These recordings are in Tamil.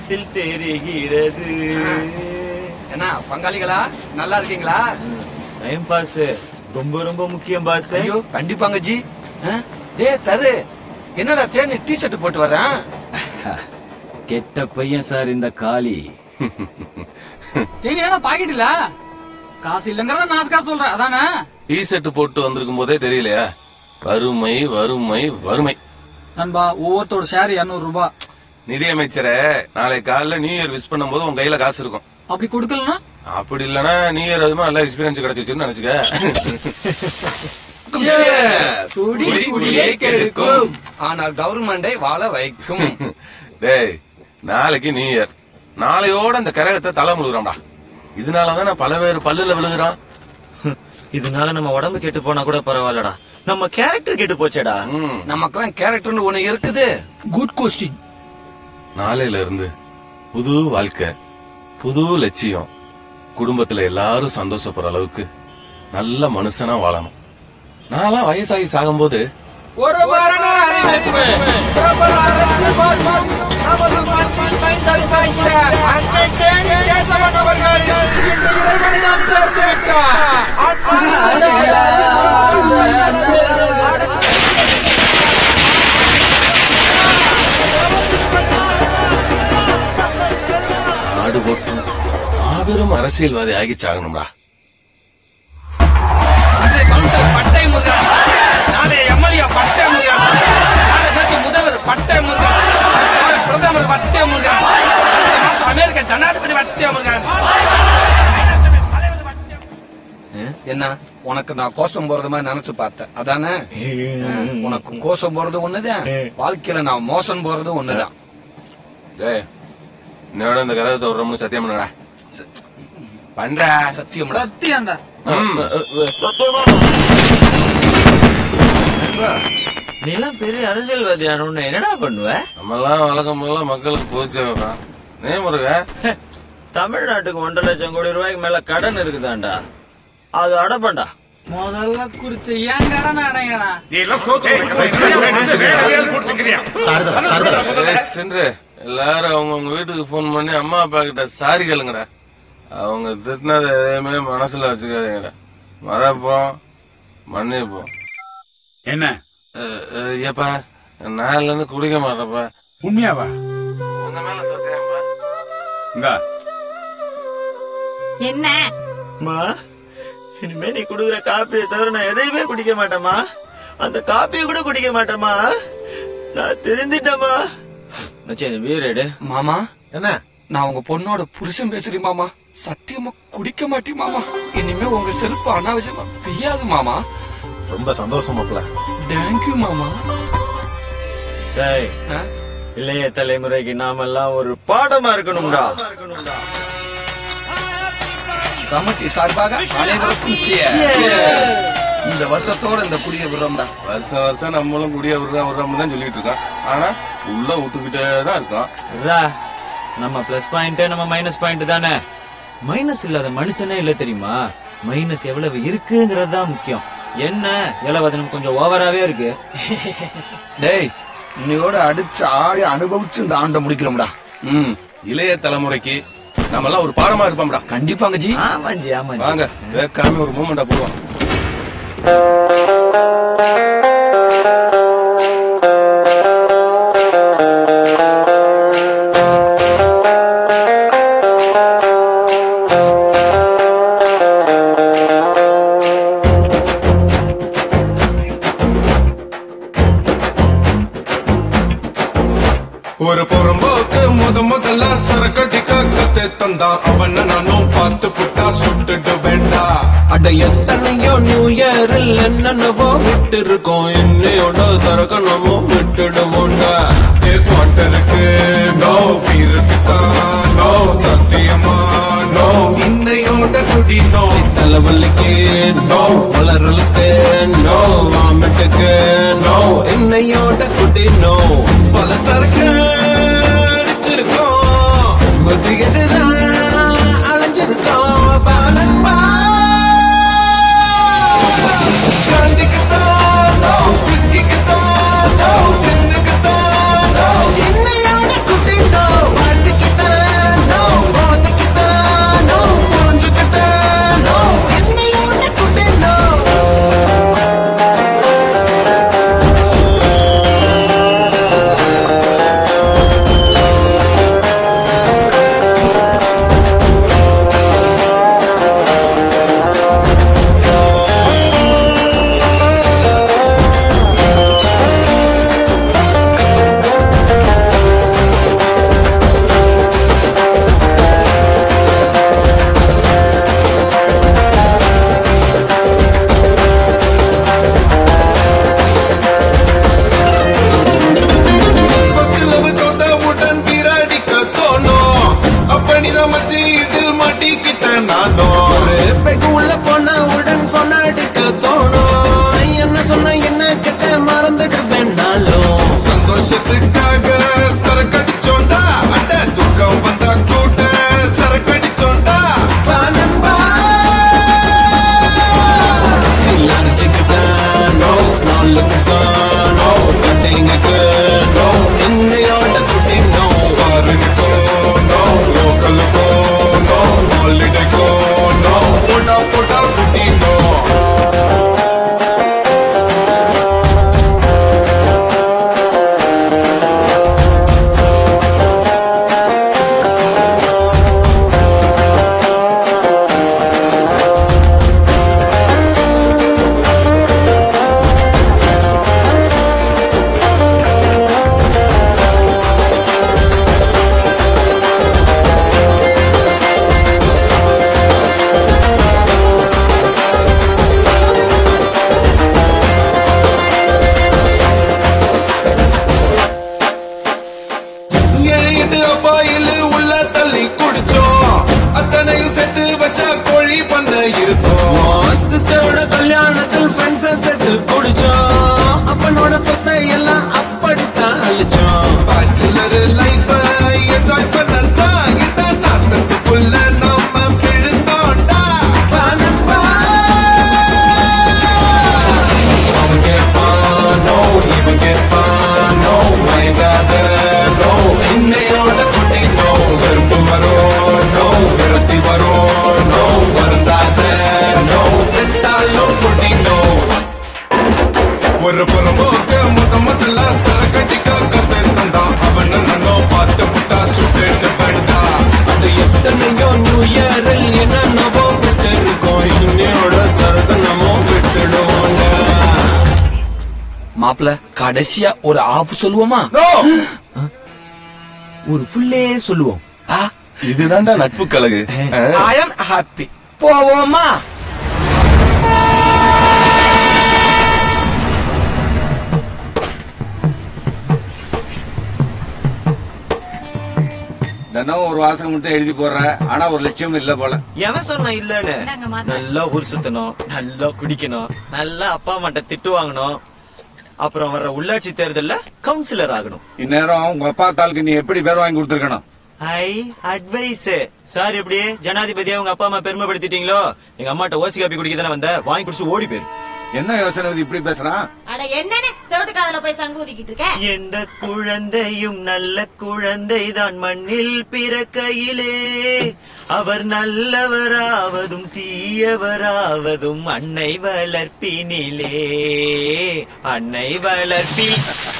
முகத்தில் தெரிகிறது என்ன பங்காளிகளா நல்லா இருக்கீங்களா டைம் பாஸ் ரொம்ப ரொம்ப முக்கியம் பாஸ் ஐயோ கண்டிப்பாங்க ஜி ஆ? டேய் தரு என்னடா தேனி டி ஷர்ட் போட்டு வர்றேன் கெட்ட பையன் சார் இந்த காளி தேனி ஏன்னா பாக்கெட் இல்ல காசு இல்லங்கறத நாஸ்கா சொல்றேன் அதானே டி ஷர்ட் போட்டு வந்திருக்கும் போதே தெரியலையா வறுமை வறுமை வறுமை நண்பா ஒவ்வொருத்தோட ஷேர் 200 ரூபாய் நிதியமைச்சரே நாளை காலைல நியூ இயர் விஷ் பண்ணும்போது உன் கையில காசு இருக்கும் அப்படி கொடுக்கலனா அப்படி இல்லனா நியூ இயர் அதுமா நல்ல எக்ஸ்பீரியன்ஸ் கிடைச்சிச்சுன்னு நினைச்சுக்க குடி குடியே கெடுக்கும் ஆனால் கவர்மெண்டை வாழ வைக்கும் டேய் நாளைக்கு நியூ இயர் நாளையோட இந்த கரகத்தை தலை முழுகிறோம்டா இதனாலதான் நான் பல பேர் பல்லுல விழுகிறான் இதனால நம்ம உடம்பு கெட்டு போனா கூட பரவாயில்லடா நம்ம கேரக்டர் கெட்டு போச்சேடா ம். நமக்கெல்லாம் கேரக்டர்னு ஒண்ணு இருக்குது குட் கொஸ்டின் நாளையில இருந்து புது வாழ்க்கை புது லட்சியம் குடும்பத்துல எல்லாரும் சந்தோஷப்படுற அளவுக்கு நல்ல மனுஷனா வாழணும் நான்லாம் வயசாகி சாகும்போது ஒரு மரண அறிவிப்பு பிரபல அரசியல்வாதியும் நமது மண்ணின் மைந்தர் காய்ந்த அண்ணன் தேனி கேசவன் அவர்கள் இன்று இறைவனிடம் சேர்த்து விட்டார் நாடு போட்டும் மாபெரும் அரசியல்வாதி ஆகி சாகணும்டா இன்றைய கவுன்சிலர் பட்டை முருகன் நாளைய எம்எல்ஏ பட்டை முருகன் நாளை கழிச்சு முதல்வர் பட்டை முருகன் அடுத்த வாரம் பிரதமர் பட்டை முருகன் அடுத்த மாசம் அமெரிக்க ஜனாதிபதி பட்டை முருகன் என்ன உனக்கு நான் கோஷம் போறது மாதிரி நினைச்சு பார்த்தேன் அதானே உனக்கு கோஷம் போறது ஒண்ணுதான் வாழ்க்கையில நான் மோசம் போறது ஒண்ணுதான் டேய் என்னோட இந்த கரகத்தை விடுறோம்னு சத்தியம் பண்ணடா பண்ற சத்தியம் சத்தியம்டா நீ எல்லாம் பெரிய அரசியல்வாதி ஆனோன்னு என்னடா பண்ணுவ நம்மெல்லாம் வழக்கம் போல மக்களுக்கு போச்சு நே முருக தமிழ்நாட்டுக்கு ஒன்றரை லட்சம் கோடி ரூபாய்க்கு மேல கடன் இருக்குதாண்டா அது அடப்பண்டா முதல்ல குறிச்ச ஏன் கடன் அடையடா சென்று எல்லாரும் அவங்கவுங்க வீட்டுக்கு போன் பண்ணி அம்மா அப்பா கிட்ட சாரி கேளுங்கடா அவங்க திட்டினதை எதையுமே மனசுல வச்சுக்காதீங்கடா மறப்போம் மன்னிப்போம் என்ன அஹ், அஹ், ஏப்பா நாளில இருந்து குடிக்க மாட்டேப்பா உண்மையாவா உங்க மேல சத்தியம்ப்பா இந்தா என்ன மா இனிமே நீ குடுக்குற காப்பியை தவிர நான் எதையுமே குடிக்க மாட்டேமா அந்த காப்பியை கூட குடிக்க மாட்டேமா நான் தெரிஞ்சிட்டேமா மச்சான் இந்த வீர் எடு மாமா என்ன நான் உங்க பொண்ணோட புருஷன் பேசுறேன் மாமா சத்தியமா குடிக்க மாட்டேன் மாமா இனிமே உங்க செருப்பு அனாவசியமா பெய்யாது மாமா ரொம்ப சந்தோஷம் மாப்ள தேங்க்யூ மாமா டேய் ஆ? இளைய தலைமுறைக்கு நாமெல்லாம் ஒரு பாடமா இருக்கணும்டா கமிட்டி சார்பாக அனைவருக்கும் cheers. இந்த வருஷத்தோட இந்த குடிய விடுறோம்டா வருஷம் வருஷம் நம்மளும் குடிய விடுறோம் விடுறோம்னு தான் சொல்லிட்டு இருக்கோம் ஆனா உள்ள விட்டுக்கிட்டே தான் இருக்கோம் ரா, நம்ம பிளஸ் பாயிண்ட் நம்ம மைனஸ் பாயிண்ட் தானே மைனஸ் இல்லாத மனுஷனே இல்ல தெரியுமா மைனஸ் எவ்வளவு இருக்குங்கிறது தான் முக்கியம் என்ன இலவசனம் கொஞ்சம் ஓவராவே இருக்கு டேய் இன்னையோட அடிச்சு ஆடி அனுபவிச்சு இந்த ஆண்டை முடிக்கிறோம்டா ம் இளைய தலைமுறைக்கு நம்மெல்லாம் ஒரு பாடமா இருப்போம்டா கண்டிப்பாங்க ஜி ஆமாஞ்சி ஆமாஞ்சி வாங்க வேக்காம ஒரு மூமெண்டா போவோம் ஒரு புறம்போக்கு முத முதல்ல சரக்கடிக்க கத்து தந்தான் அவன நானும் பார்த்து புட்டா சுட்டுட்டு வேண்டா அட எத்தனையோ நியூ இயரில் என்னென்னவோ விட்டு இருக்கோம் இன்னையோட சரக்கு நம்ம விட்டுடுவோண்டா ஏ குவார்டருக்கு நோ பீருக்கு தான் நோ சத்தியமா நோ இன்னையோட குடி நோ தலைவலிக்கு நோ வளரலுக்கு நோ வாமிட்டுக்கு நோ இன்னையோட குடி நோ பல சரக்கு அடிச்சிருக்கோம் புத்திகிட்டுதான் அலைஞ்சிருக்கோம் பாலன்பா காந்திக்கு தான் நோ பிஸ்கிக்கு தான் நோ சின்னுக்கு தான் நோ இன்னையோட குடி நோ வாழ்க்கைக்கு மாட்டாத மச்சி இதில் மாட்டிக்கிட்ட நானும் ஒரு பெக்கு உள்ள போனா உடன் சொன்ன அடிக்க தோணும் என்ன சொன்ன என்ன கிட்ட மறந்துட்டு வேணாலும் சந்தோஷத்துக்காக சரக்கடிச்சோண்டா அட துக்கம் வந்தா கூட சரக்கடிச்சோண்டா வா நண்பா லஞ்சுக்குதான் நோ ஸ்மாலுக்குதான் நோ கட்டிங்குக்கு நோ இன்னையோட குட்டி நோ ஃபாரினுக்கும் நோ லோக்கலுக்கும் நோ ஹாலிடேக்கும் நோ போடா போடா குட்டி நோ ஏழு அப்பாயில் உள்ள தள்ளி குடிச்சோம் அத்தனையும் செத்து வச்சா கோழி பண்ண இருக்கும் சிஸ்டரோட கல்யாணத்தில் ஃப்ரெண்ட்ஸ சேர்த்து குடிச்சோம் அப்பனோட சொத்தை எல்லாம் அப்படித்தான் அழிச்சோம் பேச்சுலர் லைஃப என்ஜாய் பண்ணத்தான் இந்த நாட்டத்துக்குள்ள நம்ம விழுந்தோண்டா வா நண்பா அவன் கேட்பானோ இவன் கேட்பானோ மயங்காத நோ இன்னையோட குட்டி நோ வெறுப்பு வரும் நோ விரட்டி வரும் நோ வருந்தாத நோ செத்தாலும் குட்டி நோ ஒரு புறம்போக்க முத முதல்ல சரக்கட்டிக்க கத்து தந்தான் அவன் நன்னோ பார்த்து புட்டா சுட்டு பண்டா அது எத்தனையோ நியூ இயரில் என்னென்னவோ விட்டு இருக்கோம் இன்னையோட சரக்கு நம்ம விட்டுடுவோம் மாப்பிள கடைசியா ஒரு ஆஃப் சொல்லுவோமா ஒரு ஃபுல்லே சொல்லுவோம் இதுதான்டா நட்பு கழகு ஐ அம் ஹாப்பி போவோமா தினம் ஒரு வாசகம் மட்டும் எழுதி போடுற ஆனா ஒரு லட்சியம் இல்ல போல எவன் சொன்னா இல்லன்னு நல்லா ஊர் சுத்தணும் நல்லா குடிக்கணும் நல்லா அப்பா அம்மாட்ட திட்டு வாங்கணும் அப்புறம் வர்ற உள்ளாட்சி தேர்தல்ல கவுன்சிலர் ஆகணும் இந்நேரம் உங்க அப்பா தாளுக்கு நீ எப்படி பேர் வாங்கி கொடுத்துருக்கணும் ஐ அட்வைஸ் சார் எப்படி ஜனாதிபதியா உங்க அப்பா அம்மா பெருமைப்படுத்திட்டீங்களோ எங்க அம்மாட்ட ஓசி காப்பி குடிக்க தானே வந்த வாங்கி குடிச்சு ஓடி போயிரு என்ன யோசனை இது இப்படி பேசுறான் அட என்னன்னு செவிட்டு காதல போய் சங்கு ஊதிக்கிட்டு இருக்க எந்த குழந்தையும் நல்ல குழந்தைதான் மண்ணில் பிறக்கையிலே அவர் நல்லவராவதும் தீயவராவதும் அன்னை வளர்ப்பினிலே அன்னை வளர்ப்பி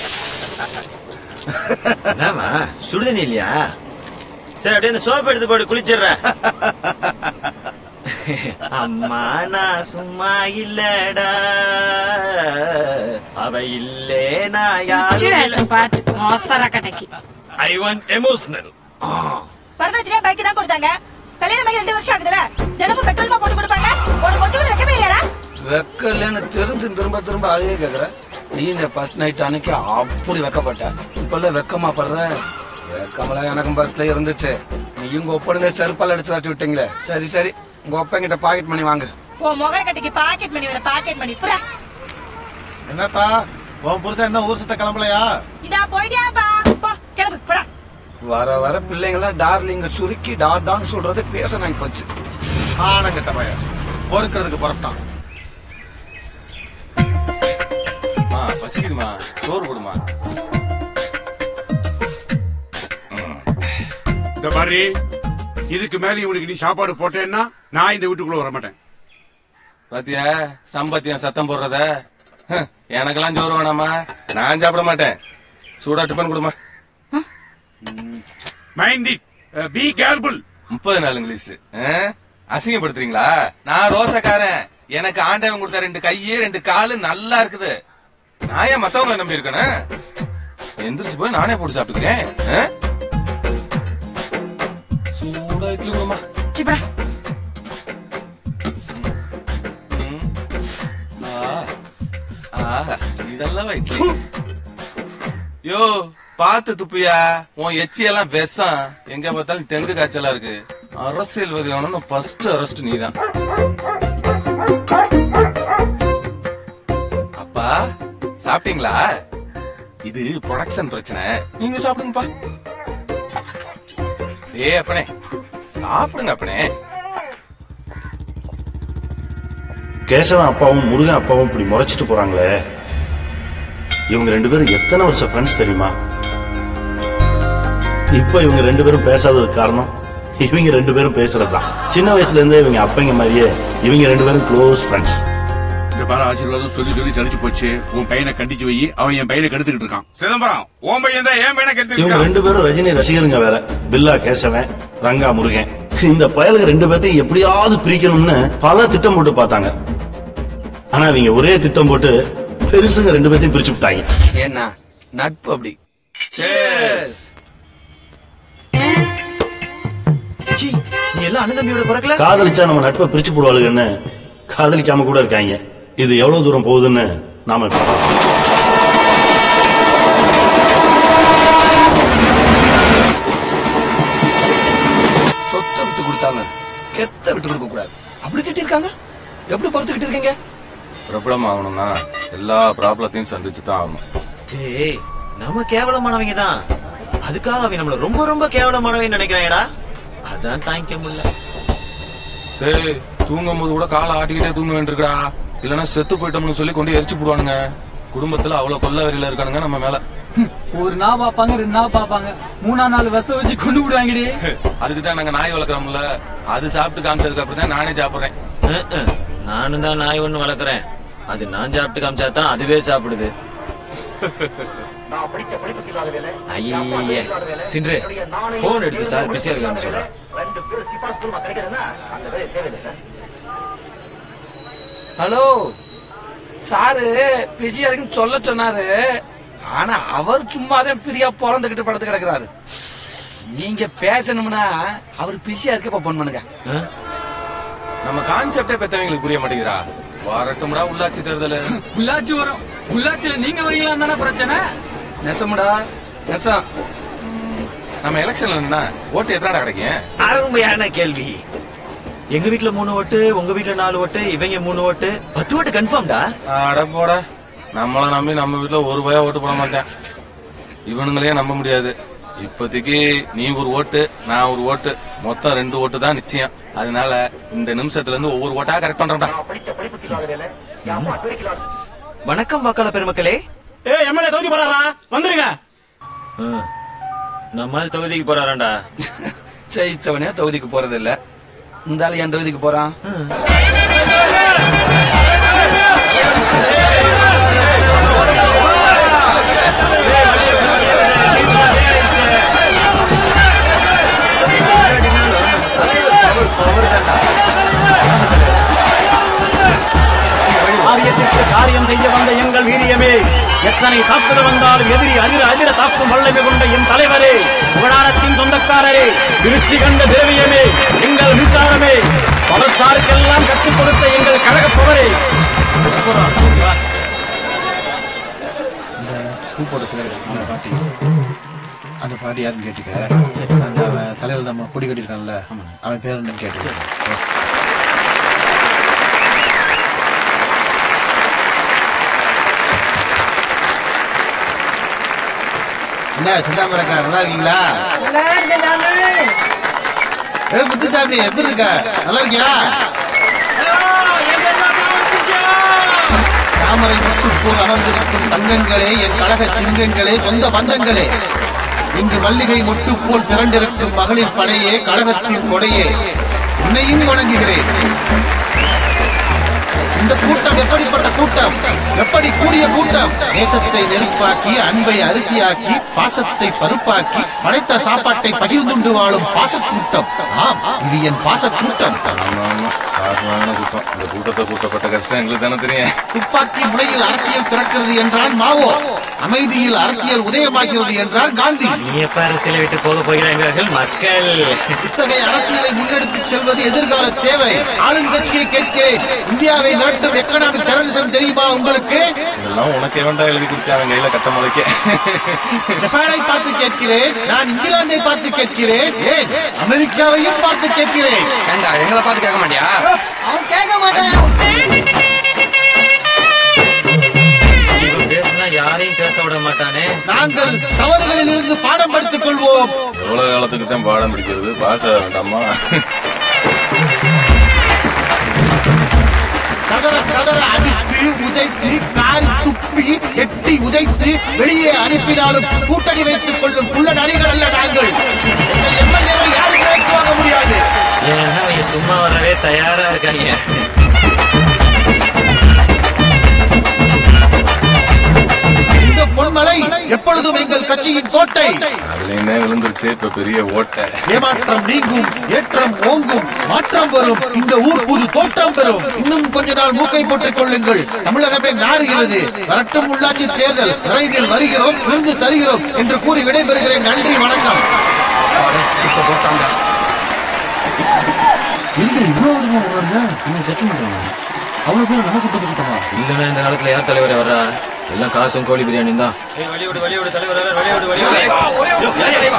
என்னம்மா சுடுதண்ணி இல்லையா சரி அப்படியே இந்த சோப்பு எடுத்து போட்டு குளிச்சிடுறேன் அம்மா நான் சும்மா இல்லடா அவ இல்லே நான் யாரும் இல்ல. பாட்டு மோசர கடைக்கு ஐ வாண்ட் எமோஷனல் பரதாச்சிலே பைக் தான் கொடுத்தாங்க கல்யாணம் ஆகி ரெண்டு வருஷம் ஆகுதுல தினமும் பெட்ரோல் போட்டு கொடுப்பாங்க உனக்கு கொஞ்சம் கூட வைக்கவே இல்லையாடா வெக்கலன்னு தெரிஞ்சு திரும்ப திரும்ப அதையே கேக்குற நீ இந்த ஃபர்ஸ்ட் நைட் அன்னைக்கு அப்படி வெக்கப்பட்ட இப்ப வெக்கமா படுற வெக்கமெல்லாம் எனக்கும் பஸ்ல இருந்துச்சு நீ உங்க ஒப்பனுங்க செருப்பால் அடிச்சு வாட்டி விட்டீங்களே சரி சரி உங்க ஒப்பங்கிட்ட பாக்கெட் மணி வாங்க உன் முகர கட்டிக்கு பாக்கெட் மணி வர பாக்கெட் மணி புறா என்னத்தா உன் புருஷன் என்ன ஊர் சுத்த கிளம்பலையா இதா போயிட்டியாப்பா போ கிளம்பு புறா வர வர பிள்ளைங்களாம் டார்லிங்க சுருக்கி டார் டான்னு சொல்றது பேச நாங்க போச்சு ஆனங்கிட்ட பையன் பொறுக்கிறதுக்கு புறப்பட்டான் பசிக்குதுமா சோறு கொடுமா இந்த மாதிரி இதுக்கு மேல இவனுக்கு நீ சாப்பாடு போட்டேன்னா நான் இந்த வீட்டுக்குள்ள வர மாட்டேன் பாத்தியா சம்பத்தியம் சத்தம் போடுறத ஹ், எனக்கெல்லாம் சோறு வேணாமா நான் சாப்பிட மாட்டேன் சூடா டிபன் கொடுமா மைண்ட் இட் பி கேர்ஃபுல் முப்பது நாள் இங்கிலீஷ் ஆ? அசிங்கப்படுத்துறீங்களா நான் ரோசக்காரன் எனக்கு ஆண்டவன் கொடுத்த ரெண்டு கையே ரெண்டு காலு நல்லா இருக்குது நான் ஏன் மத்தவங்கள நம்பி இருக்கேன் எந்திரிச்சு போய் நானே போட்டு சாப்பிட்டுக்கிறேன் ஆ? சூடா இட்லி கொடுமா சிப்படா ஆஹா, இதெல்லாம் இட்லி யோ பாத்து துப்பியா உன் எச்சி எல்லாம் விஷம் எங்க பார்த்தாலும் டெங்கு காய்ச்சலா இருக்கு அரசியல்வாதி ஆனு ஃபர்ஸ்ட் அரெஸ்ட் நீதான் அப்பா சாப்பிட்டீங்களா இது ப்ரொடக்ஷன் பிரச்சனை நீங்க சாப்பிடுங்கப்பா ஏ அப்பனே சாப்பிடுங்க அப்பனே கேசவன் அப்பாவும் முருகன் அப்பாவும் இப்படி முறைச்சிட்டு போறாங்களே இவங்க ரெண்டு பேரும் எத்தனை வருஷம் ஃப்ரெண்ட்ஸ் தெரியுமா இப்ப இவங்க ரெண்டு பேரும் பேசாததுக்கு காரணம் இவங்க ரெண்டு பேரும் பேசுறதுதான் சின்ன வயசுல இருந்தே இவங்க அப்பங்க மாதிரியே இவங்க ரெண்டு பேரும் க்ளோஸ் ஃப்ரெண்ட்ஸ் இந்த பாரு ஆசீர்வாதம் சொல்லி சொல்லி சலிச்சு போச்சு உன் பையனை கண்டிச்சு வை அவன் என் பையனை கெடுத்துக்கிட்டு இருக்கான் சிதம்பரம் ஓம் பையன் தான் ஏன் பையனை கெடுத்து இவங்க ரெண்டு பேரும் ரஜினி ரசிகருங்க வேற பில்லா கேசவன் ரங்கா முருகன் இந்த பயலுக ரெண்டு பேர்த்தையும் எப்படியாவது பிரிக்கணும்னு பல திட்டம் போட்டு பார்த்தாங்க ஆனா இவங்க ஒரே திட்டம் போட்டு பெருசுங்க ரெண்டு பேர்த்தையும் பிரிச்சு விட்டாங்க ஏன்னா நட்பு அப்படி சீ, நீ எல்லாம் அண்ணன் தம்பியோட பிறக்கல காதலிச்சா நம்ம நட்பை பிரிச்சு போடுவாளுங்கன்னு காதலிக்காம கூட இருக்காங்க இது எவ்வளவு தூரம் போகுதுன்னு நாம இப்ப பார்ப்போம். சொத்தை விட்டு கொடுத்தாலும் கெத்த விட்டு கொடுக்க கூடாது அப்படி திட்டிருக்காங்க எப்படி பொறுத்துக்கிட்டு இருக்கீங்க பிரபலம் ஆகணும்னா எல்லா ப்ராப்ளத்தையும் சந்திச்சு தான் ஆகணும் டேய் நம்ம கேவலமானவங்க தான் அதுக்காக அவன் நம்மள ரொம்ப ரொம்ப கேவலமானவங்க நினைக்கிறாங்கடா அதான் தாங்கிக்க முடியல டேய் தூங்கும் போது கூட காலை ஆட்டிக்கிட்டே தூங்க வேண்டியிருக்கா இல்லனா செத்து போயிட்டோம்னு சொல்லி கொண்டு எரிச்சு போடுவானுங்க குடும்பத்துல அவ்வளவு கொல்ல வெறியில இருக்கானுங்க நம்ம மேல ஒரு நாள் பாப்பாங்க ரெண்டு நாள் பாப்பாங்க மூணா நாள் வெத்த வச்சு கொண்டு விடுவாங்கடி அதுக்கு தான் நாங்க நாய் வளர்க்குறோம்ல அது சாப்பிட்டு காமிச்சதுக்கு அப்புறம் தான் நானே சாப்பிடுறேன் அஹ், அஹ். நானும் தான் நாய் ஒண்ணு வளர்க்குறேன் அது நான் சாப்பிட்டு காமிச்சா தான் அதுவே சாப்பிடுது ஐயே சின்று போன் எடுத்து சார் பிஸியா இருக்கான்னு சொல்றேன் ஹலோ சாரு பிஸியா இருக்குன்னு சொல்ல சொன்னாரு ஆனா அவர் சும்மாதான் பிரியா பிறந்துகிட்டு படுத்து கிடக்குறாரு நீங்க பேசணும்னா அவர் பிஸியா இருக்கப்ப போன் பண்ணுங்க நம்ம கான்செப்டே பெத்தவங்களுக்கு புரிய மாட்டேங்கிறா வரட்டும்டா உள்ளாட்சி தேர்தல் உள்ளாட்சி வரும் உள்ளாட்சியில நீங்க வரீங்களா தானே பிரச்சனை நெசமுடா நெசம் நம்ம எலெக்ஷன்ல என்ன ஓட்டு எத்தனை கிடைக்கும் அருமையான கேள்வி எங்க வீட்ல மூணு ஓட்டு உங்க வீட்ல நாலு ஓட்டு இவங்க மூணு ஓட்டு பத்து ஓட்டு கன்ஃபார்ம்டா அட போட நம்மள நம்பி நம்ம வீட்டுல ஒரு பய ஓட்டு போட மாட்டேன் இவனுங்களே நம்ப முடியாது இப்போதைக்கு நீ ஒரு ஓட்டு நான் ஒரு ஓட்டு மொத்தம் ரெண்டு ஓட்டு தான் நிச்சயம் அதனால இந்த நிமிஷத்துல இருந்து ஒவ்வொரு ஓட்டா கரெக்ட் பண்றேன்டா வணக்கம் வாக்காளர் பெருமக்களே ஏ எம்எல்ஏ தொகுதி போறாரா வந்துருங்க நம்மால் தொகுதிக்கு போறாராண்டா ஜெயிச்சவனே தொகுதிக்கு போறது இல்ல இந்த ஆளு என் தொகுதிக்கு போறான் காரியத்திற்கு காரியம் செய்ய வந்த எங்கள் வீரியமே எத்தனை தாக்குதல் வந்தாலும் எதிரி அதிர அதிர தாக்கும் வல்லமை கொண்ட என் தலைவரே புகழாரத்தின் சொந்தக்காரரே திருச்சி கண்ட திரவியமே எங்கள் மின்சாரமே பவர்ஸ்டாருக்கெல்லாம் கற்றுக் கொடுத்த எங்கள் கழக பவரே பூ போட்ட சிலர் அந்த பாட்டி அந்த பாட்டி யாருன்னு கேட்டுக்க அந்த அவன் தலையில நம்ம கொடி கட்டிருக்கான்ல அவன் பேர் என்னன்னு கேட்டுக்க என்ன சிந்தாமரக்கா நல்லா இருக்கீங்களா ஏ முத்துச்சாமி எப்படி இருக்க நல்லா இருக்கியா தாமரை முட்டுப்போல் அமர்ந்திருக்கும் தங்கங்களே என் கழக சிங்கங்களே சொந்த பந்தங்களே இங்கு மல்லிகை மொட்டுப்போல் திரண்டிருக்கும் மகளிர் படையே கழகத்தின் கொடையே உன்னையும் வணங்குகிறேன் இந்த கூட்டம் எப்படிப்பட்ட கூட்டம் எப்படி கூடிய கூட்டம் தேசத்தை நெருப்பாக்கி அன்பை அரிசியாக்கி பாசத்தை பருப்பாக்கி படைத்த சாப்பாட்டை பகிர்ந்துண்டு வாழும் பாசக்கூட்டம் ஆம் இது என் பாசக்கூட்டம் ஆமா ஆமா காசு வாங்கின கூட்டம் இந்த கூட்டத்தை கூட்டப்பட்ட கஷ்டம் எங்களுக்கு தானே தெரியும் துப்பாக்கி முனையில் அரசியல் பிறக்கிறது என்றால் மாவோ அமைதியில் அரசியல் உதயமாகிறது என்றால் காந்தி நீ எப்ப அரசியலை விட்டு போக போகிறார்கள் மக்கள் இத்தகைய அரசியலை முன்னெடுத்துச் செல்வது எதிர்கால தேவை ஆளுங்கட்சியை கேட்கிறேன் இந்தியாவை மிரட்டும் எக்கனாமிக் டெரரிசம் தெரியுமா உங்களுக்கு இதெல்லாம் உனக்கு வேண்டா எழுதி கொடுத்தாங்க கையில கட்ட முளைக்க ஜப்பானை பார்த்து கேட்கிறேன் நான் இங்கிலாந்தை பார்த்து கேட்கிறேன் ஏன் அமெரிக்காவையே எல்லாரையும் பார்த்து கேட்கிறேன் ஏண்டா எங்களை பார்த்து கேட்க மாட்டியா அவன் கேட்க மாட்டான் இவன் பேசினா யாரையும் பேச விட மாட்டானே நாங்கள் தவறுகளில் இருந்து பாடம் படித்துக் கொள்வோம் எவ்வளவு காலத்துக்கு தான் பாடம் பிடிக்கிறது பாச வேண்டாமா கதற கதற அடித்து உதைத்து காரி துப்பி எட்டி உதைத்து வெளியே அனுப்பினாலும் கூட்டணி வைத்துக் கொள்ளும் குள்ள நரிகள் அல்ல நாங்கள் எங்கள் எம்எல்ஏவை யாரும் விலைக்கு வாங்க முடியாது ஏன்னா அவங்க சும்மா வரவே தயாரா இருக்காங்க இந்த பொன்மலை எப்பொழுதும் எங்கள் கட்சியின் கோட்டை அதுலயுமே விழுந்துருச்சு இப்ப பெரிய ஓட்டை ஏமாற்றம் நீங்கும் ஏற்றம் ஓங்கும் மாற்றம் வரும் இந்த ஊர் புது தோற்றம் பெறும் இன்னும் கொஞ்ச நாள் மூக்கை போட்டுக் கொள்ளுங்கள் தமிழகமே நாறுகிறது வரட்டும் உள்ளாட்சி தேர்தல் விரைவில் வருகிறோம் விருந்து தருகிறோம் என்று கூறி விடைபெறுகிறேன் நன்றி வணக்கம் இப்ப போட்டாங்க எங்க இவ்வளவு வருஷமா வர்றாங்க இன்னும் செட்டில் பண்றாங்க அவ்வளவு பேர் நம்ம கூட்டம் கூட்டமா இல்லன்னா இந்த காலத்துல யார் தலைவர் வர்றா எல்லாம் காசும் கோழி பிரியாணி தான் வெளியோடு வெளியோடு தலைவர் வர்றார், வெளியோடு வெளியோடு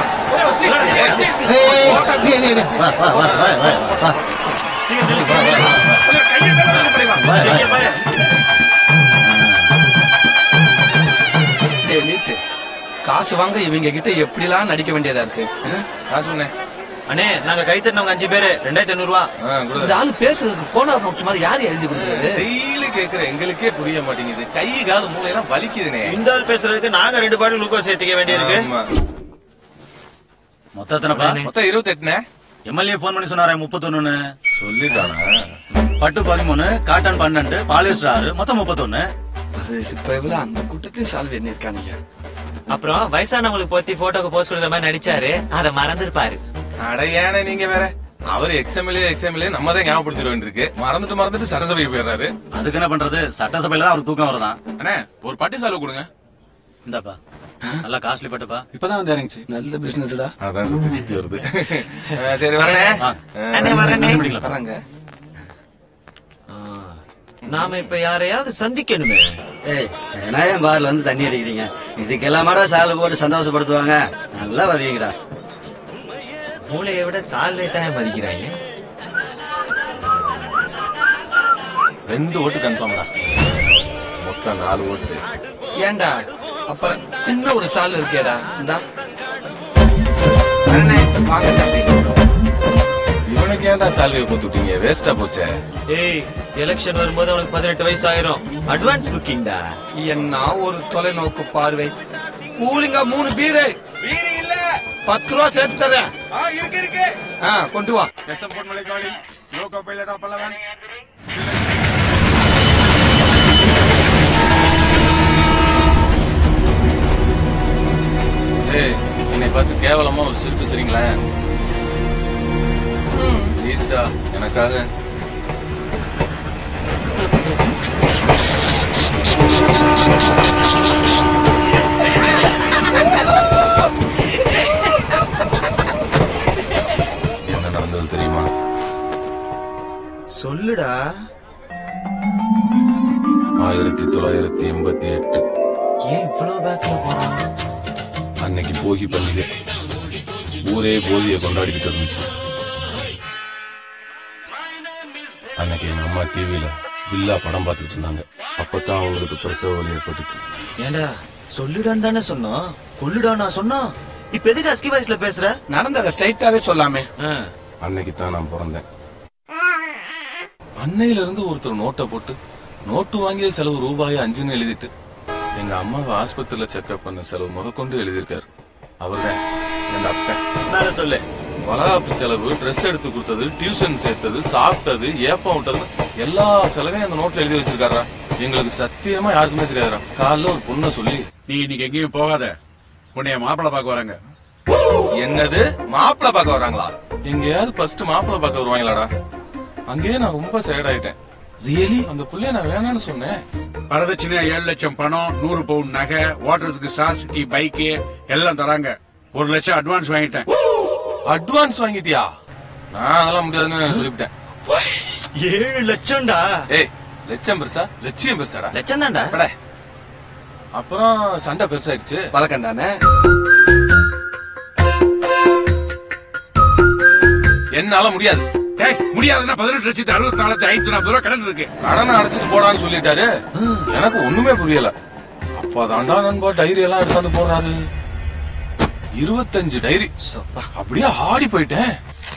டேய், நீட்டு. காசு வாங்க இவங்க கிட்ட எப்படிலாம் நடிக்க வேண்டியதா இருக்கு ஆ? காசு அண்ணே நாங்க கை தட்டினவங்க அஞ்சு பேரு ரெண்டாயிரத்தி ஐநூறு ரூபா இந்த ஆளு பேசுறதுக்கு கோனார் நோட்ஸ் மாதிரி யார் எழுதி கொடுக்குறது டெய்லி கேக்குற எங்களுக்கே புரிய மாட்டேங்குது கை காது மூளையெல்லாம் வலிக்குதுனே இந்த ஆள் பேசுறதுக்கு நாங்க ரெண்டு பாட்டில் குளுக்கோஸ் சேர்த்துக்க வேண்டியிருக்கு ஆமா. மொத்தம் எத்தனைப்பா மொத்தம் இருபத்தி எட்டுனே எம்எல்ஏ போன் பண்ணி சொன்னாரே முப்பத்தொன்னு சொல்லிட்டானா பட்டு பதிமூணு காட்டன் பன்னெண்டு பாலிஸ்டர் ஆறு மொத்தம் முப்பத்தொன்னு அது இப்ப இவ்வளவு அந்த கூட்டத்தையும் சால்வ் என்ன இருக்கானுங்க அப்புறம் வயசானவங்களுக்கு போத்தி போட்டோக்கு போஸ்ட் கொடுக்குற மாதிரி நடிச்சாரு அதை மறந்துருப்பாரு அட ஏனே நீங்க வேற அவர் எக்ஸ்எம்எல்ஏ எக்ஸ்எம்எல்ஏ நம்ம தான் ஞாபகப்படுத்திட வேண்டியிருக்கு மறந்துட்டு மறந்துட்டு சட்டசபைக்கு போயிடுறாரு அதுக்கு என்ன பண்றது சட்டசபையில தான் அவருக்கு தூக்கம் வருதான் அண்ணே ஒரு பட்டி சால்வு கொடுங்க இந்தாப்பா நல்லா காஸ்ட்லி பட்டுப்பா இப்பதான் வந்து இறங்குச்சு நல்ல பிசினஸ்டா அதான் சுத்தி சுத்தி வருது ஆ, சரி வரனே அண்ணே வரேனே வராங்க நாம இப்ப யாரையாவது சந்திக்கணுமே ஏய் விநாயகம் பார்ல வந்து தண்ணி அடிக்கிறீங்க இதுக்கெல்லாமாடா சாலை போட்டு சந்தோஷப்படுத்துவாங்க நல்லா வருவீங்கடா மூளையை விட சாலை தான் மதிக்கிறாங்க ரெண்டு ஓட்டு கன்ஃபார்ம்டா மொத்தம் நாலு ஓட்டு ஏன்டா அப்புறம் இன்னும் ஒரு சால் இருக்கேடா இந்தா வாங்க தம்பி இவனுக்கு ஏன்டா சால்வையை போட்டுட்டீங்க வேஸ்டா போச்சே ஏய் எலெக்ஷன் வரும்போது அவனுக்கு பதினெட்டு வயசு ஆயிரும் அட்வான்ஸ் புக்கிங்டா என்ன ஒரு தொலைநோக்கு பார்வை கூலிங்க மூணு பீரு பீரு இல்ல பத்து ரூபா சேர்த்து தரேன் இருக்கு இருக்கு ஆ கொண்டு வா எஸ்எம் பொன்மலை காலி லோகோ பைலட் பல்லவன் ஏய் என்னை பார்த்து கேவலமா ஒரு சிரிப்பு சரிங்களேன் ப்ளீஸ்டா எனக்காக என்ன நடந்தது தெரியுமா சொல்லுடா ஆயிரத்தி தொள்ளாயிரத்தி எண்பத்தி எட்டு ஏன் இவ்வளவு பேக்ல போறான் அன்னைக்கு போகி பண்டிகை ஊரே போகிய கொண்டாடிக்கிட்டு இருந்துச்சு அன்னைக்கு எங்க அம்மா டிவியில பில்லா படம் பார்த்துட்டு இருந்தாங்க அப்பதான் அவங்களுக்கு பிரசவ வலி ஏற்பட்டுச்சு ஏண்டா சொல்லுடான்னு தானே சொன்னோம் கொல்லுடா நான் சொன்னோம் இப்ப எதுக்கு அஸ்கி வயசுல பேசுற நடந்தத ஸ்ட்ரைட்டாவே சொல்லாமே அன்னைக்கு தான் நான் பிறந்தேன் அன்னையில இருந்து ஒருத்தர் நோட்டை போட்டு நோட்டு வாங்கிய செலவு ரூபாய் அஞ்சுன்னு எழுதிட்டு எங்க அம்மாவை ஆஸ்பத்திரியில செக்அப் பண்ண செலவு முதற்கொண்டு எழுதியிருக்காரு அவர்தான் எங்க அப்பன் மேல சொல்லு வளகாப்பு செலவு ட்ரெஸ் எடுத்து கொடுத்தது டியூஷன் சேர்த்தது சாப்பிட்டது ஏப்பம் விட்டது எல்லா செலவையும் அந்த நோட்ல எழுதி வச்சிருக்காரா எங்களுக்கு சத்தியமா யாருக்குமே தெரியாதுடா காலைல ஒரு பொண்ணை சொல்லி நீ இன்னைக்கு எங்கேயும் போகாத உன்னைய மாப்பிள்ளை பார்க்க வராங்க என்னது மாப்பிள்ளை பார்க்க வராங்களா எங்கேயாவது ஃபர்ஸ்ட் மாப்பிள்ளை பார்க்க வருவாங்களாடா அங்கேயே நான் ரொம்ப சேட் ஆயிட்டேன் ரியலி அந்த புள்ளைய நான் வேணாம்னு சொன்னேன் வரதட்சணையா ஏழு லட்சம் பணம் நூறு பவுன் நகை ஓட்டுறதுக்கு சாஸ்கி பைக்கு எல்லாம் தராங்க ஒரு லட்சம் அட்வான்ஸ் வாங்கிட்டேன் அட்வான்ஸ் வாங்கிட்டியா நான் அதெல்லாம் முடியாதுன்னு சொல்லிவிட்டேன் ஏழு லட்சம்டா ஏய் லட்சம் பெருசா லட்சியம் பெருசாடா லட்சம் தான்டா பட. அப்புறம் சண்டை பெருசாயிருச்சு வழக்கம் தானே என்னால முடியாது ஏய் முடியாதுன்னா பதினெட்டு லட்சத்தி அறுபத்தி நாலாயிரத்தி ஐநூத்தி நாற்பது ரூபா கடன் இருக்கு கடனை அடைச்சிட்டு போடான்னு சொல்லிட்டாரு எனக்கு ஒண்ணுமே புரியல அப்பதான்டா நண்பா டைரி எல்லாம் எடுத்தாந்து போடுறாரு இருபத்தஞ்சு டைரி அப்படியே ஆடி போயிட்டேன்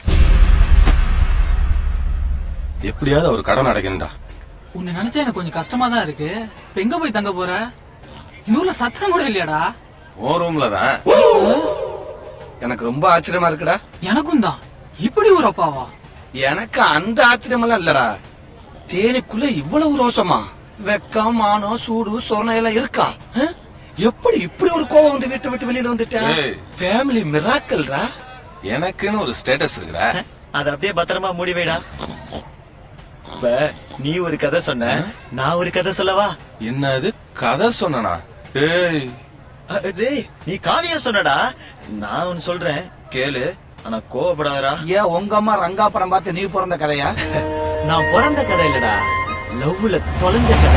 எப்படியாவது அவர் கடன் அடைக்கணும்டா உன்னை நினைச்சா எனக்கு கொஞ்சம் கஷ்டமா தான் இருக்கு இப்ப எங்க போய் தங்க போற இந்த ஊர்ல சத்திரம் கூட இல்லையாடா ஓ ரூம்ல தான் எனக்கு ரொம்ப ஆச்சரியமா இருக்குடா எனக்கும் தான் இப்படி ஒரு அப்பாவா எனக்கு அந்த ஆச்சரியமெல்லாம் இல்லடா தேனிக்குள்ள இவ்வளவு ரோசமா வெக்கம் மானம் சூடு சொரணை எல்லாம் இருக்கா ஆ? எப்படி இப்படி ஒரு கோவம் வந்து வீட்டை விட்டு வெளியில வந்துட்டேன் ஏய். ஃபேமிலி மிராக்கல்டா எனக்குன்னு ஒரு ஸ்டேட்டஸ் இருக்குடா அத அப்படியே பத்திரமா மூடி வைடா இப்ப நீ ஒரு கதை சொன்ன நான் ஒரு கதை சொல்லவா என்னது கதை சொன்னனா ஏய் அ, டேய் நீ காவியம் சொன்னடா நான் ஒன்னு சொல்றேன் கேளு ஆனா கோவப்படாதடா ஏன் உங்க அம்மா ரங்கா படம் பார்த்து நீ பிறந்த கதையா நான் பிறந்த கதை இல்லடா லவ்ல தொலைஞ்ச கதை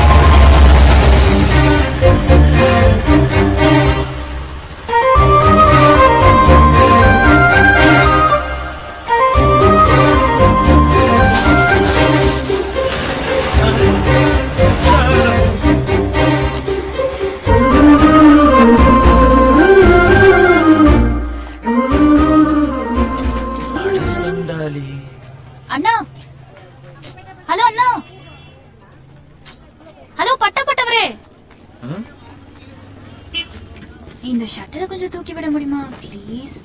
அட சண்டாளி அண்ணா ஹலோ அண்ணா ஹலோ பட்டப்பட்டவரே இந்த ஷட்டரை கொஞ்சம் தூக்கி விட முடியுமா ப்ளீஸ்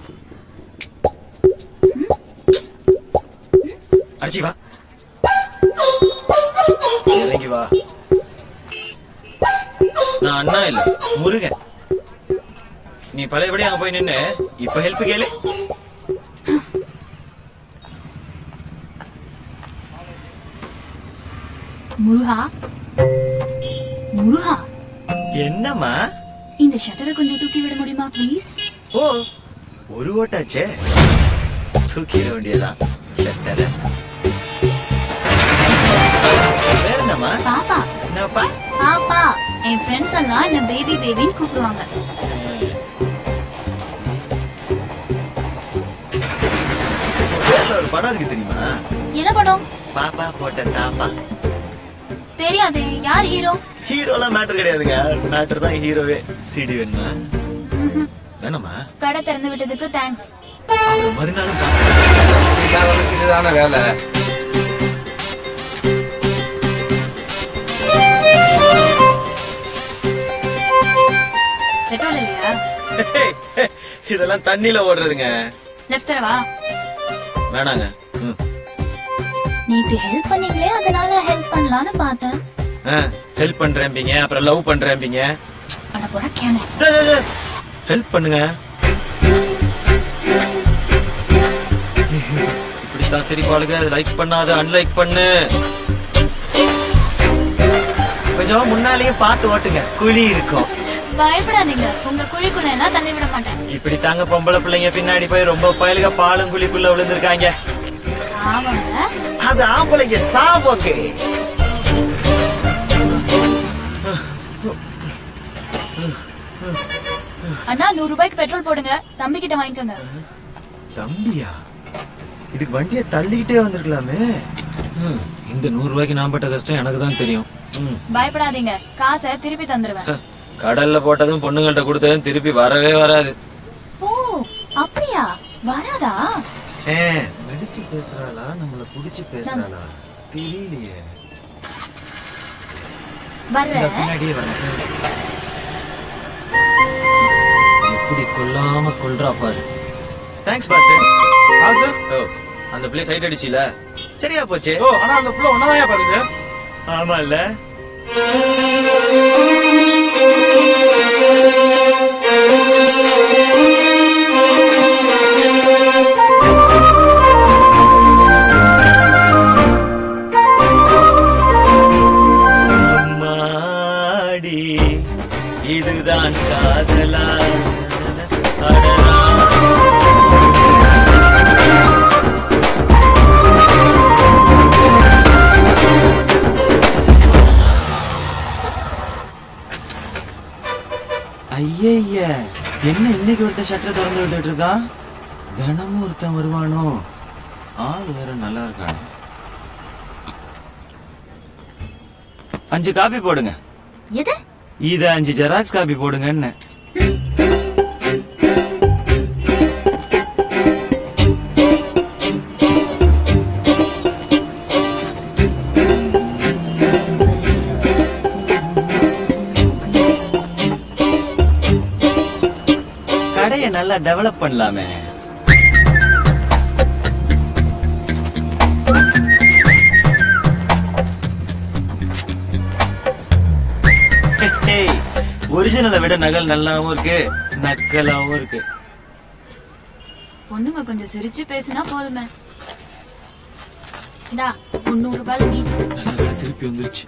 அடிச்சி வா இறங்கி வா நான் அண்ணா இல்ல முருகன் நீ பழையபடி அங்க போய் நின்னு இப்ப ஹெல்ப் கேளு முருகா முருகா என்னம்மா இந்த ஷட்டரை கொஞ்சம் தூக்கி விட முடியுமா ப்ளீஸ் ஓ ஒரு ஓட்டாச்சே தூக்கிட வேண்டியதான் ஷட்டர வேற என்னம்மா பாப்பா என்னப்பா பாப்பா என் ஃப்ரெண்ட்ஸ் எல்லாம் என்ன பேபி பேபின்னு கூப்பிடுவாங்க பேர்ல ஒரு படம் இருக்கு தெரியுமா என்ன படம் பாப்பா போட்ட தாப்பா தெரியாது யார் ஹீரோ ஹீரோலாம் மேட்டர் கிடையாதுங்க மேட்டர் தான் ஹீரோவே சிடி வேணுமா வேணாமா கடை திறந்து விட்டதுக்கு தேங்க்ஸ் அவர் மறுநாளும் இதுதான வேலை பெட்ரோல் இல்லையா இதெல்லாம் தண்ணியில ஓடுறதுங்க லெஃப்ட் தரவா வேணாங்க ம். நேத்து ஹெல்ப் பண்ணீங்களே அதனால ஹெல்ப் பண்ணலாம்னு பார்த்தேன் ஆ, ஹெல்ப் பண்றேன்பீங்க அப்புறம் லவ் பண்றேன்பீங்க அட போட கேன ஹெல்ப் பண்ணுங்க இப்படித்தான் சிரிப்பாளுங்க லைக் பண்ணாத அன்லைக் பண்ணு கொஞ்சம் முன்னாலேயே பார்த்து ஓட்டுங்க குழி இருக்கும் பயப்படாதீங்க உங்க குழிக்குள்ள எல்லாம் தள்ளி விட மாட்டேன் இப்படி தாங்க பொம்பளை பிள்ளைங்க பின்னாடி போய் ரொம்ப பயலுக பாலும் குழிக்குள்ள விழுந்திருக்காங்க ஆமாங்க அது ஆம்பளைங்க சாபோக்கு அண்ணா நூறு ரூபாய்க்கு பெட்ரோல் போடுங்க தம்பி கிட்ட வாங்கிக்கோங்க தம்பியா இதுக்கு வண்டியை தள்ளிக்கிட்டே வந்திருக்கலாமே ம், இந்த நூறு ரூபாய்க்கு நான் பட்ட கஷ்டம் எனக்கு தான் தெரியும் ம். பயப்படாதீங்க காசை திருப்பி தந்துருவேன் கடல்ல போட்டதும் பொண்ணுங்கள்ட்ட கொடுத்ததும் திருப்பி வரவே வராது ஓ அப்படியா வராதா நடிச்சு பேசுறாளா நம்மள புடிச்சு பேசுறாளா தெரியலையே வர்றேன் பின்னாடியே வரேன் எப்படி கொல்லாம கொல்றா பாரு தேங்க்ஸ் பாஸ் பாஸ் ஓ அந்த பிள்ளை சைட் அடிச்சில சரியா போச்சு ஓ ஆனா அந்த புள்ள ஒன்னதான் பாக்குது ஆமா இல்ல அம்மாடி இதுதான் காதலா அடடா. ஐயய்ய என்ன இன்னைக்கு ஒருத்தன் ஷட்டரை திறந்து விட்டுட்டு இருக்கான் தினமும் ஒருத்தன் வருவானோ ஆள் வேற நல்லா இருக்காங்க அஞ்சு காப்பி போடுங்க எது இத அஞ்சு ஜெராக்ஸ் காப்பி போடுங்கன்னு கடையை நல்லா டெவலப் பண்ணலாமே ஒரிஜினலை விட நகல் நல்லாவும் இருக்கு நக்கலாவும் இருக்கு பொண்ணுங்க கொஞ்சம் சிரிச்சு பேசினா போதுமே இந்தா முந்நூறு ரூபாய் நீ நல்ல வேளை திருப்பி வந்துருச்சு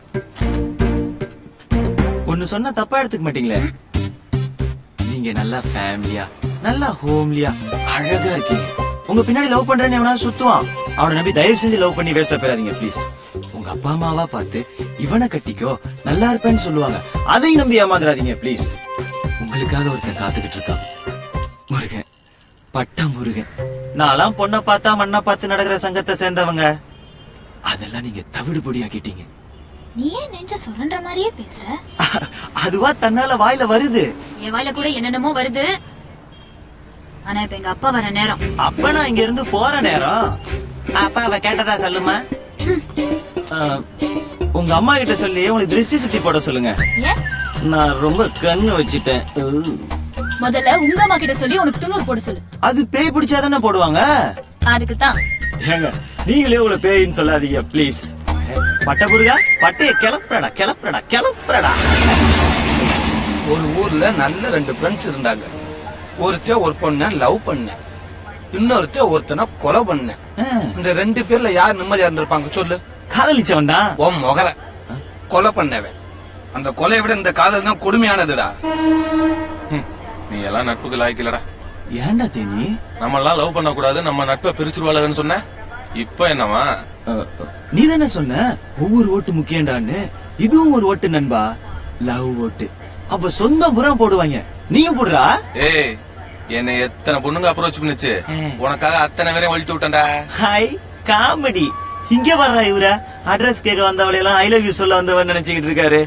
ஒண்ணு சொன்னா தப்பா எடுத்துக்க மாட்டீங்களே நீங்க நல்லா ஃபேமிலியா நல்லா ஹோம்லியா அழகா இருக்கீங்க உங்க பின்னாடி லவ் பண்றேன்னு எவனாவது சுத்துவான் அவனை நம்பி தயவு செஞ்சு லவ் பண்ணி வேஸ்டா போயிடாதீங்க ப்ளீஸ் உங்க அப்பா அம்மாவா பார்த்து இவனை கட்டிக்கோ நல்லா இருப்பேன்னு சொல்லுவாங்க அதையும் நம்பி ஏமாந்துடாதீங்க ப்ளீஸ் உங்களுக்காக ஒருத்தன் காத்துக்கிட்டு இருக்கான் முருகன் பட்டம் முருகன் நான்லாம் பொண்ணை பார்த்தா மண்ணை பார்த்து நடக்கிற சங்கத்தை சேர்ந்தவங்க அதெல்லாம் நீங்க தவிடு பொடியாக்கிட்டீங்க நீ ஏன் நெஞ்ச சுரண்ட மாதிரியே பேசுற அதுவா தன்னால வாயில வருது என் வாயில கூட என்னென்னமோ வருது ஆனா இப்ப எங்க அப்பா வர நேரம் அப்ப நான் இங்க இருந்து போற நேரம் அப்பா அவ கேட்டதா சொல்லுமா அஹ், உங்க அம்மா கிட்ட சொல்லி உங்களுக்கு திருஷ்டி சுத்தி போட சொல்லுங்க ஏன் நான் ரொம்ப கண்ணு வச்சிட்டேன் உ. முதல்ல உங்க அம்மா கிட்ட சொல்லி உனக்கு துணூறு போட சொல்லு அது பேய் பிடிச்சாதானே போடுவாங்க அதுக்கு தான் ஏங்க நீங்களே உங்களை பேயின்னு சொல்லாதீங்க ப்ளீஸ் பட்ட புருகா பட்டைய கிளப்புறடா கிளப்புறடா கிளப்புறடா ஒரு ஊர்ல நல்ல ரெண்டு ஃப்ரெண்ட்ஸ் இருந்தாங்க ஒருத்தன் ஒரு பொண்ண லவ் பண்ண இன்னொருத்தன் ஒருத்தனை கொலை பண்ண இந்த ரெண்டு பேர்ல யார் நிம்மதியா இருந்திருப்பாங்க சொல்லு காதலிச்சவன் தான் உன் முகர கொலை பண்ணவன் அந்த கொலையை விட இந்த காதல் தான் கொடுமையானதுடா நீ எல்லாம் நட்புக்கு லாய்க்கலடா ஏன்டா தேனி நம்ம எல்லாம் லவ் பண்ண கூடாது நம்ம நட்பை பிரிச்சிருவாளுன்னு சொன்ன இப்ப என்னவா நீ தானே சொன்ன ஒவ்வொரு ஓட்டு முக்கியம்டான்னு இதுவும் ஒரு ஓட்டு நண்பா லவ் ஓட்டு அவ சொந்த புறம் போடுவாங்க நீயும் போடுறா ஏய் என்னை எத்தனை பொண்ணுங்க அப்ரோச் பண்ணுச்சு உனக்காக அத்தனை பேரையும் ஒழிட்டு விட்டேன்டா ஹாய் காமெடி இங்க வர்றா இவர அட்ரஸ் கேட்க வந்தவளை எல்லாம் ஐ லவ் யூ சொல்ல வந்தவன் நினைச்சுக்கிட்டு இருக்காரு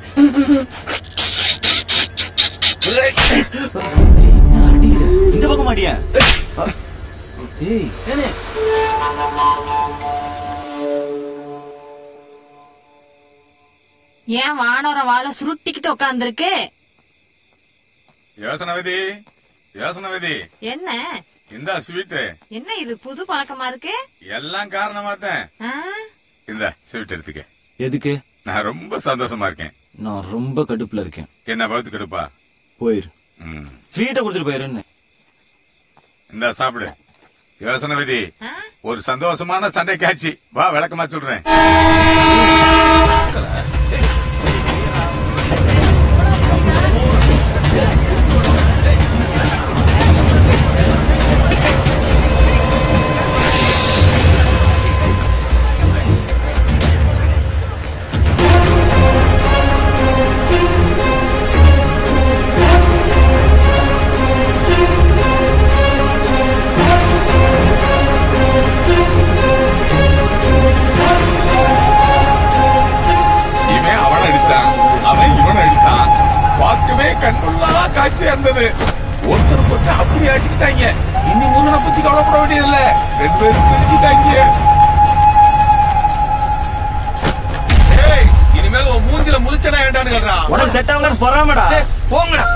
என்ன அடிக்கிற? இந்த பக்கம் அடியா ஏய் ஏனே ஏன் வானோர வாழை சுருட்டிக்கிட்டு உட்காந்துருக்கு யோசனை விதி யோசனை விதி என்ன இந்த ஸ்வீட் என்ன இது புது பழக்கமா இருக்கு எல்லாம் காரணமா தான் ஆ? இந்த ஸ்வீட் எடுத்துக்க எதுக்கு நான் ரொம்ப சந்தோஷமா இருக்கேன் நான் ரொம்ப கடுப்புல இருக்கேன் என்ன பகுத்து கெடுப்பா போயிரு ம். ஸ்வீட்டை கொடுத்துட்டு போயிருன்னு இந்த சாப்பிடு யோசனை விதி ஒரு சந்தோஷமான சண்டை காட்சி வா விளக்கமா சொல்றேன் இவன் அவன் அடிச்சான் அவன் இவன் அடிச்சான் பார்க்கவே கண்கொள்ளா காட்சியா இருந்தது ஒருத்தர் ஒருத்தர் அப்படி அடிச்சுட்டாங்க இனி முருகனை பத்தி கவலைப்பட வேண்டியதில்ல ரெண்டு பேரும் பிரிச்சுட்டாங்க ஏய், இனிமேல் உன் மூஞ்சில முழிச்சனா ஏண்டான்னு கேக்குறா உனக்கு செட் ஆகலன்னு பொறாமடா போங்கடா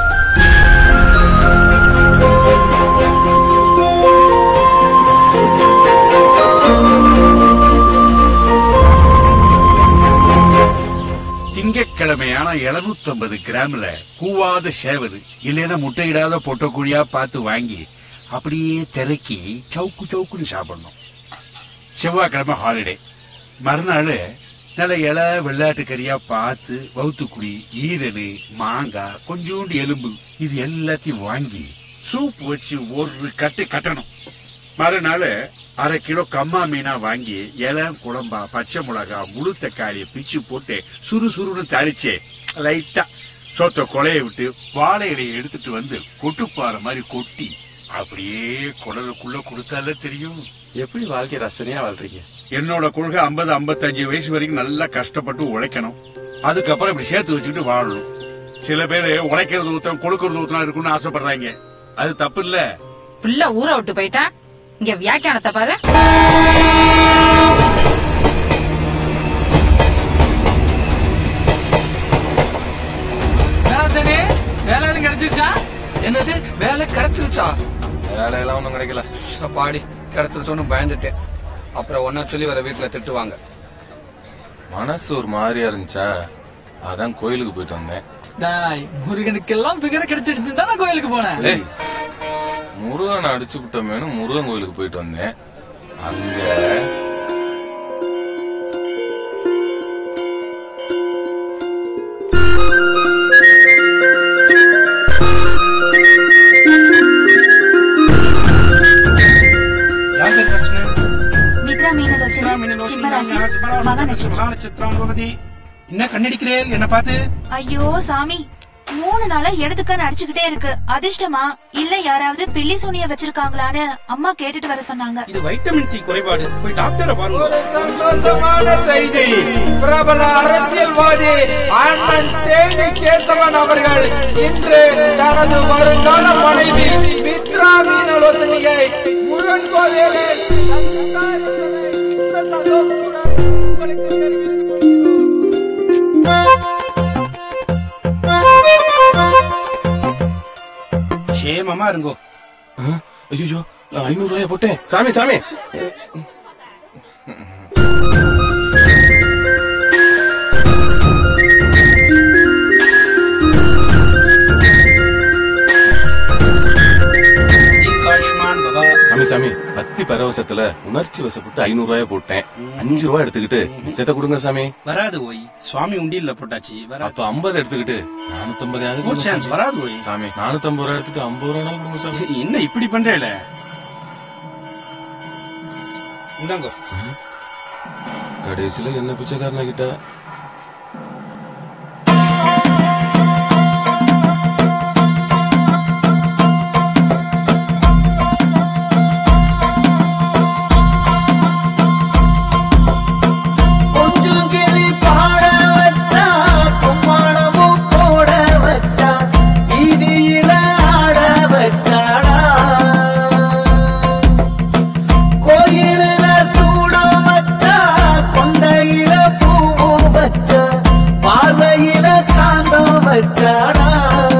திங்கட்கிழமையான 750 கிராம்ல கூவாத சேவல் இல்லைன்னா முட்டையிடாத பொட்டக்குழியா பார்த்து வாங்கி அப்படியே திரைக்கி சவுக்கு சவுக்குன்னு சாப்பிடணும் செவ்வாய்க்கிழமை ஹாலிடே மறுநாள் நல்ல இலை வெள்ளாட்டு கறியா பார்த்து வவுத்துக்குழி ஈரல் மாங்காய் கொஞ்சோண்டு எலும்பு இது எல்லாத்தையும் வாங்கி சூப் வச்சு ஒரு கட்டு கட்டணும் மறுநாள் அரை கிலோ கம்மா மீனா வாங்கி இலை குழம்பா பச்சை மிளகா முழு தக்காளியை பிச்சு போட்டு சுறுசுறுன்னு தாளிச்சு லைட்டா சோத்த கொலைய விட்டு வாழை இலையை எடுத்துட்டு வந்து கொட்டுப்பாறை மாதிரி கொட்டி அப்படியே குடலுக்குள்ள கொடுத்தால தெரியும் எப்படி வாழ்க்கை ரசனையா வாழ்றீங்க என்னோட கொள்கை 50 55 வயசு வரைக்கும் நல்லா கஷ்டப்பட்டு உழைக்கணும் அதுக்கப்புறம் இப்படி சேர்த்து வச்சுக்கிட்டு வாழணும் சில பேர் உழைக்கிறது ஊத்தம் கொடுக்கறது ஊத்தம் இருக்கும்னு ஆசைப்படுறாங்க அது தப்பு இல்ல புள்ள ஊற விட்டு போயிட்டா இங்க வியாக்கியானத்தை பாரு வேலை வேலை எதுவும் கிடைச்சிருச்சா என்னது வேலை கிடைச்சிருச்சா வேலையெல்லாம் ஒண்ணும் கிடைக்கல பாடி கிடைச்சிருச்சோன்னு பயந்துட்டேன் அப்புறம் ஒன்னா சொல்லி வர வீட்டுல திட்டுவாங்க மனசு ஒரு மாதிரியா இருந்துச்சா அதான் கோயிலுக்கு போயிட்டு வந்தேன் டாய் முருகனுக்கெல்லாம் பிகர் கிடைச்சிடுச்சு தான் கோயிலுக்கு போனேன் ஏய், முருகனை அடிச்சு விட்டோமேனு முருகன் கோயிலுக்கு போயிட்டு வந்தேன் அங்க மித்ரா மீனலோச்சனை சிம்மராசி மகா நட்சத்திரம் என்ன கண்ணடிக்கிறேன் என்ன பார்த்து ஐயோ சாமி மூணு நாளா இடத்துக்கான அடிச்சுக்கிட்டே இருக்கு அதிர்ஷ்டமா இல்ல யாராவது பில்லி சூனிய வச்சிருக்காங்களான்னு அம்மா கேட்டுட்டு வர சொன்னாங்க இது வைட்டமின் சி குறைபாடு போய் டாக்டரை பாருங்க சந்தோஷமான செய்தி பிரபல அரசியல்வாதி அண்ணன் தேனி கேசவன் அவர்கள் இன்று தனது வருங்கால மனைவி மித்ரா மீனலோசனியை முருகன் கோவிலில் இந்த சந்தோஷத்துடன் உங்களுக்கு தெரிவித்துக் சேமமா இருங்கோ ஐயோ ஐநூறு ரூபாய் போட்டேன் சாமி சாமி தீர்க்காயுஷ்மான் பவா சாமி சாமி பக்தி பரவசத்துல உணர்ச்சி வசப்பட்டு ஐநூறு ரூபாய் போட்டேன் அஞ்சு ரூபாய் எடுத்துக்கிட்டு மிச்சத்தை கொடுங்க சாமி வராது ஓய் சுவாமி உண்டியல்ல போட்டாச்சு வராது அப்ப ஐம்பது எடுத்துக்கிட்டு நானூத்தம்பது Good chance, வராது ஓய் சாமி நானூத்தம்பது ரூபாய் எடுத்துட்டு ஐம்பது ரூபாய் கொடுங்க சாமி என்ன இப்படி பண்றேல இந்தாங்கோ கடைசியில என்ன பிச்சைக்காரன கிட்ட கொஞ்சம் கிளி பாட வச்சா கும்மாளமும் போட வச்சா வீதியில ஆட வச்சாடா கோயிலில சூடம் வச்சா கொண்டையில பூவும் வச்சா பார்வையில காந்தம் வச்சாடா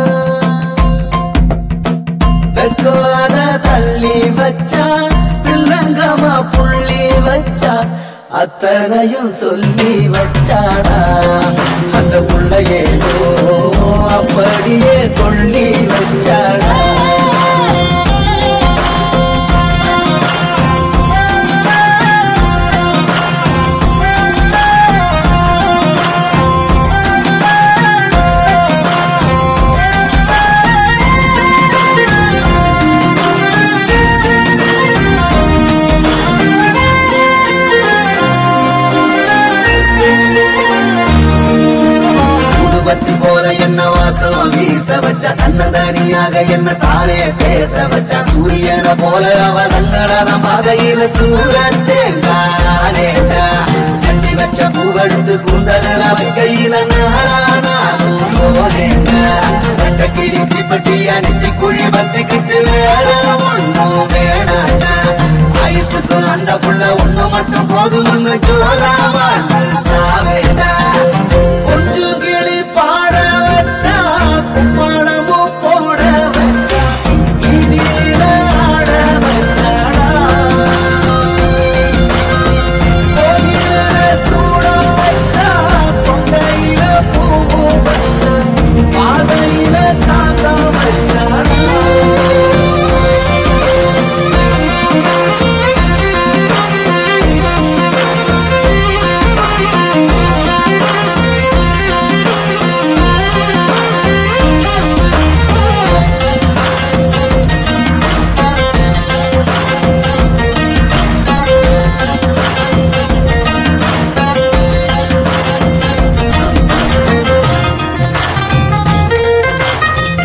வெட்காத தள்ளி வச்சா பிள்ளங்கமா புள்ளி வச்சா அத்தனையும் சொல்லி வச்சாடா அந்த புள்ளையேதோ அப்படியே கொள்ளி வச்சாடா குடும்பத்து போல என்ன வாசம் வீச வச்ச தன்னந்தனியாக என்ன தானே பேச வச்ச சூரியனை போல அவ கண்ணடாத பாதையில சூரத்தேங்கானேண்டா சண்டி வச்ச பூவெடுத்து கூந்தல கையில நானும் போனேண்டா கிளி தீப்பட்டியா நெஞ்சு குழி பத்திக்கிச்சு வேற ஒண்ணும் வேணாண்டா ஆயுசுக்கு அந்த புள்ள ஒண்ணு மட்டும் போதும்னு ஜோலா வாழ்ந்து சாவேண்டா கொஞ்சம் கிளி பாட வச்சா கும்மாளமும் போட வச்சா வீதியில ஆட வச்சாடா கோயில சூடம் வச்சா கொண்டையில பூவும் வச்சா பார்வையில காந்தம் வச்சாடா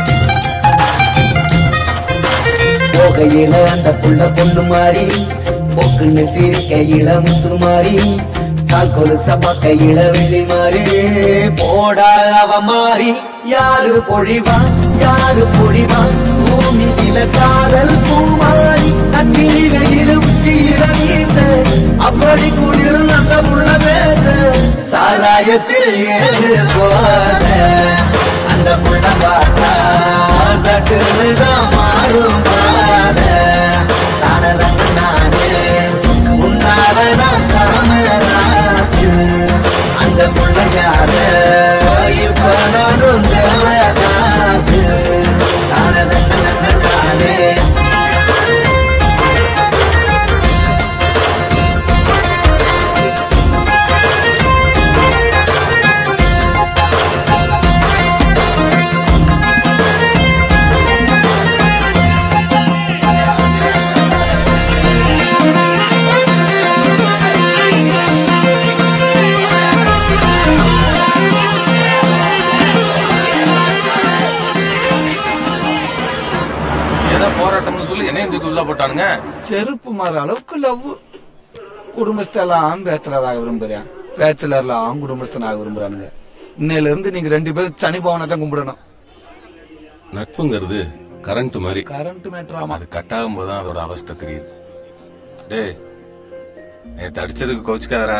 போகையில அந்த புள்ள பொண்ணு மாறி பொக்குன்னு சிரிக்கையில முத்து மாறி கால் கொலுச பக்கையில வெள்ளி மாறி போடா அவ மாறி யாரு பொழிவா யாரு பொழிவா பூமியில காதல் பூமாரி அக்கினி வெயில் உச்சியில வீச அப்படி குளிர் அந்த புள்ள பேச சாராயத்தில் ஏது போத அந்த புள்ள பார்த்தா சட்டுதான் மாறும் பாத தானதங்க நானே உன்னாலதான் காமராசு அந்த புள்ள யாரு இப்ப நானும் தேவதாசு தானதங்க நானே ஏதோ போராட்டம்னு சொல்லி என்னையும் தூக்கி உள்ள போட்டானுங்க செருப்பு மாற அளவுக்கு லவ் குடும்பஸ்தெல்லாம் பேச்சலராக விரும்புறேன் பேச்சலர்லாம் குடும்பஸ்தனாக விரும்புறானுங்க இன்னையில இருந்து நீங்க ரெண்டு பேரும் சனி பவனை தான் கும்பிடணும் நட்புங்கிறது கரண்ட் மாதிரி கரண்ட் மேட்ராமா அது கட் ஆகும் போதுதான் அதோட அவஸ்தை தெரியுது டேய் நேத்து அடிச்சதுக்கு கோச்சுக்காதரா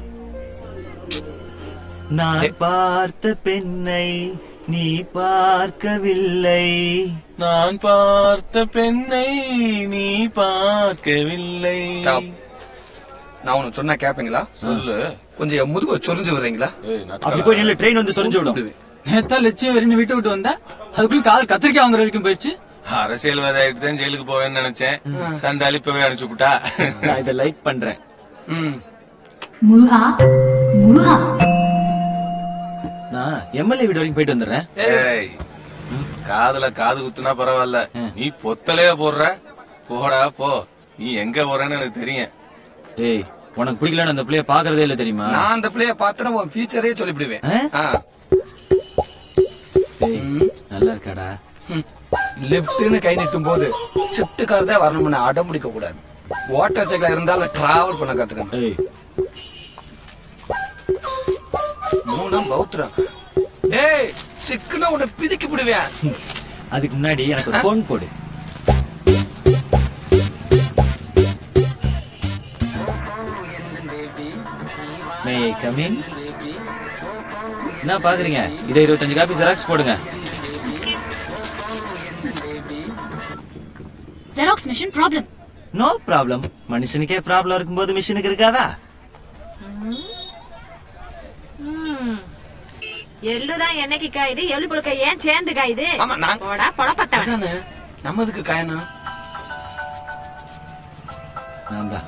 நான் பார்த்த பெண்ணை நீ பார்க்கவில்லை நான் பார்த்த பெண்ணை நீ பார்க்கவில்லை நான் உனக்கு சொன்னா கேப்பீங்களா சொல்லு கொஞ்சம் என் முதுக சொரிஞ்சு வர்றீங்களா அப்படி போய் நில்லு ட்ரெயின் வந்து சொரிஞ்சு விடும் நேத்தா லட்சியம் வெறின்னு வீட்டை விட்டு வந்தா அதுக்குள்ள கால் கத்திரிக்காய் வாங்குற வரைக்கும் போயிடுச்சு அரசியல்வாதி ஆயிட்டு தான் ஜெயிலுக்கு போவேன்னு நினைச்சேன் சண்டாலி இப்பவே அனுப்பிச்சு விட்டா நான் இதை லைக் பண்றேன் முருகா முருகா நான் எம்எல்ஏ வீடு வரைக்கும் போயிட்டு வந்துடுறேன் ஏய் காதுல காது குத்துனா பரவாயில்ல நீ பொத்தலையே போடுற போடா போ நீ எங்க போறேன்னு எனக்கு தெரியும் ஏய் உனக்கு பிடிக்கலன்னு அந்த பிள்ளைய பாக்குறதே இல்ல தெரியுமா நான் அந்த பிள்ளைய பார்த்தனா உன் ஃபியூச்சரே சொல்லிவிடுவேன் ஆ. ஏய், நல்லா இருக்காடா லெப்ட்னு கை நீட்டும் போது ஷிஃப்ட் கார் தான் வரணும்னு அடம் பிடிக்க கூடாது வாட்டர் சைக்கிள் இருந்தாலும் டிராவல் பண்ண கத்துக்கணும் மூணாம் பௌத்திரம் ஏய் சிக்குனா உன்னை பிதிக்கி விடுவேன் அதுக்கு முன்னாடி எனக்கு ஒரு போன் போடு மே கமின் என்ன பாக்குறீங்க இதை இருபத்தஞ்சு காப்பி ஜெராக்ஸ் போடுங்க xerox machine problem no problem மனுஷனுக்கே ப்ராப்ளம் இருக்கும்போது மிஷினுக்கு இருக்காதா எள்ளுதான் என்னைக்கு காயுது எள்ளு புழுக்க ஏன் சேர்ந்து காயுது ஆமா, நான்- போடா பொழப்பத்தவன் அதானே நம்மதுக்கு காயனா நான் தான்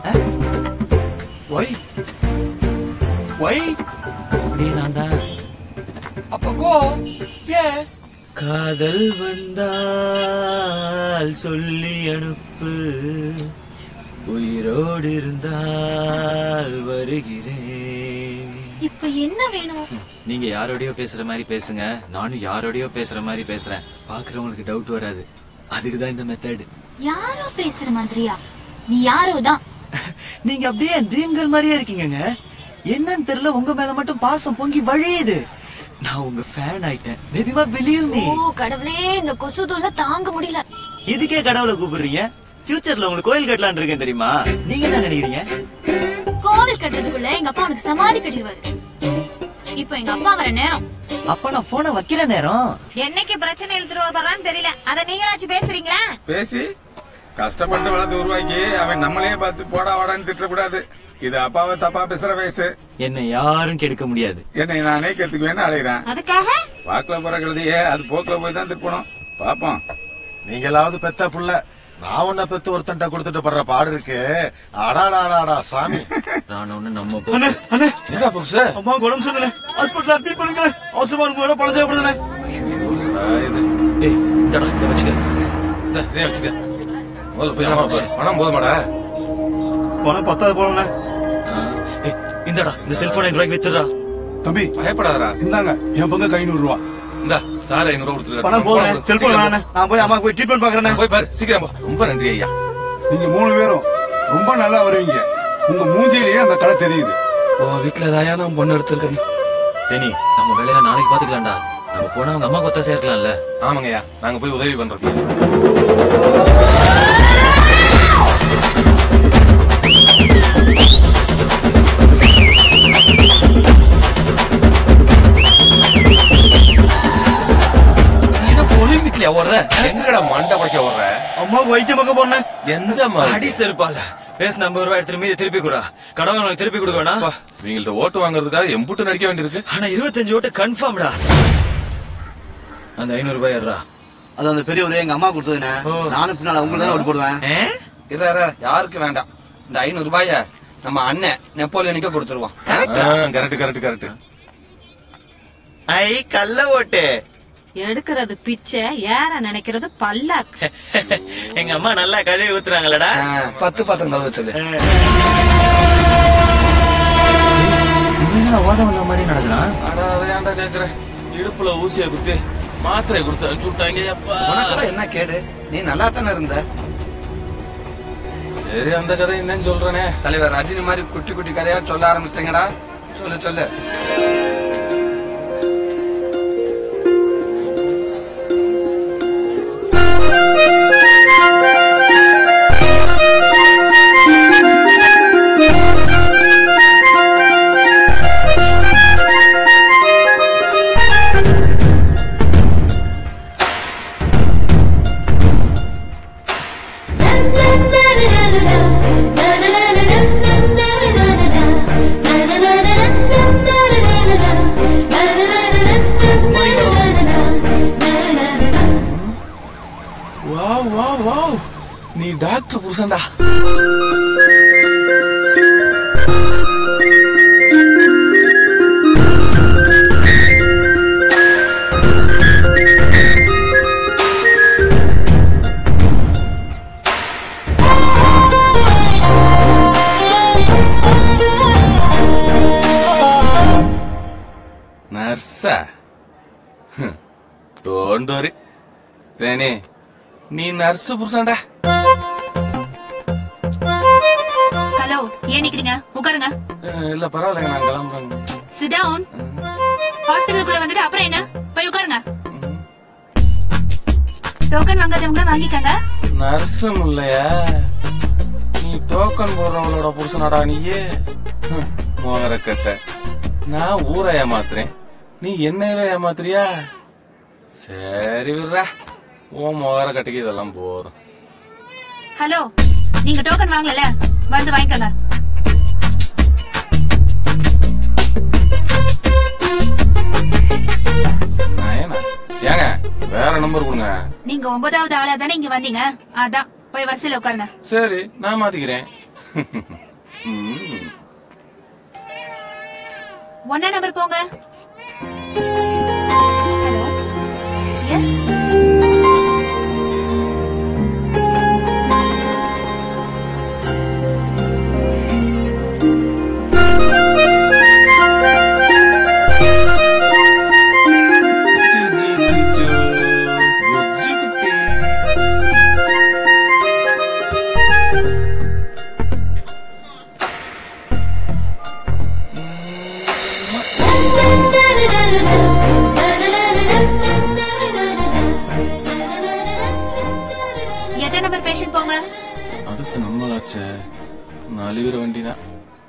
ஒய் ஒய் அப்படியே நான் தான் அப்ப கோ எஸ் காதல் வந்தால் சொல்லி அனுப்பு உயிரோடு இருந்தால் வருகிறேன் இப்ப என்ன வேணும் நீங்க யாரோடயோ பேசுற மாதிரி பேசுங்க நானும் யாரோடயோ பேசுற மாதிரி பேசுறேன் பாக்குறவங்களுக்கு டவுட் வராது அதுக்கு தான் இந்த மெத்தட் யாரோ பேசுற மாதிரியா நீ யாரோ தான் நீங்க அப்படியே ட்ரீம் கேர்ள் மாதிரியே இருக்கீங்கங்க என்னன்னு தெரியல உங்க மேல மட்டும் பாசம் பொங்கி வழியுது நான் உங்க ஃபேன் ஆயிட்டேன் பேபிமா பிலீவ் மீ ஓ கடவுளே இந்த கொசு தொல்லை தாங்க முடியல இதுக்கே கடவுளை கூப்பிடுறீங்க ஃபியூச்சர்ல உங்களுக்கு கோயில் கட்டலாம்னு இருக்கேன் தெரியுமா நீங்க என்ன நினைக்கிறீங்க கோவில் கட்டுறதுக்குள்ள எங்க அப்பா உனக்கு சமாதி கட்டிடுவாரு இப்போ எங்க அப்பா வர நேரம் அப்ப நான் போனை வைக்கிற நேரம் என்னைக்கு பிரச்சனை இழுத்துட்டு வர்றான்னு தெரியல அத நீங்களாச்சும் பேசுறீங்களா பேசி கஷ்டப்பட்டு வளர்த்து உருவாக்கி அவன் நம்மளையே பார்த்து போடா வாடான்னு திட்டக்கூடாது இது அப்பாவை தப்பா பேசுற வயசு என்னை யாரும் கெடுக்க முடியாது என்னை நானே கெடுத்துக்குவேன்னு அழைகிறேன் அதுக்காக வாக்குல போற கழுதியே அது போக்குல போய் தான் திருப்பணும் பாப்போம் நீங்களாவது பெத்த புள்ள நான் உன்னை பெத்து ஒருத்தன்ட்ட கொடுத்துட்டு படுற பாடு இருக்கு அடாடாடாடா சாமி நான் ஒண்ணு நம்ம என்னடா புக்ஸ் அம்மா உடம்பு சொல்லுங்க ஹாஸ்பிட்டல் அட்மிட் பண்ணுங்க அவசரமா இருக்கும் வேற பணம் தேவைப்படுதுண்ணே ஏய் இந்தடா இதை வச்சுக்க இந்தா, இதையும் வச்சுக்க முதல்ல போய் பணம் போடு. பணம் போதுமாடா பணம் பத்தாவது போனே ஏய் இந்தடா இந்த செல்போன் ஐநூறு ரூபாய்க்கு வித்துடா தம்பி பயப்படாதடா இந்தாங்க என் பங்கு ஐநூறு ரூபா இந்தா சார் ஐநூறு ரூபா கொடுத்துருக்காரு பணம் போதும் செல்போன் வேணாண்ணே நான் போய் அம்மாக்கு போய் ட்ரீட்மெண்ட் பாக்குறேன் போய் பாரு சீக்கிரம் போ ரொம்ப நன்றி ஐயா நீங்க மூணு பேரும் ரொம்ப நல்லா வருவீங்க உங்க மூஞ்சிலேயே அந்த கலை தெரியுது உன் வீட்டுல தாயா நான் பொண்ணு எடுத்திருக்கேன் தேனி நம்ம வேலையில நாளைக்கு பாத்துக்கலாம்டா நம்ம போனா அவங்க அம்மா கொத்தா சேர்க்கலாம்ல ஆமாங்கய்யா நாங்க போய் உதவி பண்றோம் என்ன பொலி வீட்டுல ஓடுற எங்கடா மண்டை படைக்க வர்ற அம்மா வைத்தியம் பார்க்க போறேன் எந்த மாதிரி? அடி செருப்பால பேசின ஐம்பது ரூபாய் எடுத்து மீதி திருப்பி குறா கடவுள் உனக்கு திருப்பி கொடுக்க வேணா நீங்கள்ட்ட ஓட்டு வாங்குறதுக்காக எம்புட்டு நடிக்க வேண்டியிருக்கு ஆனா இருபத்தஞ்சு ஓட்டு கன்ஃபார்ம்டா அந்த ஐநூறு ரூபாய் ஏறா அது அந்த பெரியவர் எங்க அம்மா கொடுத்ததுண்ணே நானும் பின்னால உங்களுக்கு தானே ஓட்டு போடுவேன் இரு இரு, யாருக்கு வேண்டாம் இந்த ஐநூறு ரூபாய நம்ம அண்ணன் நெப்போலியனுக்கு கொடுத்துருவான் கரெக்ட் கரெக்ட் கரெக்ட் ஐ கள்ள ஓட்டு எடுக்கிறது பிச்சை ஏற நினைக்கிறது பல்லாக்கு எங்க அம்மா நல்லா கழுவி ஊத்துறாங்களடா பத்து பத்தம் தவிர சொல்லு ஓத வந்த மாதிரி நடக்கிறான் அடா அதை ஏன்டா கேக்குற இடுப்புல ஊசியை குத்தி மாத்திரை கொடுத்து அனுப்பிச்சு விட்டாங்க அப்பா உனக்கெல்லாம் என்ன கேடு நீ நல்லா தானே இருந்த சரி அந்த கதை என்னன்னு சொல்றேனே தலைவர் ரஜினி மாதிரி குட்டி குட்டி கதையா சொல்ல ஆரம்பிச்சிட்டீங்கடா சொல்லு சொல்லு வாவ் வாவ் வாவ் நீ டாக்டர் புருஷன்டா நர்ஸா டோன்ட் வரி தேனி நீ நர்ஸ் புருஷன்டா ஹலோ ஏன் நிக்கிறீங்க உட்காருங்க அஹ், இல்ல பரவாயில்லைங்க நான் கிளம்புறேங்க சிட் டவுன் ஹாஸ்பிடலுக்குள்ள வந்துட்டு அப்புறம் என்ன போய் உட்காருங்க டோக்கன் வாங்காதவங்க வாங்கிக்கங்க நர்ஸ் இல்லையா நீ டோக்கன் போடுறவளோட புருஷனாடா நீயே ஹம், மோகரக்கட்ட நான் ஊரை ஏமாத்துறேன் நீ என்னையவே ஏமாத்துறியா சரி விடுறா உன் மோகர கட்டிக்கு இதெல்லாம் போதும் ஹலோ நீங்க டோக்கன் வாங்கல வந்து வாங்கிக்கங்க நயனா ஏங்க வேற நம்பர் கொடுங்க நீங்க ஒன்பதாவது ஆளா தானே இங்க வந்தீங்க அதான் போய் வரிசையில உட்காருங்க சரி நான் மாத்திக்கிறேன் ம். ஒன்னா நம்பர் போங்க ஹலோ எஸ் எட்டாம் நம்பர் பேஷண்ட் போங்க அடுத்து நம்மளாச்சே நலிவிற வண்டிதான்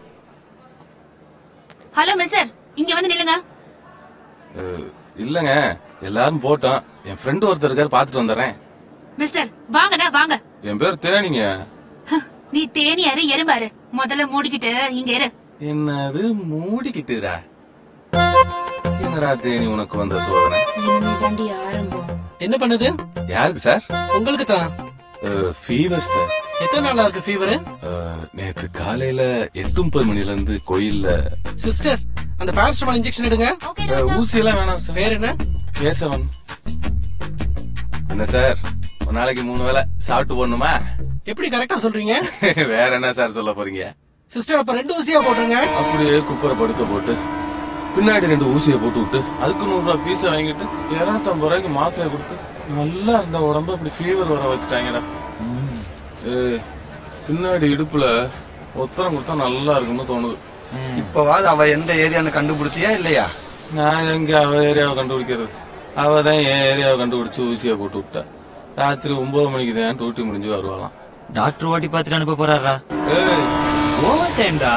ஹலோ மிஸ்டர் இங்க வந்து நில்லுங்க அஹ், இல்லங்க எல்லாரும் போட்டோம் என் ஃப்ரெண்டு ஒருத்தர் இருக்காரு பாத்துட்டு வந்துடுறேன் மிஸ்டர் வாங்கண்ணா வாங்க என் பேர் தேனிங்க நீ தேனியாரு எறும்பாரு முதல்ல மூடிக்கிட்டு இங்க இரு என்னது மூடிக்கிட்டுரா என்னடா தேனி உனக்கு வந்த சோதனை இனிமே தாண்டி ஆரம்பம் என்ன பண்ணுது யாருக்கு சார் உங்களுக்கு தான் ஃபீவர் சார் எத்தனை நாளா இருக்கு ஃபீவர் அஹ், நேத்து காலையில எட்டு முப்பது மணில இருந்து கோயில்ல சிஸ்டர் அந்த பாராசிட்டமால் இன்ஜெக்ஷன் எடுங்க அஹ், ஊசி எல்லாம் வேணாம் சார் பேர் என்ன கேசவன் என்ன சார் ஒரு நாளைக்கு மூணு வேளை சாப்பிட்டு போடணுமா எப்படி கரெக்டா சொல்றீங்க வேற என்ன சார் சொல்ல போறீங்க சிஸ்டர் அப்ப ரெண்டு ஊசியா போட்டுருங்க அப்படியே குப்பரை படுக்க போட்டு பின்னாடி ரெண்டு ஊசியை போட்டு விட்டு அதுக்கு நூறு ரூபாய் பீஸை வாங்கிட்டு இருநூத்தம்பது ரூபாய்க்கு மாத்திரை கொடுத்து நல்லா இருந்த உடம்பு அப்படி ஃபீவர் வர வச்சுட்டாங்கடா ஏய், பின்னாடி இடுப்புல உத்தரம் கொடுத்தா நல்லா இருக்கும்னு தோணுது இப்பவாது அவ எந்த ஏரியான்னு கண்டுபிடிச்சியா இல்லையா நான் எங்க அவ ஏரியாவை கண்டுபிடிக்கிறது அவ தான் என் ஏரியாவை கண்டுபிடிச்சு ஊசியை போட்டு விட்டா ராத்திரி ஒன்பது மணிக்கு தான் டூட்டி முடிஞ்சு வருவாளாம் டாக்டர் ஓட்டி பார்த்துட்டு அனுப்ப போறாரா ஏய், ஓவர் டைம்டா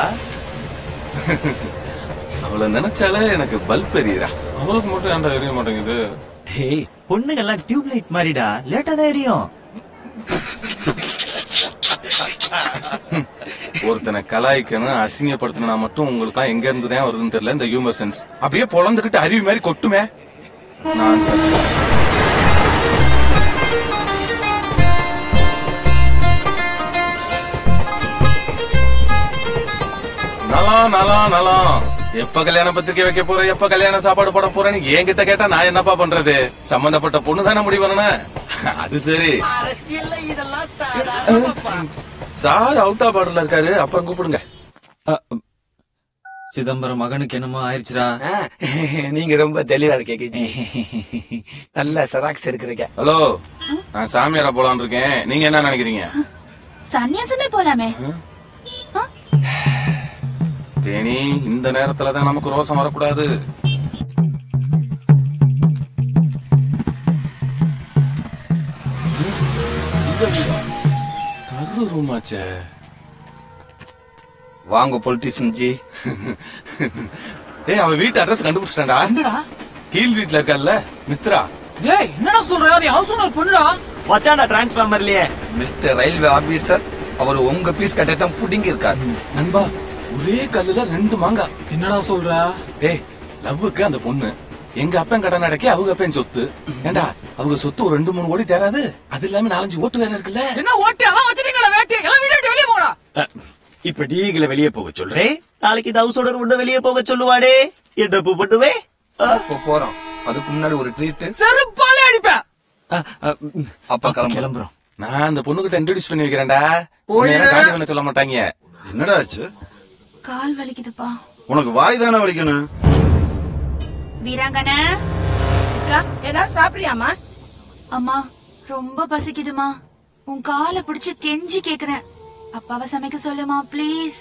அவளை நினைச்சாலே எனக்கு பல்ப் எரியுறா அவளுக்கு மட்டும் ஏன்டா எரிய மாட்டேங்குது டேய் பொண்ணுங்கெல்லாம் டியூப் லைட் மாதிரிடா லேட்டா தான் எரியும் ஒருத்தனை கலாய்க்கணும் அசிங்கப்படுத்தணும்னா மட்டும் உங்களுக்கு எங்க இருந்து தான் வருதுன்னு தெரியல இந்த ஹியூமர் சென்ஸ் அப்படியே பொழந்துகிட்டு அருவி மாதிரி கொட்டுமே நான் நலா நலா நலா எப்ப கல்யாண பத்திரிக்கை வைக்க போற எப்ப கல்யாண சாப்பாடு போட போறேன்னு என்கிட்ட கேட்டா நான் என்னப்பா பண்றது சம்பந்தப்பட்ட பொண்ணு தானே முடிவு பண்ணணும் அது சரி சார் அவுட் ஆஃப் ஆர்டர்ல இருக்காரு அப்புறம் கூப்பிடுங்க சிதம்பரம் மகனுக்கு என்னமோ ஆயிடுச்சுடா நீங்க ரொம்ப தெளிவா இருக்கீங்க நல்ல செராக்ஸ் எடுக்கிறீங்க ஹலோ நான் சாமியாரா போலான்னு இருக்கேன் நீங்க என்ன நினைக்கிறீங்க சன்னியாசமே போலாமே தேனி இந்த நேரத்துல தான் நமக்கு ரோசம் வரக்கூடாது கரு ரூமாச்சே வாங்க பொலிட்டிஷியன் ஜி ஏய் அவன் வீட்டு அட்ரஸ் கண்டுபிடிச்சிட்டான்டா கீழ் வீட்ல இருக்கல்ல மித்ரா டேய் என்னடா சொல்ற அது ஹவுஸ் ஓனர் பொண்ணுடா வச்சாண்டா டிரான்ஸ்ஃபார்மர்லயே மிஸ்டர் ரயில்வே ஆபீசர் அவர் உங்க பீஸ் கட்டத்தான் புடிங்கி இருக்காரு நண்பா ஒரே கல்லுல ரெண்டு மாங்கா என்னடா சொல்ற ஏய் லவ்வுக்கு அந்த பொண்ணு எங்க அப்பன் கடன் அடைக்க அவங்க அப்பன் சொத்து ஏண்டா அவங்க சொத்து ஒரு ரெண்டு மூணு கோடி தேராது அது இல்லாம நாலஞ்சு ஓட்டு வேற இருக்குல்ல என்ன ஓட்டி அதான் வச்சிட்டீங்களா வேட்டி எல்லாம் வீடு விட்டு வெளியே போடா இப்ப டீகளை வெளியே போக சொல்றேன் நாளைக்கு இந்த ஹவுஸ் ஓனர் உன்ன வெளியே போக சொல்லுவாடே என்ன பூ பண்ணுவே இப்போ போறோம் அதுக்கு முன்னாடி ஒரு ட்ரீட் செருப்பாலே அடிப்பேன் அப்ப கிளம்புறோம் கிளம்புறோம் நான் அந்த பொண்ணுகிட்ட இன்ட்ரோடியூஸ் பண்ணி வைக்கிறேன்டா போயிரு. உன்னை யாரும் காலி பண்ண சொல்ல மாட்டாங்க என்னடா ஆச்சு கால் வலிக்குதுப்பா உனக்கு வாய் தானே வலிக்கணும் வீராங்கன ஏதாவது சாப்பிடுறியாமா அம்மா ரொம்ப பசிக்குதுமா உன் காலை பிடிச்சு கெஞ்சி கேக்குறேன் அப்பாவை சமைக்க சொல்லுமா ப்ளீஸ்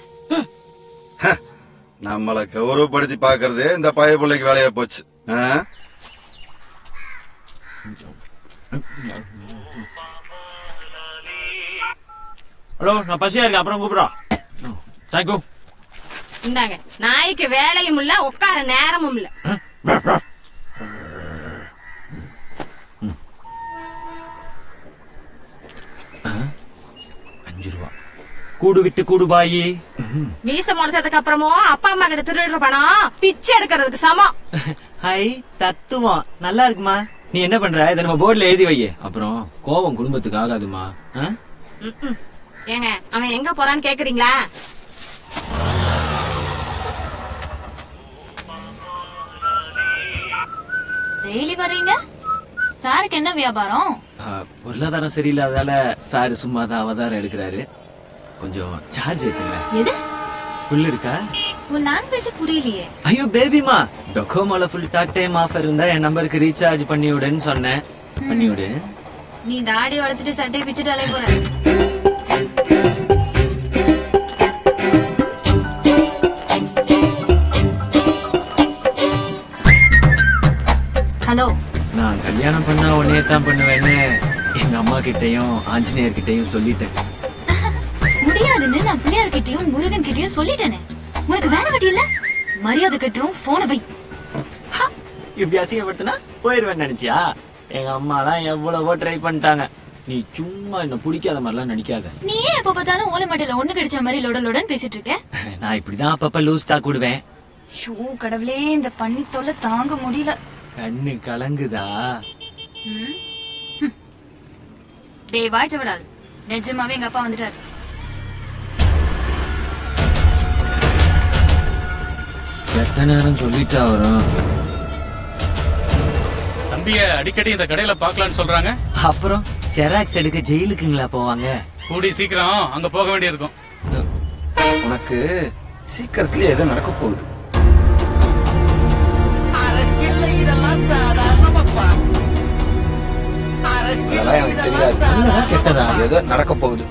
நம்மள கௌரவப்படுத்தி பாக்குறதே இந்த பய பிள்ளைக்கு வேலையா போச்சு ஆ? ஹலோ நான் பசியா இருக்கேன் அப்புறம் கூப்பிடுறோம் தேங்க்யூ இந்தாங்க நாய்க்கு வேலையும் இல்ல உட்கார நேரமும் இல்ல அஞ்சு ரூபா கூடு விட்டு கூடு பாயி மீச முளைச்சதுக்கு அப்புறமும் அப்பா அம்மா கிட்ட திருடுற பணம் பிச்சை எடுக்கிறதுக்கு சமம் ஹை தத்துவம் நல்லா இருக்குமா நீ என்ன பண்ற இதை நம்ம போர்டுல எழுதி வை அப்புறம் கோபம் குடும்பத்துக்கு ஆகாதுமா ஆ? ம்ம். ஏங்க அவன் எங்க போறான்னு கேக்குறீங்களா டெய்லி வர்றீங்க சாருக்கு என்ன வியாபாரம் ஆ, பொருளாதாரம் சரியில்லாதால சாரு சும்மா தான் அவதாரம் எடுக்கிறாரு கொஞ்சம் சார்ஜ் ஏத்துங்க எது ஃபுல் இருக்கா உன் லாங்குவேஜ் புரியலையே ஐயோ பேபிமா டொக்கோமோல ஃபுல் டாக் டைம் ஆஃபர் இருந்தா என் நம்பருக்கு ரீசார்ஜ் பண்ணி விடுன்னு சொன்னேன் பண்ணி விடு நீ தாடி வளர்த்துட்டு சட்டையை பிச்சுட்டு அலைய போற ஹலோ நான் கல்யாணம் பண்ணா உடனே தான் பண்ணுவேன்னு எங்க அம்மா கிட்டயும் ஆஞ்சநேயர் கிட்டயும் சொல்லிட்டேன் முடியாதுன்னு நான் பிள்ளையார் கிட்டயும் முருகன் கிட்டயும் சொல்லிட்டேனே உனக்கு வேலை வெட்டி இல்ல மரியாதை கட்டுறோம் போன வை இப்படி அசிங்கப்படுத்தினா போயிருவேன் நினைச்சியா எங்க அம்மா தான் எவ்வளவோ ட்ரை பண்ணிட்டாங்க நீ சும்மா என்ன பிடிக்காத மாதிரிலாம் நடிக்காத நீ ஏன் எப்ப பார்த்தாலும் ஓலை மட்டையில ஒண்ணு கிடைச்ச மாதிரி லொட லொடன்னு பேசிட்டு இருக்க நான் இப்படிதான் அப்பப்ப லூஸ் டாக் விடுவேன் ஷோ கடவுளே இந்த பண்ணி தொல்லை தாங்க முடியல கண்ணு கலங்குதா ம்? ஹம். டேய் வாய்ச்ச விடாது நிஜமாவே எங்க அப்பா வந்துட்டாரு எத்த நேரம் சொல்லிட்டா வரும் தம்பிய அடிக்கடி இந்த கடையில பாக்கலாம்னு சொல்றாங்க அப்புறம் ஜெராக்ஸ் எடுக்க ஜெயிலுக்குங்களா போவாங்க கூடி சீக்கிரம் அங்க போக வேண்டியிருக்கும் உனக்கு சீக்கிரத்திலே ஏதோ நடக்க போகுது அரசியல் இதெல்லாம் சாதாரணமாப்பா அரசியல் அதெல்லாம் எனக்கு தெரியாது நல்லதா கெட்டதா ஏதோ நடக்க போகுது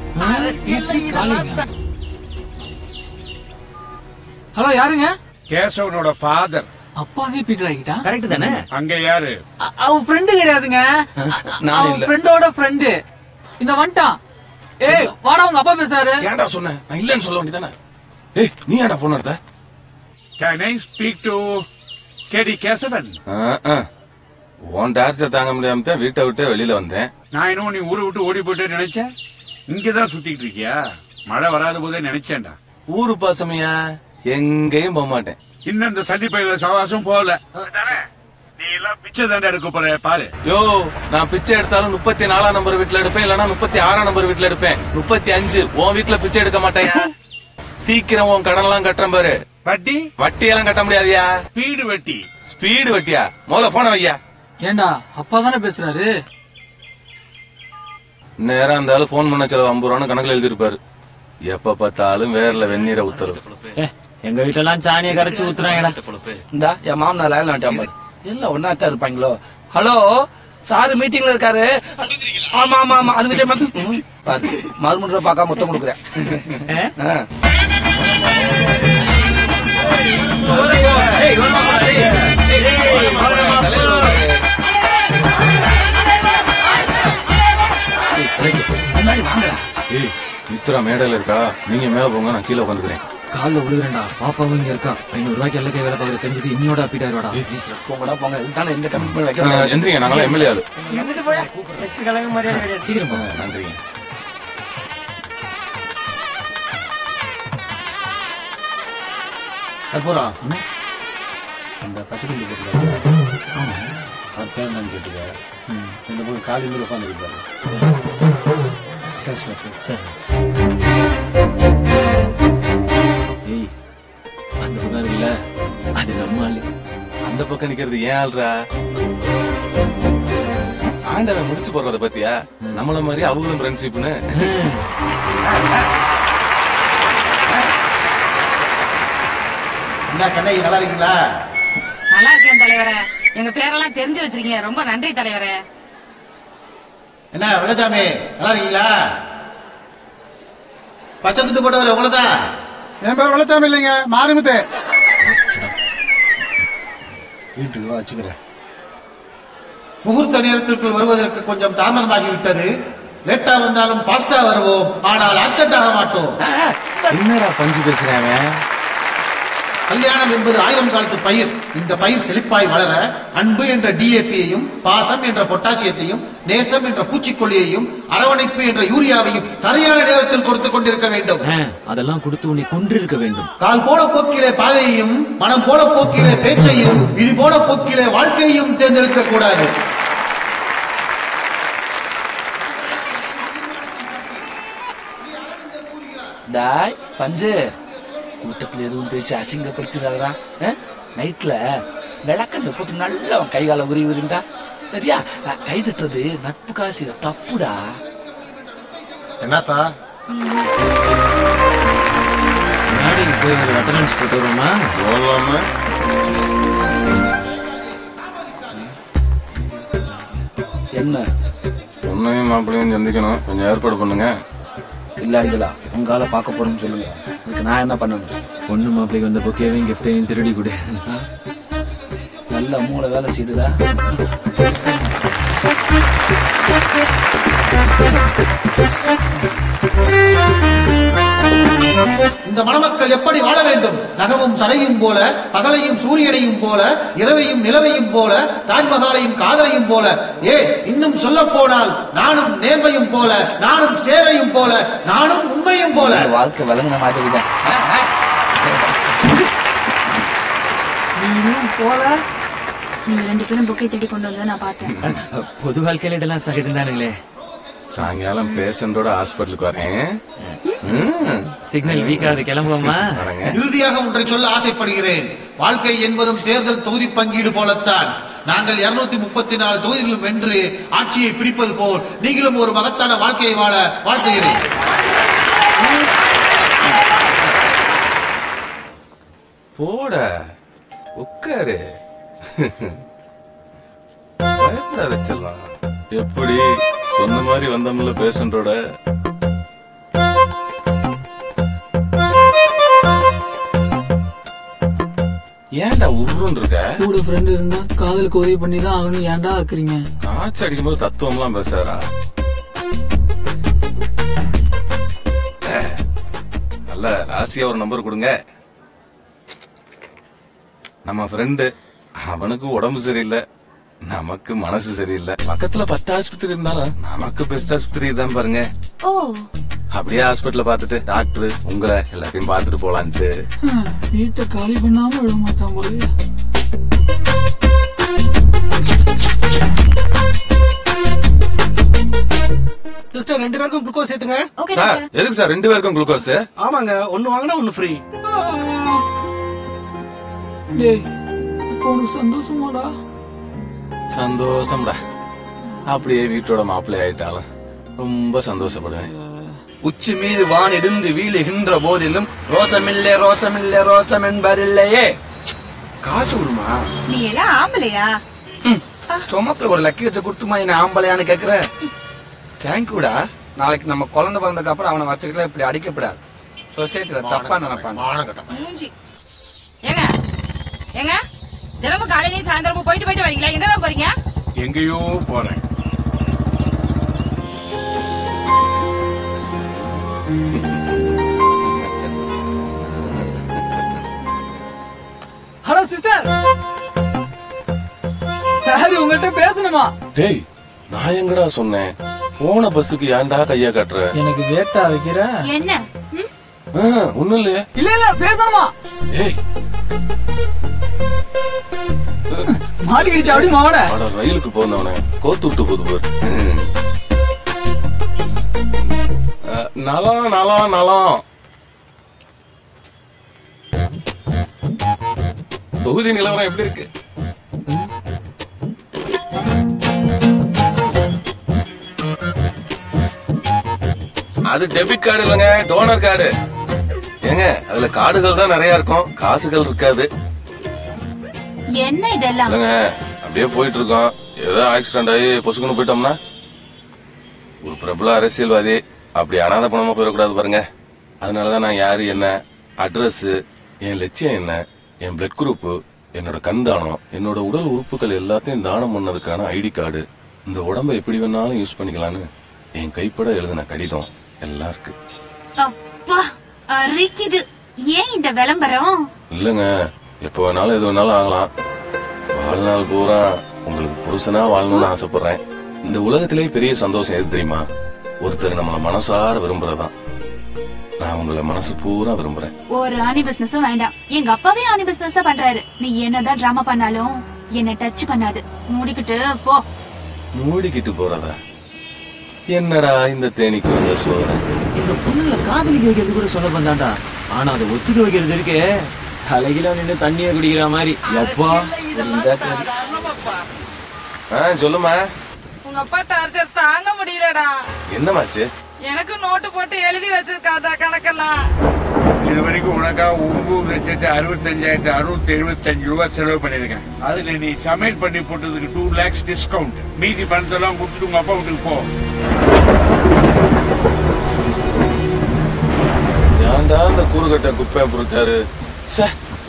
ஹலோ யாருங்க கேசவனோட ஃபாதர் அப்பாவே பீட்டர் ஆகிட்டா கரெக்ட் தானே அங்க யாரு அ- அவன் ஃப்ரெண்டு கிடையாதுங்க நான் அவன் இல்ல. ஃப்ரெண்டோட ஃப்ரெண்டு இந்த வந்துட்டான் ஏய் வாடா உங்க அப்பா பேசுறாரு ஏன்டா சொன்னேன் நான் இல்லன்னு சொல்ல வேண்டியதானே ஏய் நீ ஏன்டா போன் எடுத்த can I speak to KD Keshavan ஆ, ஆ. உன் டார்ச்சை தாங்க முடியாம தான் வீட்டை விட்டு வெளியில வந்தேன் நான் இன்னும் நீ ஊரை விட்டு ஓடி போயிட்டு நினைச்சேன் இங்கதான் சுத்திட்டு இருக்கியா மழை வராத போதே நினைச்சேன்டா ஊரு பாசமையா எங்கேயும் போக மாட்டேன் இன்னும் இந்த சண்டி பயில சவாசம் போகல நீ எல்லாம் பிச்சை தாண்டா எடுக்க போற பாரு யோ நான் பிச்சை எடுத்தாலும் முப்பத்தி நாலாம் நம்பர் வீட்டுல எடுப்பேன் இல்லனா முப்பத்தி ஆறாம் நம்பர் வீட்டுல எடுப்பேன் முப்பத்தி அஞ்சு உன் வீட்டுல பிச்சை எடுக்க மாட்டேன் சீக்கிரம் உன் கடன் எல்லாம் கட்டுறேன் பாரு வட்டி வட்டி எல்லாம் கட்ட முடியாதியா ஸ்பீடு வட்டி ஸ்பீடு வட்டியா முதல்ல போன வையா ஏண்டா அப்பா தானே பேசுறாரு நேரம் இருந்தாலும் போன் பண்ண செலவு ஐம்பது ரூபான்னு கணக்குல எழுதிருப்பாரு எப்ப பார்த்தாலும் வேர்ல வெந்நீரை உத்தரவு எங்க வீட்டெல்லாம் சாணியை கரைச்சு ஊத்துறாங்கடா இந்தா என் மாமனார் லைன்ல வந்துட்டான் பாரு எல்லாம் ஒன்னாத்தான் இருப்பாங்களோ ஹலோ சாரு மீட்டிங்ல இருக்காரு ஆமா ஆமா ஆமா அது விஷயமா ம், பாரு மறுமுறை பார்க்காம மொத்தம் கொடுக்குறேன் ஆ. முன்னாடி வாங்கடா ஏய் மித்ரா மேடையில இருக்கா நீங்க மேல போங்க நான் கீழே உட்காந்துக்கிறேன் கால்ல விழுகிறேன்டா பாப்பாவும் இங்க இருக்கா ஐநூறு ரூபாய்க்கு எல்லாம் வேலை பார்க்கற தெரிஞ்சது இன்னியோட அப்பிட்டாருவாடா போங்கடா போங்க இதுதானே இந்த கமிட்மெண்ட் வைக்க எந்திரிங்க நாங்களாம் எம்எல்ஏ ஆளு சீக்கிரம் போ. நன்றிங்க கற்பூரம் அந்த பச்சை துண்டு போட்டுக்காரு அது பேர் என்னன்னு கேட்டுக்க இந்த பக்கம் காலி மேல உட்காந்துருப்பாரு சரி ஸ்டாப் ஏய் அந்த புகார் இல்ல அது நம்ம ஆளு அந்த பக்கம் நிக்கிறது ஏன் ஆள்றா ஆண்டவன் முடிச்சு போடுறத பத்தியா நம்மள மாதிரி அவங்களும் ஃப்ரெண்ட்ஷிப்னு என்ன கண்ணகி நல்லா இருக்கீங்களா நல்லா இருக்கேன் தலைவரே எங்க பேரெல்லாம் தெரிஞ்சு வச்சிருக்கீங்க ரொம்ப நன்றி தலைவரே என்ன வெள்ளசாமி நல்லா இருக்கீங்களா பச்சை துண்டு போட்டவர் உங்களதான் என் பேர் வெள்ளச்சாமி இல்லைங்க மாரிமுத்து வீட்டுக்கு வா வச்சுக்கிறேன் முகூர்த்த நேரத்திற்குள் வருவதற்கு கொஞ்சம் தாமதமாகிவிட்டது லேட்டா வந்தாலும் ஃபாஸ்டா வருவோம் ஆனால் ஆப்சென்ட் ஆக மாட்டோம் என்னடா பஞ்சு பேசுறாங்க கல்யாணம் என்பது ஆயிரம் காலத்து பயிர் இந்த பயிர் செழிப்பாய் வளர அன்பு என்ற டிஏபியையும் பாசம் என்ற பொட்டாசியத்தையும் நேசம் என்ற பூச்சிக்கொல்லியையும் அரவணைப்பு என்ற யூரியாவையும் சரியான நேரத்தில் கொடுத்து கொண்டிருக்க வேண்டும் ஆ, அதெல்லாம் கொடுத்து உன்னை கொன்றிருக்க வேண்டும் கால் போன போக்கிலே பாதையையும் மனம் போன போக்கிலே பேச்சையும் இது போன போக்கிலே வாழ்க்கையையும் தேர்ந்தெடுக்க கூடாது டாய் பஞ்சு கூட்டத்துல எதுவும் பேசி அசிங்கப்படுத்திடாதடா நைட்ல விளக்கண்ணு போட்டு நல்லா அவன் கை கால உரி உரிண்டா சரியா அஹ், கை தட்டுறது நட்பு காசு தப்புடா என்னத்தா முன்னாடி போய் ஒரு அட்டனன்ஸ் போட்டு வருவோமா போலாமா என்ன பொண்ணையும் மாப்பிள்ளையும் சந்திக்கணும் கொஞ்சம் ஏற்பாடு பண்ணுங்க கில்லாடிகளா உங்கால பார்க்க போறேன்னு சொல்லுங்க அதுக்கு நான் என்ன பண்ணணும் பொண்ணு மாப்பிள்ளைக்கு வந்த பொக்கேவையும் கிஃப்டையும் திருடி கொடு நல்ல மூளை வேலை செய்துடா இந்த மணமக்கள் எப்படி வாழ வேண்டும் நகமும் சதையும் போல பகலையும் சூரியனையும் போல இரவையும் நிலவையும் போல தாஜ்மஹாலையும் காதலையும் போல ஏன் இன்னும் சொல்ல போனால் நானும் நேர்மையும் போல நானும் சேவையும் போல நானும் உண்மையும் போல வாழ்க்கை விளங்கின மாதிரி தான் நீனும் போல நீங்க ரெண்டு பேரும் புக்கை தேடி கொண்டு வந்ததை நான் பார்த்தேன் பொது வாழ்க்கையில இதெல்லாம் சகஜம் தானுங்களே சாயங்காலம் பேஷண்டோட ஹாஸ்பிட்டலுக்கு வரேன் ம். சிக்னல் வீக்காது கிளம்புவோமா வரேங்க இறுதியாக ஒன்றை சொல்ல ஆசைப்படுகிறேன் வாழ்க்கை என்பதும் தேர்தல் தொகுதி பங்கீடு போலத்தான் நாங்கள் 234 முப்பத்தி நாலு தொகுதிகளும் வென்று ஆட்சியை பிடிப்பது போல் நீங்களும் ஒரு மகத்தான வாழ்க்கையை வாழ வாழ்த்துகிறேன் போட உட்காரு பயப்படாத செல்லம் எப்படி சொன்ன மாதிரி வந்தோம்ல பேஷண்டோட ஏன்டா உருன்னு இருக்க கூட ஃப்ரெண்ட் இருந்தா காதலுக்கு உதவி பண்ணி தான் ஆகணும் ஏன்டா ஆக்குறீங்க காய்ச்சி அடிக்கும்போது தத்துவம்லாம் பேசாரா நல்ல ராசியா ஒரு நம்பர் கொடுங்க நம்ம ஃப்ரெண்டு அவனுக்கு உடம்பு சரியில்லை நமக்கு மனசு சரியில்லை பக்கத்துல பத்து ஆஸ்பத்திரி இருந்தாலும் நமக்கு பெஸ்ட் ஆஸ்பத்திரி தான் பாருங்க ஓ அப்படியே ஹாஸ்பிட்டல்ல பாத்துட்டு டாக்டர் உங்களை எல்லாத்தையும் பாத்துட்டு போலான்ட்டு ஹம், வீட்டை காலி பண்ணாம விட மாட்டான் போல சிஸ்டர் ரெண்டு பேருக்கும் குளுக்கோஸ் ஏத்துங்க சார் எதுக்கு சார் ரெண்டு பேருக்கும் குளுக்கோஸ் ஆமாங்க ஒன்னு வாங்கினா ஒன்னு ஃப்ரீ டேய் இப்போ உனக்கு சந்தோஷமாடா சந்தோஷம்டா அப்படியே வீட்டோட மாப்பிள்ளை ஆயிட்டாலும் ரொம்ப சந்தோஷப்படுவேன் உச்சி மீது வான் இடிந்து வீழுகின்ற போதிலும் ரோசமில்லை ரோசமில்லை ரோசம் என்பரில்லையே காசு விடுமா நீ எல்லாம் ஆம்பளையா ஸ்டொமக்ல ஒரு லக்கியத்தை கொடுத்துமா என்ன ஆம்பளையான்னு கேக்குற தேங்க்யூடா நாளைக்கு நம்ம குழந்தை பிறந்ததுக்கு அப்புறம் அவனை வச்சுக்கிட்டா இப்படி அடிக்கப்படாது சொசைட்டில தப்பா நினைப்பாங்க மூஞ்சி ஏங்க ஏங்க தினமும் காலையிலயும் சாயந்தரமும் போயிட்டு போயிட்டு வரீங்களா எங்க தான் போறீங்க எங்கேயோ போறேன் ஹலோ சிஸ்டர் சார் உங்கள்கிட்ட பேசணுமா டேய் நான் எங்கடா சொன்னேன் போன பஸ்ஸுக்கு ஏன்டா கையா காட்டுற எனக்கு வேட்டா வைக்கிற என்ன ம்? ஆ, ஒண்ணும் இல்லையே இல்ல இல்ல பேசணுமா ஏய் மாட்டிக்கிடுச்சு அப்படி மாவன அட ரயிலுக்கு போனவனே கோத்து விட்டு போது பாரு ம். அஹ், நலம் நலம் நலம் தொகுதி நிலவரம் எப்படி இருக்கு அது டெபிட் கார்டு இல்லைங்க டோனர் கார்டு ஏங்க அதுல கார்டுகள் தான் நிறைய இருக்கும் காசுகள் இருக்காது என்ன இதெல்லாம் இல்லைங்க அப்படியே போயிட்டு இருக்கோம் ஏதோ ஆக்சிடென்ட் ஆகி பொசுக்குன்னு போயிட்டோம்னா ஒரு பிரபல அரசியல்வாதி அப்படி அனாதை பணமா போயிடக்கூடாது பாருங்க அதனாலதான் நான் யாரு என்ன அட்ரஸ் என் லட்சியம் என்ன என் பிளட் குரூப் என்னோட கண் தானம் என்னோட உடல் உறுப்புகள் எல்லாத்தையும் தானம் பண்ணதுக்கான ஐடி கார்டு இந்த உடம்ப எப்படி வேணாலும் யூஸ் பண்ணிக்கலான்னு என் கைப்பட எழுதின கடிதம் எல்லாம் இருக்கு அப்பா அரிக்குது ஏன் இந்த விளம்பரம் இல்லங்க எப்ப வேணாலும் எது வேணாலும் ஆகலாம் வாழ்நாள் பூரா உங்களுக்கு புருஷனா வாழணும்னு ஆசைப்படுறேன் இந்த உலகத்திலே பெரிய சந்தோஷம் எது தெரியுமா ஒருத்தர் நம்மள மனசார விரும்புறதுதான் நான் உங்களை மனசு பூரா விரும்புறேன் ஒரு ஆணி பிசினஸும் வேண்டாம் எங்க அப்பாவே ஆணி பிசினஸ் தான் பண்றாரு நீ என்னதான் டிராமா பண்ணாலும் என்ன டச் பண்ணாது மூடிக்கிட்டு போ மூடிக்கிட்டு போறதா என்னடா இந்த தேனிக்கு வந்த சோதனை இந்த பொண்ணுல காதலிக்க வைக்கிறது கூட சொல்ல வந்தாண்டா ஆனா அதை ஒத்துக்க வைக்கிறது இருக்கே தலைகில நின்று தண்ணிய குடிக்கிற மாதிரி எப்பா ஆ சொல்லுமா உங்க அப்பா டார்ச்சர் தாங்க முடியலடா என்னமாச்சு எனக்கு நோட்டு போட்டு எழுதி வச்சிருக்காடா கணக்கெல்லாம் இது வரைக்கும் உனக்கா ஒன்பது லட்சத்தி அறுபத்தஞ்சாயிரத்தி அறுநூத்தி எழுபத்தஞ்சு ரூபாய் செலவு பண்ணிருக்கேன் அதுல நீ சமையல் பண்ணி போட்டதுக்கு டூ லேக்ஸ் டிஸ்கவுண்ட் மீதி பணத்தெல்லாம் கொடுத்துட்டு உங்க அப்பா வீட்டுக்கு போ ஏன்டா இந்த கூறுகட்ட குப்பையை பொறுத்தாரு சே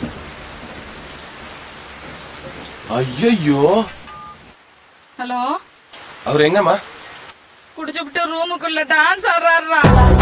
ஐயோ ஹலோ அவர் எங்கம்மா குடிச்சுப்புட்டு ரூமுக்குள்ள டான்ஸ் ஆடுறாருடா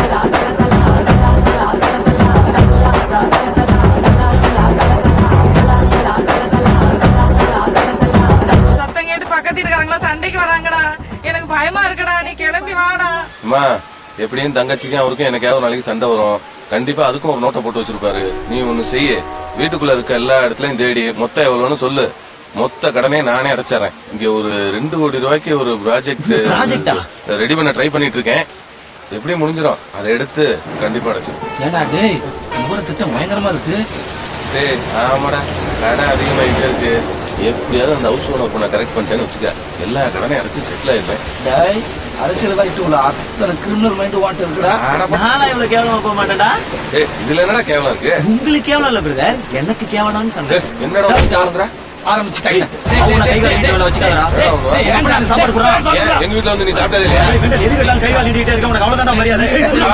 சத்தம் கேட்டு பக்கத்து வீட்டுக்காரங்களா சண்டைக்கு வராங்கடா எனக்கு பயமா இருக்குடா நீ கிளம்பி வாடா அம்மா எப்படியும் தங்கச்சிக்கும் அவருக்கும் எனக்காவது ஒரு நாளைக்கு சண்டை வரும் கண்டிப்பா அதுக்கும் ஒரு நோட்டை போட்டு வச்சிருப்பாரு நீ ஒண்ணு செய்ய வீட்டுக்குள்ள இருக்க எல்லா இடத்துலயும் தேடி மொத்தம் எவ்வளவுன்னு சொல்லு மொத்த கடனே நானே அடைச்சிடறேன் இங்க ஒரு ரெண்டு கோடி ரூபாய்க்கு ஒரு ப்ராஜெக்ட் ப்ராஜெக்டா? ரெடி பண்ண ட்ரை பண்ணிட்டு இருக்கேன் எப்படி முடிஞ்சிடும் அதை எடுத்து கண்டிப்பா அடைச்சிடும் ஏடா டேய் இவர திட்டம் பயங்கரமா இருக்கு டேய் ஆமாடா கடன் அதிகமாயிட்டே இருக்கு எப்படியாவது அந்த ஹவுஸ் ஓனர் பொண்ணை கரெக்ட் பண்ணிட்டேன்னு வச்சுக்க எல்லா கடனையும் அடைச்சு செட்டில் ஆயிருப்பேன் டேய் அரசியல்வாதிட்டு உள்ள அத்தனை கிரிமினல் மைண்ட் வாண்ட் இருக்குடா நானா இவ்வளவு கேவலமா போக மாட்டேன்டா ஏய் இதுல என்னடா கேவலம் இருக்கு உங்களுக்கு கேவலம் இல்ல பிரதர் எனக்கு கேவலம்னு சொன்னேன் என்னடா வந்து ஆளுங்கடா ஆரம்பிச்சுட்டாங்க அவங்கள கை கால் நீட்டி வச்சுக்காதடா. ஏன்டா அந்த சாப்பாடு குடுறா? ஏன், எங்க வீட்டுல வந்து நீ சாப்பிட்டது இல்லையா ஏய், வெண்டர், எதுக்கு எடுத்தாலும் கை கால் நீட்டிக்கிட்டே இருக்க, உனக்கு அவ்வளவுதான்டா மரியாதை.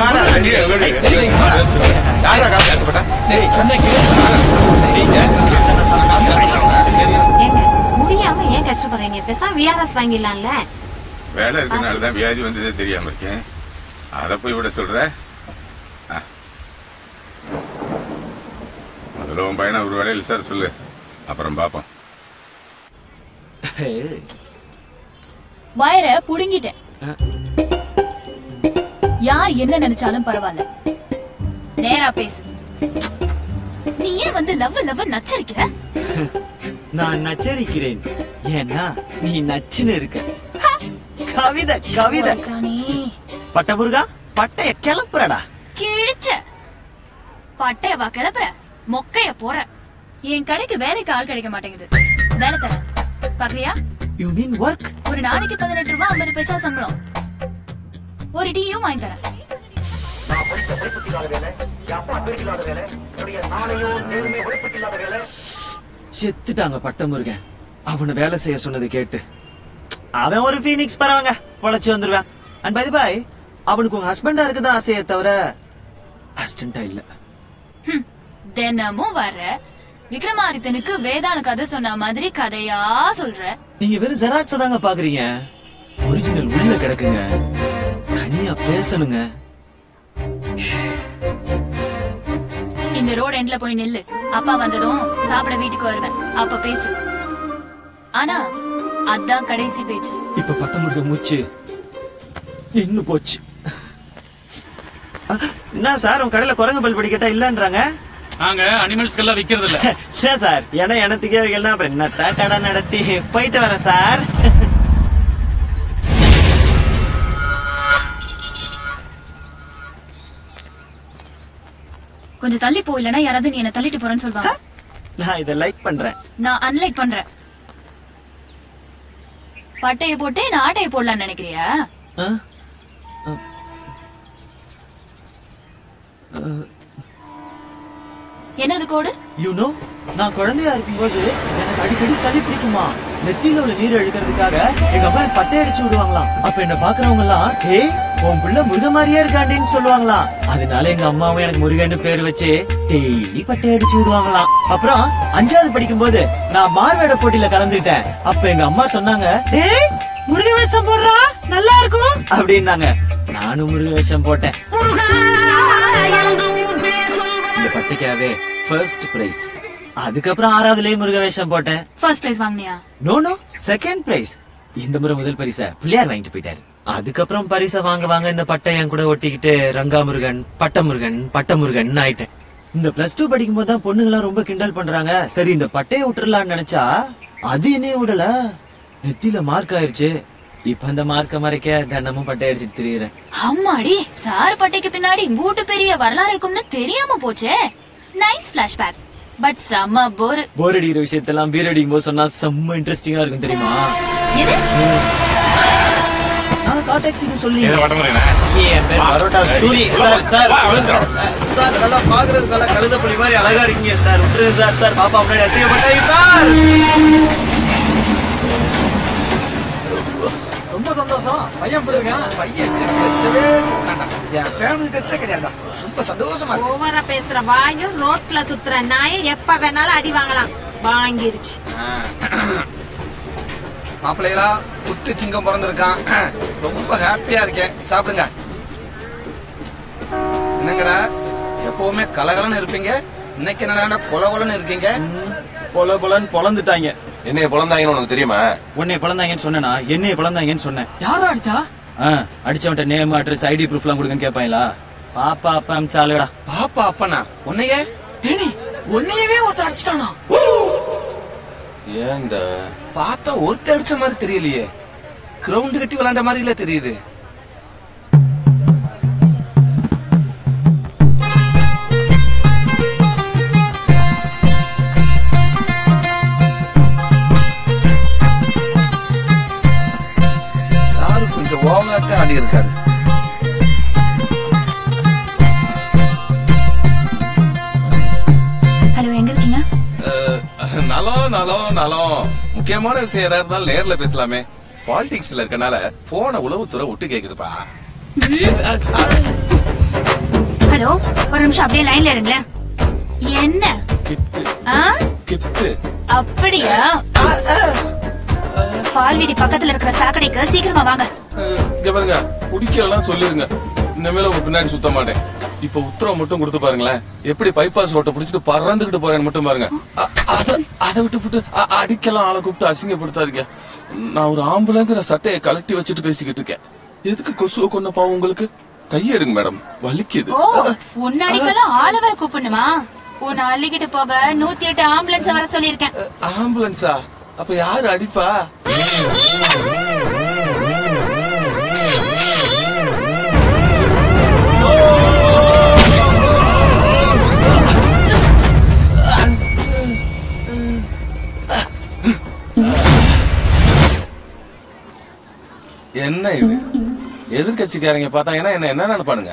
யாரா காசு ஆசைப்பட்டா ஏங்க முடியாம ஏன் கஷ்டப்படுறீங்க பேசாம விஆர்எஸ் வாங்கிடலாம்ல வேலை இருக்கனால தான் வியாதி வந்ததே தெரியாம இருக்கேன் அத போய் விட சொல்ற ஆ. முதல்ல உன் பையனை ஒரு வேலையில் சார் சொல்லு அப்புறம் பாப்போம் வயர புடுங்கிட்டேன் யார் என்ன நினைச்சாலும் பரவாயில்ல நேரா பேசு நீ ஏன் வந்து லவ் லவ் நச்சரிக்கிற நான் நச்சரிக்கிறேன் ஏன்னா நீ நச்சுன்னு இருக்க கவிதை கவிதை நீ பட்ட முருகா பட்டைய கிளப்புறடா கிழிச்ச பட்டையவா கிளப்புற மொக்கைய போற என் கடைக்கு வேலைக்கு ஆள் கிடைக்க மாட்டேங்குது வேலை தரேன் பாக்குறியா யூ மீன் ஒர்க் ஒரு நாளைக்கு பதினெட்டு ரூபாய் ஐம்பது பைசா சம்பளம் ஒரு டீயும் வாங்கி தரேன் செத்துட்டாங்க பட்ட முருகன் அவனை வேலை செய்ய சொன்னது கேட்டு அவன் ஒரு பீனிக்ஸ் பரவாங்க பொழைச்சு வந்துருவான் அண்ட் பை பாய் அவனுக்கு உங்க ஹஸ்பண்டா இருக்குதான் ஆசையே தவிர அசிஸ்டண்டா இல்ல ஹம், தினமும் வர்ற விக்ரமாதித்தனுக்கு வேதான கதை சொன்ன மாதிரி கதையா சொல்ற நீங்க வெறும் ஜெராக்ஸ் தாங்க பாக்குறீங்க ஒரிஜினல் உள்ள கிடக்குங்க தனியா பேசணுங்க இந்த ரோட் எண்ட்ல போய் நில்லு அப்பா வந்ததும் சாப்பிட வீட்டுக்கு வருவேன் அப்ப பேசு ஆனா அதான் கடைசி பேச்சு இப்ப பட்ட முருகன் மூச்சு நின்னு போச்சு அஹ், என்ன சார் உங்க கடையில குரங்கு பல் படிக்கட்டா இல்லன்றாங்க நாங்க அனிமல்ஸ்க்கு எல்லாம் விக்கிறது இல்ல இல்ல சார் ஏன்னா எனத்துக்கே வைக்கலாம் அப்புறம் என்ன டாடா நடத்தி போயிட்டு வரேன் சார் கொஞ்சம் தள்ளி போ இல்லனா யாராவது நீ என்ன தள்ளிட்டு போறேன்னு சொல்லுவாங்க நான் இதை லைக் பண்றேன் நான் அன்லைக் பண்றேன் பட்டைய போட்டு நான் ஆட்டைய போடலாம்னு நினைக்கிறியா அஹ், அஹ், அஹ், என்னது கோடு you know நான் குழந்தையா இருக்கும்போது எனக்கு அடிக்கடி சளி பிடிக்குமா நெத்தியில உள்ள நீர் அழுக்கிறதுக்காக எங்க அம்மா எனக்கு பட்டை அடிச்சு விடுவாங்களாம் அப்ப என்ன பாக்குறவங்க எல்லாம் ஏய் உன் புள்ள முருக மாதிரியா இருக்காண்டின்னு சொல்லுவாங்களாம் அதனால எங்க அம்மாவும் எனக்கு முருகன்னு பேர் வச்சு டெய்லி பட்டை அடிச்சு விடுவாங்களாம் அப்புறம் அஞ்சாவது படிக்கும் போது நான் மார்வேட போட்டியில கலந்துட்டேன் அப்ப எங்க அம்மா சொன்னாங்க ஏய் முருக வேஷம் போடுறா நல்லா இருக்கும் அப்படின்னாங்க நானும் முருக வேஷம் போட்டேன் இந்த பட்டிக்காவே ஃபர்ஸ்ட் பிரைஸ் அதுக்கப்புறம் ஆறாவதுலயே முருக வேஷம் போட்டேன் ஃபர்ஸ்ட் பிரைஸ் வாங்குனியா நோ நோ செகண்ட் பிரைஸ் இந்த முறை முதல் பரிசை பிள்ளையார் வாங்கிட்டு போயிட்டாரு அதுக்கப்புறம் பரிசை வாங்க வாங்க இந்த பட்டை என் கூட ஒட்டிக்கிட்டு ரங்கா முருகன் பட்ட முருகன் பட்ட முருகன் ஆயிட்டேன் இந்த பிளஸ் டூ படிக்கும் போது தான் பொண்ணுங்களாம் ரொம்ப கிண்டல் பண்றாங்க சரி இந்த பட்டையை விட்டுறலாம்னு நினைச்சா அது என்னைய விடல நெத்தியில மார்க் ஆயிருச்சு இப்ப அந்த மார்க்க மறைக்க தினமும் பட்டை அடிச்சுட்டு திரியுறேன் அம்மாடி சார் பட்டைக்கு பின்னாடி மூட்டு பெரிய வரலாறு இருக்கும்னு தெரியாம போச்சே நைஸ் பிளாஷ்பேக் பட் செம்ம போர் போர் அடிக்கிற விஷயத்தெல்லாம் பீர் அடிக்கும் போது சொன்னா செம்ம இன்ட்ரெஸ்டிங்கா இருக்கும் தெரியுமா எது நான் காட்டாக்சி இது சொல்லி ஏதோ வடமுறைனா? என் பேர் Parotta Soori sir sir sir நல்லா பாக்குறது நல்லா கழுத புலி மாதிரி அழகா இருக்கீங்க சார் விட்டுருங்க சார் சார் பாப்பா முன்னாடி அசிங்கப்பட்டாங்க சார் ரொம்ப சந்தோஷம் பையன் போயிருக்கான் பையன் செக்கச்சவே என் ஃபேமிலி டச்சே கிடையாதா ரொம்ப சந்தோஷமா இருக்கு ஓவரா பேசுற வாயும் ரோட்ல சுத்துற நாயை எப்ப வேணாலும் அடி வாங்கலாம் வாங்கிருச்சு மாப்பிள்ளைகளா குட்டி சிங்கம் பிறந்திருக்கான் ரொம்ப ஹாப்பியா இருக்கேன் சாப்பிடுங்க என்னங்கடா எப்பவுமே கலகலன்னு இருப்பீங்க இன்னைக்கு என்னடா கொல கொலன்னு இருக்கீங்க பொல பொலன்னு பொலந்துட்டாங்க என்னைய பிறந்தாங்கன்னு உனக்கு தெரியுமா உன்னை பிளந்தாங்கன்னு சொன்னேனா என்னைய பிளந்தாங்கன்னு சொன்னேன் யாரா அடிச்சா ஆ, அடிச்சவன்ட்ட நேம் அட்ரஸ் ஐடி ப்ரூஃப்லாம் கொடுங்கன்னு கேட்பாங்களா பாப்பா அப்பா அமிச்சாலுடா பாப்பா அப்பனா உன்னையே டேனி உன்னையவே ஒருத்தர் அடிச்சிட்டானா ஏன்டா பார்த்தா ஒருத்த அடிச்ச மாதிரி தெரியலையே கிரவுண்ட் கட்டி விளையாண்ட மாதிரி இல்ல தெரியுது சாரு கொஞ்சம் ஓவராக ஆடி இருக்காரு ஹலோ எங்க இருக்கீங்க நலம் நலம் நலம் முக்கியமான விஷயம் ஏதாவது இருந்தாலும் நேர்ல பேசலாமே பாலிடிக்ஸ்ல இருக்கனால போன உளவுத்துறை ஒட்டு கேக்குதுப்பா ஹலோ ஒரு நிமிஷம் அப்படியே லைன்ல இருங்களேன் என்ன ஆ? கிப்ட் அப்படியா பால்வீதி பக்கத்துல இருக்கிற சாக்கடைக்கு சீக்கிரமா வாங்க இங்க பாருங்க குடிக்கலாம் சொல்லிருங்க இனிமேல உங்க பின்னாடி சுத்த மாட்டேன் இப்ப உத்தரவு மட்டும் கொடுத்து பாருங்களேன் எப்படி பைபாஸ் ரோட்டை பிடிச்சிட்டு பறந்துகிட்டு போறேன்னு மட்டும் பாருங்க அ- அத- அதை விட்டு விட்டு அ- அடிக்கலாம் ஆளை கூப்பிட்டு அசிங்கப்படுத்தாதீங்க நான் ஒரு ஆம்பளைங்கிற சட்டையை கலட்டி வச்சுட்டு பேசிக்கிட்டு இருக்கேன் எதுக்கு கொசுவை கொன்ன பாவம் உங்களுக்கு கையெடுங்க மேடம் வலிக்குது ஓ உன்னாடிக்கெல்லாம் ஆளவர கூப்பிடணுமா உன்னை அள்ளிக்கிட்டு போக நூத்தி எட்டு ஆம்புலன்ஸ் வர சொல்லியிருக்கேன் ஆம்புலன்ஸா அப்ப யாரு அடிப்பா என்ன இது எதிர்கட்சிக்காரங்க பார்த்தாங்கன்னா என்ன என்ன நினைப்பானுங்க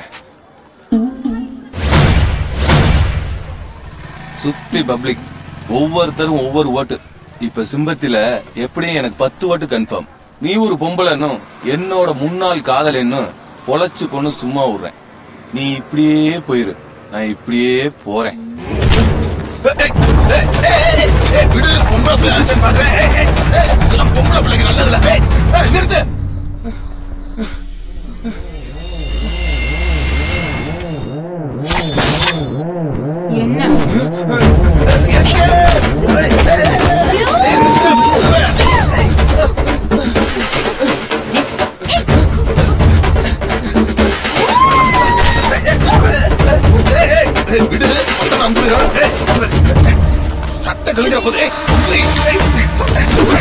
சுத்தி பப்ளிக் ஒவ்வொருத்தரும் ஒவ்வொரு ஓட்டு இப்ப சிம்பத்தில எப்படியும் எனக்கு பத்து ஓட்டு கன்ஃபார்ம் நீ ஒரு பொம்பளைன்னும் என்னோட முன்னாள் காதல் என்னும் பொழைச்சு கொண்டு சும்மா விடுறேன் நீ இப்படியே போயிரு நான் இப்படியே போறேன் நிறுத்து என்ன விடு மொத்தம் நான் அனுப்புறேன். ஏய், அனுப்புறேன். சட்டை கிழிக்கிற போது ஏய், ஏய், ஏய்.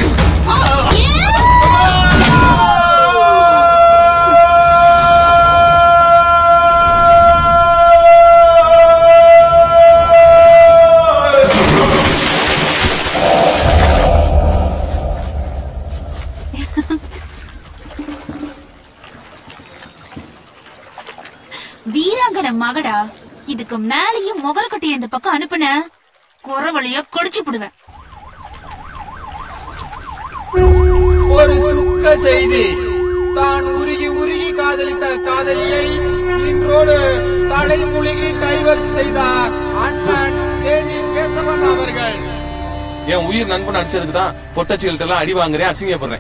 வீராங்கனை மகடா இதுக்கு மேலேயும் முகர்கட்டி இந்த பக்கம் அனுப்புன குறவழிய குடிச்சு புடுவேன் ஒரு துக்க செய்தி தான் உருகி உருகி காதலித்த காதலியை இன்றோடு தலைமொழிகி டைவர்ஸ் செய்தார் அண்ணன் தேனி கேசவன் அவர்கள் என் உயிர் நண்பன் அடிச்சதுக்கு தான் பொட்டச்சிகள்ட்ட எல்லாம் அடி வாங்குறேன் அசிங்கப்படுறேன்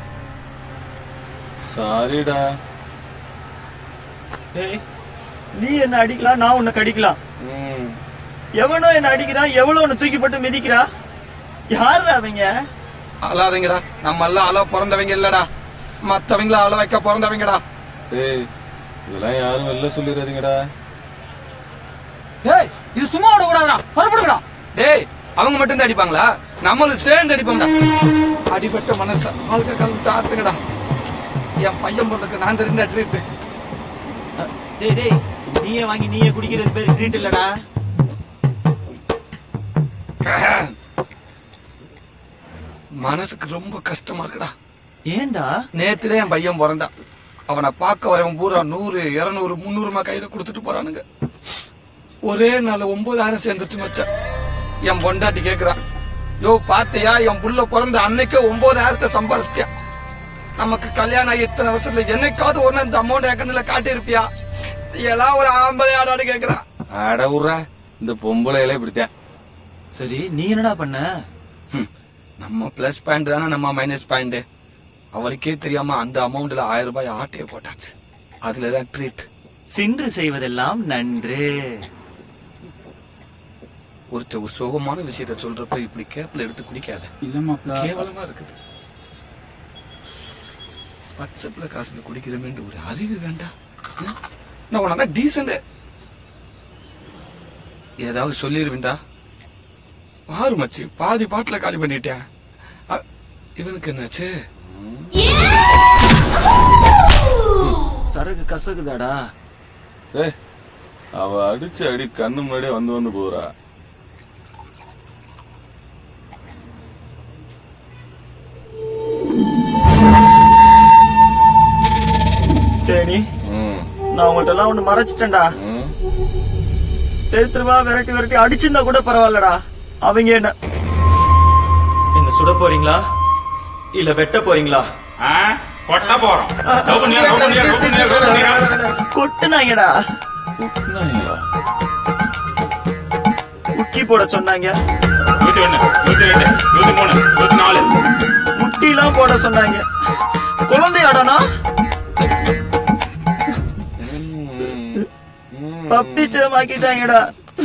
சாரிடா டேய் நீ என்ன அடிக்கலாம் நான் உன்னை கடிக்கலாம் எவனோ என்ன அடிக்கிறான் எவ்வளவு உன்னை தூக்கி போட்டு மிதிக்கிறா யாருடா அவங்க அழாதீங்கடா நம்ம எல்லாம் அழ பிறந்தவங்க இல்லடா மத்தவங்கள அழ வைக்க பிறந்தவங்கடா ஏய் இதெல்லாம் யாரும் வெளில சொல்லிடாதீங்கடா ஏய் இது சும்மா விட கூடாதுடா புறப்படுங்கடா டேய் அவங்க மட்டும் தான் அடிப்பாங்களா நம்மளும் சேர்ந்து அடிப்போம்டா அடிபட்ட மனச ஆளுக்க கலந்து ஆத்துங்கடா என் பையன் பொண்ணுக்கு நான் தெரிந்த ட்ரீட் டேய் டேய் நீயே வாங்கி நீயே குடிக்கிறது பேர் ட்ரீட் இல்லடா மனசுக்கு ரொம்ப கஷ்டமா இருக்குடா ஏன்டா நேத்துதான் என் பையன் பிறந்தான் அவனை பார்க்க வரவன் பூரா நூறு இருநூறு முந்நூறுமா கையில கொடுத்துட்டு போறானுங்க ஒரே நாள் ஒன்பதாயிரம் சேர்ந்துச்சு மச்சான் என் பொண்டாட்டி கேக்குறான் யோ பாத்தியா என் புள்ள பிறந்த அன்னைக்கே ஒன்பதாயிரத்தை சம்பாதிச்சிட்டியா நமக்கு கல்யாணம் ஆகி இத்தனை வருஷத்துல என்னைக்காவது ஒண்ணு இந்த அமௌண்ட் அக்கௌண்ட்ல காட்டியிருப்பியா எல்லாம் ஒரு ஆம்பளை ஆடாடு கேக்குறான் அட உர்றா இந்த பொம்பளையில இப்படித்தான் சரி நீ என்னடா பண்ண நம்ம பிளஸ் பாயிண்ட் தானே நம்ம மைனஸ் பாயிண்ட் அவளுக்கே தெரியாம அந்த அமௌண்ட்ல ஆயிரம் ரூபாய் ஆட்டையை போட்டாச்சு அதுலதான் ட்ரீட் சின்று செய்வதெல்லாம் நன்று ஒருத்த ஒரு சோகமான விஷயத்த சொல்றப்ப இப்படி கேப்ல எடுத்து குடிக்காத இல்ல மாப்ள கேவலமா இருக்குது பச்சைப்புல காசுல குடிக்கிறமேண்டு ஒரு அறிவு வேண்டாம் ம்? நான் உனக்கு டீசெண்ட் ஏதாவது சொல்லிருவேண்டா பாரு மச்சி பாதி பாட்டுல காலி பண்ணிட்டேன் அ- இவனுக்கு என்னாச்சு சரக்கு கசக்குதாடா ஏய் அவ அடிச்ச அடி கண்ணு முன்னாடியே வந்து வந்து போறா தேனி நான் உங்கள்ட்ட எல்லாம் ஒண்ணு மறைச்சிட்டேன்டா தெரு தெருவா விரட்டி விரட்டி அடிச்சிருந்தா கூட பரவாயில்லடா அவங்க என்ன சுட போறீங்களா இல்ல வெட்ட போறீங்களா கொட்ட போறோம் லவ் பண்ணியா லவ் பண்ணியா லவ் பண்ணியா லவ் பண்ணியா கொட்டுனாங்கடா முக்கி போட சொன்னாங்க நூத்தி ஒண்ணு நூத்தி ரெண்டு நூத்தி மூணு நூத்தி நாலு முட்டிலாம் போட சொன்னாங்க குழந்தையாடானா பப்பி சேமாக்கிட்டாங்கடா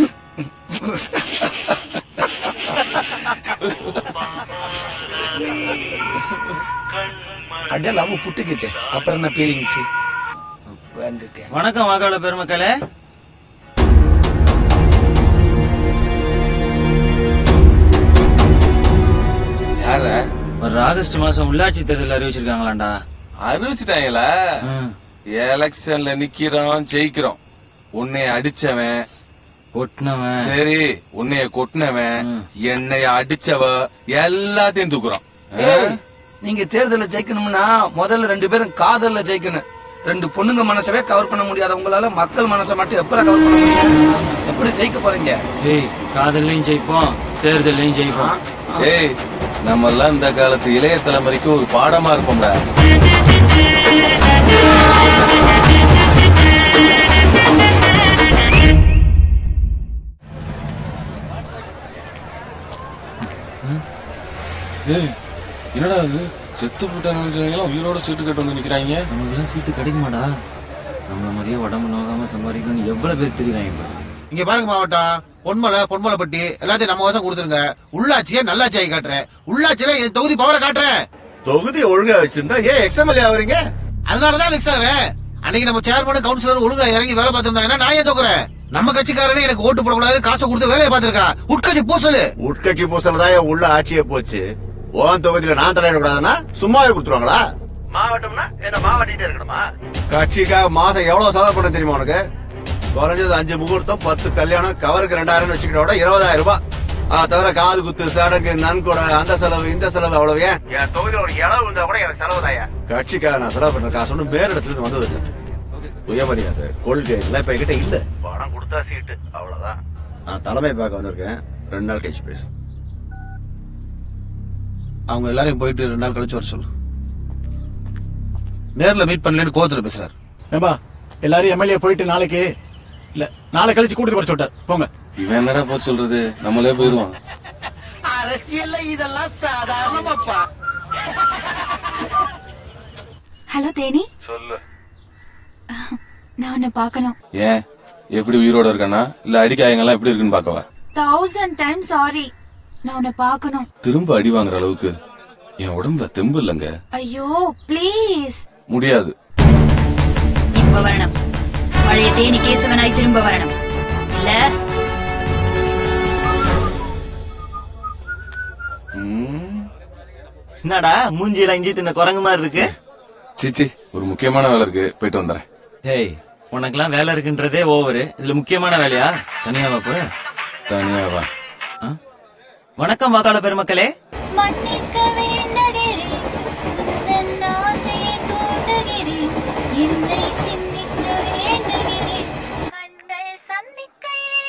அடலாம் புட்டுக்குச்சு அப்புறம் என்ன ஃபீலிங்ஸ் வந்துட்டேன் வணக்கம் வாக்காள பெருமக்களே யார ஒரு ஆகஸ்ட் மாசம் உள்ளாட்சி தேர்தல் அறிவிச்சிருக்காங்களாண்டா அறிவிச்சிட்டாங்களா எலெக்ஷன்ல நிக்கிறோம் ஜெயிக்கிறோம் உன்னைய அடிச்சவன் கொட்டினவன் சரி உன்னைய கொட்டினவன் என்னைய அடிச்சவ எல்லாத்தையும் தூக்குறோம் ஏய், நீங்க தேர்தல்ல ஜெயிக்கணும்னா முதல்ல ரெண்டு பேரும் காதல்ல ஜெயிக்கணும் ரெண்டு பொண்ணுங்க மனசவே கவர் பண்ண முடியாத உங்களால மக்கள் மனசை மட்டும் எப்படி கவர் பண்ண முடியும் எப்படி ஜெயிக்க போறீங்க ஏய் காதல்லையும் ஜெயிப்போம் தேர்தல்லையும் ஜெயிப்போம் ஏய் நம்ம எல்லாம் இந்த காலத்து இளைய தலைமுறைக்கு ஒரு பாடமா இருப்போம்டா ஏய் என்னடா அது செத்து போட்டாங்க உயிரோட சீட்டு கட்டு வந்து நிக்கிறாங்க நமக்கு சீட்டு கிடைக்குமாடா நம்ம மாதிரியே உடம்பு நோகாம சம்பாதிக்கணும்னு எவ்வளவு பேர் தெரியுறாங்க பாரு. இங்க பாருங்க மாவட்டம் பொன்மலை பொன்மலைப்பட்டி எல்லாத்தையும் நம்ம வசம் கொடுத்துருங்க உள்ளாட்சியை நல்லாட்சி ஆகி காட்டுறேன் உள்ளாட்சியில என் தொகுதி பவரை காட்டுறேன் தொகுதி ஒழுங்கா வச்சிருந்தா ஏன் எக்ஸ்எம்எல்ஏ ஆவறீங்க அதனாலதான் மிக்ஸ் ஆகுறேன் அன்னைக்கு நம்ம சேர்மன் கவுன்சிலர் ஒழுங்கா இறங்கி வேலை பார்த்திருந்தாங்கன்னா நான் ஏன் தோக்குறேன் நம்ம கட்சிக்காரனே எனக்கு ஓட்டு போடக்கூடாது காசை கொடுத்து வேலையை பார்த்திருக்கா உட்கட்சி பூசலு உட்கட்சி பூசல தான் உள்ள ஆட்சியே போச்சு உன் தொகுதியில நான் தலையிடக்கூடாதுன்னா சும்மாவே கொடுத்துருவாங்களா மாவட்டம்னா என்ன மாவட்டிட்டே இருக்கணுமா கட்சிக்காக மாசம் எவ்வளவு செலவு பண்ண தெரியுமா உனக்கு குறைஞ்சது அஞ்சு முகூர்த்தம் பத்து கல்யாணம் கவருக்கு ரெண்டாயிரம் வச்சுக்கிட்டோட இருபதாயிரம் ரூபாய் ஆ தவிர காது குத்து சடங்கு நன்கொடை அந்த செலவு இந்த செலவு அவ்வளவு ஏன் என் தொகுதியில ஒரு இளவு இருந்தா கூட எனக்கு செலவு தாயா கட்சிக்காக நான் செலவு பண்ற காசு ஒன்றும் வேற இடத்துல இருந்து வந்தது இல்ல சுயமரியாதை கொள்கை எல்லாம் இப்ப என்கிட்ட இல்ல பணம் கொடுத்தா சீட்டு அவ்வளவுதான் நான் தலைமை பார்க்க வந்திருக்கேன் ரெண்டு நாள் கழிச்சு பேசு அவங்க எல்லாரையும் போயிட்டு ரெண்டு நாள் கழிச்சு வர சொல்லு நேர்ல மீட் பண்ணலன்னு கோவத்துல பேசுறாரு ஏம்பா எல்லாரும் எம்எல்ஏ போயிட்டு நாளைக்கு இல்ல நாளை கழிச்சு கூட்டிட்டு வர சொல்லிட்டார் போங்க இவன் என்னடா போய் சொல்றது நம்மளே போயிருவோம் அரசியல்ல இதெல்லாம் சாதாரணமாப்பா ஹலோ தேனி சொல்லு நான் உன்னை பார்க்கணும் ஏன் எப்படி உயிரோட இருக்கானா இல்ல அடிக்காயங்கெல்லாம் எப்படி இருக்குன்னு பாக்கவா தௌசண்ட் டைம் சாரி நான் உன்னை பார்க்கணும் திரும்ப அடி வாங்குற அளவுக்கு என் உடம்புல தெம்பு இல்லைங்க ஐயோ ப்ளீஸ் முடியாது இப்ப வரணும் பழைய தேனி கேசவனாய் திரும்ப வரணும் இல்ல என்னடா மூஞ்சியில இஞ்சி தின்ன குரங்கு மாதிரி இருக்கு சீச்சி ஒரு முக்கியமான வேலை இருக்கு போயிட்டு வந்துடுறேன் டேய் உனக்கெல்லாம் வேலை இருக்குன்றதே ஓவரு இதுல முக்கியமான வேலையா தனியாவா போற தனியாவா வணக்கம் வாக்காள பெருமக்களே மன்னிக்க வேண்டுகிறேன் உந்தன் ஆசையை தூண்டுகிறேன் என்னை சிந்திக்க வேண்டுகிறேன் கண்கள் சந்திக்க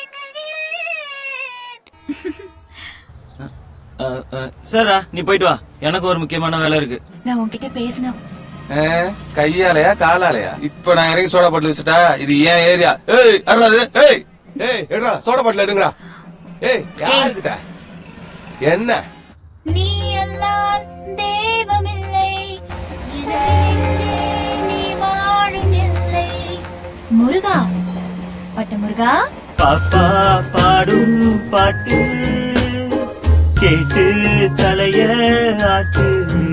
அஹ், அஹ், சரிடா நீ போயிட்டு வா எனக்கு ஒரு முக்கியமான வேலை இருக்கு நான் உன்கிட்ட பேசணும் ஆ, கையாலையா காலாலையா இப்ப நான் இறங்கி சோடா பாட்டில் வச்சுட்டா இது ஏன் ஏரியா ஏய் அருணாது ஏய் ஏய் எடுறா சோடா பாட்டில் எடுங்கடா ஏய் யாருக்கிட்ட என்ன நீ அல்லால் தெய்வமில்லை எனது நெஞ்சே நீ வாழும் எல்லை முருகா பட்ட முருகா பாப்பா பாடும் பாட்டு கேட்டு தலைய ஆட்டு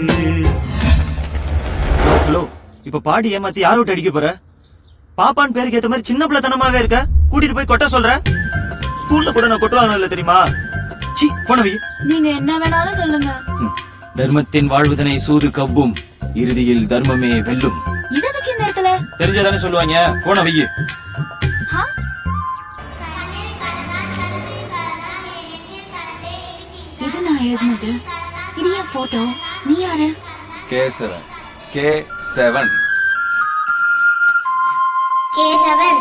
ஹலோ இப்ப பாடி ஏமாத்தி யார் விட்டு அடிக்க போற பாப்பான் பேருக்கு ஏத்த மாதிரி சின்ன பிள்ளைத்தனமாவே இருக்க கூட்டிட்டு போய் கொட்ட சொல்ற ஸ்கூல்ல கூட நான் கொட்டுவாங்க இல்ல தெரியுமா சி போன வை நீங்க என்ன வேணாலும் சொல்லுங்க தர்மத்தின் வாழ்வுதனை சூது கவ்வும் இறுதியில் தர்மமே வெல்லும் இது எதுக்கு இந்த இடத்துல தெரிஞ்சதானே சொல்லுவாங்க போன வை ஆ? இது நான் எழுதுனது இது என் போட்டோ நீ யாரு K seven K seven Keshavan